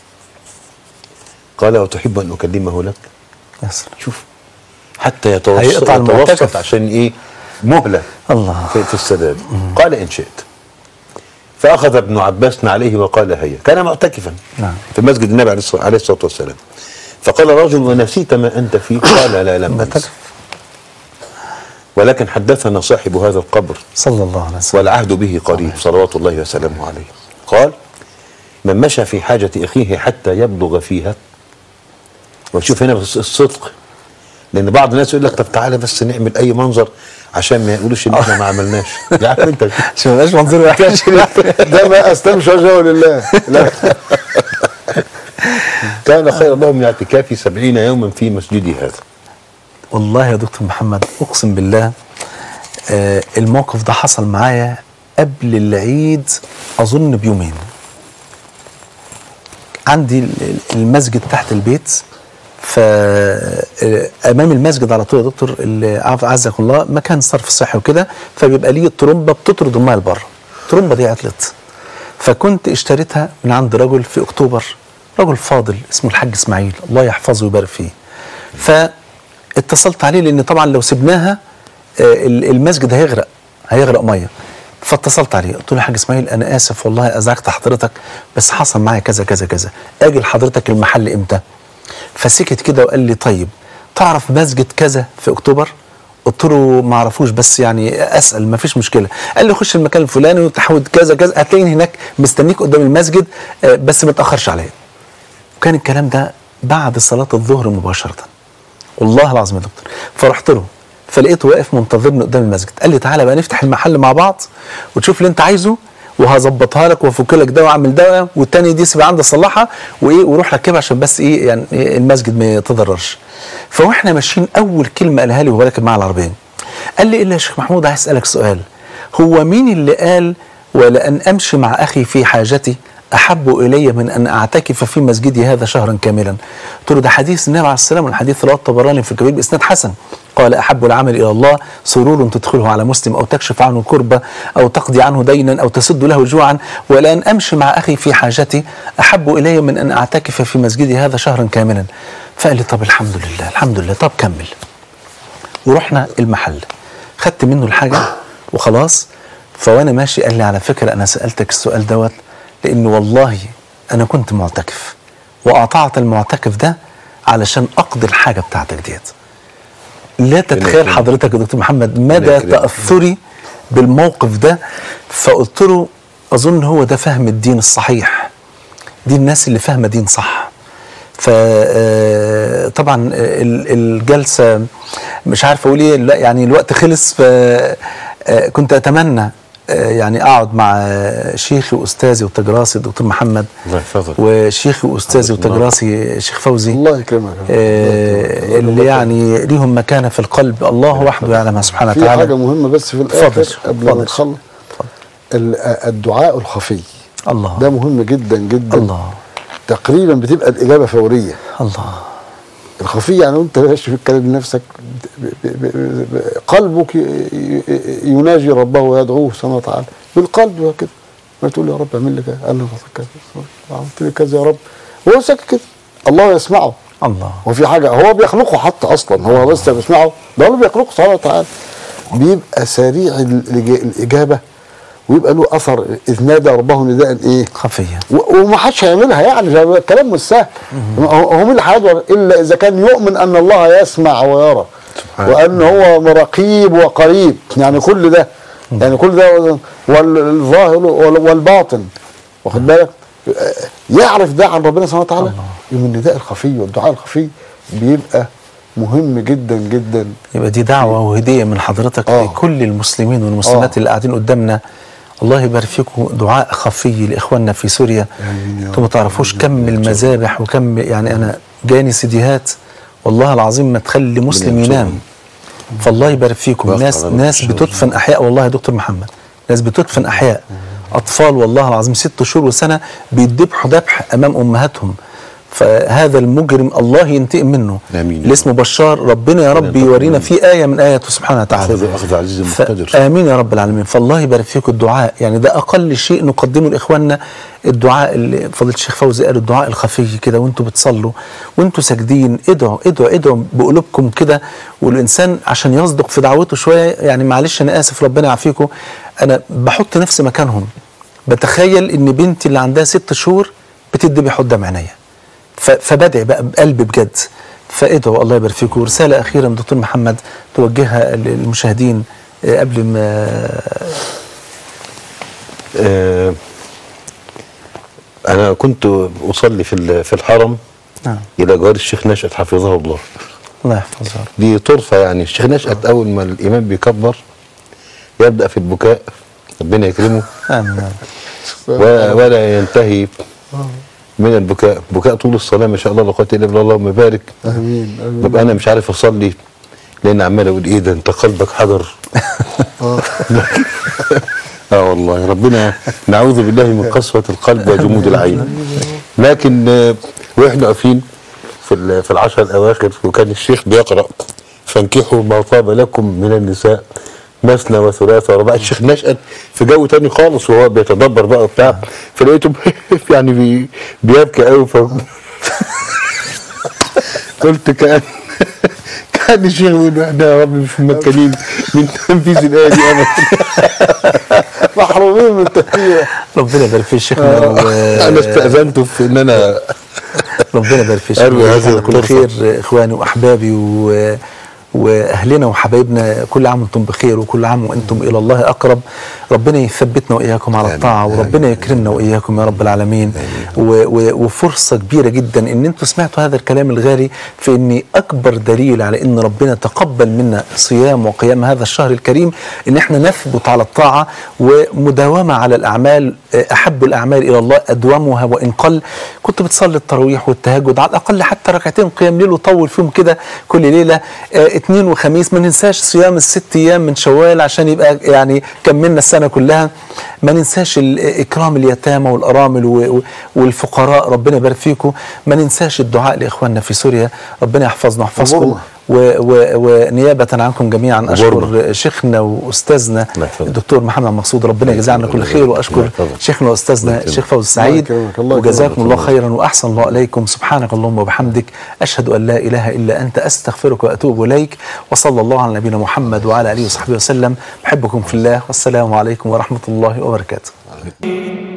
قال وتحب ان اكلمه لك يا سلام شوف حتى يتوسط هيقطع المعتكف. يتوسط عشان ايه مهله الله في, في السداد قال ان شئت فاخذ ابن عباس عليه وقال هيا كان معتكفا نعم. في مسجد النبي عليه الصلاه عليه الصلاة والسلام فقال رجل ونسيت ما انت فيه قال لا لم انس معتكف. ولكن حدثنا صاحب هذا القبر صلى الله عليه وسلم والعهد به قريب صلوات الله وسلامه عليه قال من مشى في حاجة أخيه حتى يبلغ فيها وشوف هنا بس الصدق لأن بعض الناس يقول لك طب تعالى بس نعمل أي منظر عشان ما يقولوش إن إحنا ما عملناش يا عم أنت عشان ما يبقاش منظور وحش ده ما استمشى وجهه لله لا كان خيرا له من اعتكافي سبعين يوما في مسجدي هذا والله يا دكتور محمد اقسم بالله آه الموقف ده حصل معايا قبل العيد اظن بيومين عندي ال- المسجد تحت البيت ف آه، امام المسجد على طول يا دكتور اللي عف- عزك الله مكان صرف صحي وكده فبيبقى ليه طرمبه بتطرد الميه لبره الطرمبه دي عطلت فكنت اشتريتها من عند رجل في اكتوبر رجل فاضل اسمه الحاج اسماعيل الله يحفظه ويبارك فيه فاتصلت عليه لان طبعا لو سبناها آه، ال- المسجد هيغرق هيغرق ميه فاتصلت عليه قلت له يا حاج اسماعيل انا اسف والله ازعجت حضرتك بس حصل معايا كذا كذا كذا اجي لحضرتك المحل امتى فسكت كده وقال لي طيب تعرف مسجد كذا في اكتوبر قلت له ما اعرفوش بس يعني اسال ما فيش مشكله قال لي خش المكان الفلاني وتحود كذا كذا هتلاقيني هناك مستنيك قدام المسجد آه، بس ما تاخرش عليا وكان الكلام ده بعد صلاه الظهر مباشره والله العظيم يا دكتور فرحت له فلقيته واقف منتظرني قدام المسجد قال لي تعالى بقى نفتح المحل مع بعض وتشوف اللي انت عايزه وهظبطها لك وافك لك ده واعمل ده والتاني دي سيب عندي اصلحها وايه وروح ركبها عشان بس ايه يعني إيه المسجد ما يتضررش فواحنا ماشيين اول كلمه قالها لي وهو راكب معايا العربيه قال لي الا يا شيخ محمود عايز اسالك سؤال هو مين اللي قال ولان امشي مع اخي في حاجتي احب الي من ان اعتكف في مسجدي هذا شهرا كاملا قلت له ده حديث النبي عليه السلام والحديث رواه الطبراني في الكبير باسناد حسن قال احب العمل الى الله سرور تدخله على مسلم او تكشف عنه كربه او تقضي عنه دينا او تسد له جوعا ولان امشي مع اخي في حاجتي احب الي من ان اعتكف في مسجدي هذا شهرا كاملا فقال لي طب الحمد لله الحمد لله طب كمل ورحنا المحل خدت منه الحاجه وخلاص فوانا ماشي قال لي على فكره انا سالتك السؤال دوت لان والله انا كنت معتكف وقطعت المعتكف ده علشان اقضي الحاجه بتاعتك ديت لا تتخيل يكرمك. حضرتك يا دكتور محمد مدى يكرمك. تاثري بالموقف ده فقلت له اظن هو ده فهم الدين الصحيح دي الناس اللي فاهمه دين صح فطبعا الجلسه مش عارف اقول ايه لا يعني الوقت خلص فكنت اتمنى آه، يعني اقعد مع شيخي واستاذي وتجراسي الدكتور محمد الله يحفظك. وشيخي واستاذي الله. وتجراسي الشيخ فوزي الله يكرمك آه، اللي يعني ليهم مكانه في القلب الله وحده يعلمها سبحانه في وتعالى حاجه مهمه بس في اتفضل. الاخر قبل اتفضل. ما نخلص ال- الدعاء الخفي الله ده مهم جدا جدا الله تقريبا بتبقى الاجابه فوريه الله الخفي يعني وانت ماشي في الكلام لنفسك ب- ب- ب- ب- قلبك ي- ي- يناجي ربه ويدعوه سبحانه وتعالى بالقلب وكده ما تقول يا رب اعمل لي كذا قال له كذا عملت لي كذا يا رب هو ساكت كده الله يسمعه الله هو في حاجه هو بيخلقه حتى اصلا هو بس بيسمعه ده هو بيخلقه سبحانه وتعالى بيبقى سريع الإج- الاجابه ويبقى له اثر اذ نادى ربه نداء ايه خفيه و- وما حدش هيعملها يعني ده الكلام مش سهل هو هو مين اللي هيقدر الا اذا كان يؤمن ان الله يسمع ويرى سبحان وان هو رقيب وقريب يعني كل ده يعني كل ده والظاهر وال- والباطن واخد بالك يعرف ده عن ربنا سبحانه وتعالى يوم النداء الخفي والدعاء الخفي بيبقى مهم جدا جدا يبقى دي دعوة وهدية من حضرتك آه. لكل المسلمين والمسلمات آه. اللي قاعدين قدامنا الله يبارك فيكم دعاء خفي لاخواننا في سوريا آمين يا انتوا ما رب. تعرفوش كم المذابح وكم يعني انا جاني سيديهات والله العظيم ما تخلي مسلم ربنا ينام فالله يبارك فيكم بارك ناس الله ناس فيك. بتدفن احياء والله يا دكتور محمد ناس بتدفن احياء اطفال والله العظيم ست شهور وسنه بيذبحوا ذبح امام امهاتهم فهذا المجرم الله ينتقم منه آمين. اللي اسمه بشار ربنا يا رب ينتقم يورينا منه. في ايه من اياته سبحانه وتعالى أخذ أخذ عزيز ف- مقتدر امين يا رب العالمين فالله يبارك فيكم الدعاء يعني ده اقل شيء نقدمه لاخواننا الدعاء اللي فضيله الشيخ فوزي قال الدعاء الخفي كده وانتوا بتصلوا وانتوا ساجدين ادعوا ادعوا ادعوا بقلوبكم كده والانسان عشان يصدق في دعوته شويه يعني معلش انا اسف ربنا يعافيكم انا بحط نفسي مكانهم بتخيل ان بنتي اللي عندها ست شهور بتذبح قدام عينيا ف- فبدعي بقى بقلب بجد فادعوا الله يبارك فيكم رساله اخيره من دكتور محمد توجهها للمشاهدين آه، قبل ما آه أنا كنت أصلي في ال- في الحرم نعم إلى جوار الشيخ نشأت حفظه الله الله يحفظه يا رب. دي طرفة يعني الشيخ نشأت أول ما الإمام بيكبر يبدأ في البكاء ربنا يكرمه امين يا رب. و- ولا ينتهي من البكاء بكاء طول الصلاه ما شاء الله لا قوه الا بالله اللهم بارك امين امين ببقى انا مش عارف اصلي لان عمال اقول ايه ده انت قلبك حجر آه. اه والله ربنا نعوذ بالله من قسوه القلب وجمود العين لكن آه، واحنا واقفين في ال- في العشر الاواخر وكان الشيخ بيقرا فانكحوا ما طاب لكم من النساء مثنى وثلاث ورباع الشيخ نشأت في جو تاني خالص وهو بيتدبر بقى وبتاع فلقيته يعني بي بيبكي قوي ف قلت كان كان الشيخ بيقول احنا يا رب مش ممكنين من تنفيذ الايه دي ابدا محرومين من التهيئه ربنا يبارك في شيخنا و... انا استاذنته في ان انا ربنا يبارك في أروي شيخنا هذه على كل الفرصة. خير اخواني واحبابي و... واهلنا وحبايبنا كل عام وانتم بخير وكل عام وانتم الى الله اقرب ربنا يثبتنا واياكم على الطاعه وربنا يكرمنا واياكم يا رب العالمين و... و... وفرصه كبيره جدا ان انتم سمعتوا هذا الكلام الغالي في ان اكبر دليل على ان ربنا تقبل منا صيام وقيام هذا الشهر الكريم ان احنا نثبت على الطاعه ومداومه على الاعمال احب الاعمال الى الله ادومها وان قل كنت بتصلي التراويح والتهجد على الاقل حتى ركعتين قيام ليل وطول فيهم كده كل ليله آه، اثنين وخميس ما ننساش صيام الست ايام من شوال عشان يبقى يعني كملنا السنه كلها ما ننساش ال- اكرام اليتامى والارامل و- و- والفقراء ربنا يبارك فيكم ما ننساش الدعاء لاخواننا في سوريا ربنا يحفظنا ويحفظكم وبرمة. و- و- ونيابه عنكم جميعا اشكر وبرمة. شيخنا واستاذنا الله يحفظك. الدكتور محمد مقصود ربنا يجزاه عنا كل خير واشكر الله يحفظك. شيخنا واستاذنا الشيخ فوزي السعيد يكرمك، الله يكرمك. وجزاكم الله خيرا واحسن الله اليكم سبحانك اللهم وبحمدك اشهد ان لا اله الا انت استغفرك واتوب اليك وصلى الله على نبينا محمد وعلى اله وصحبه وسلم بحبكم في الله والسلام عليكم ورحمه الله وبركاته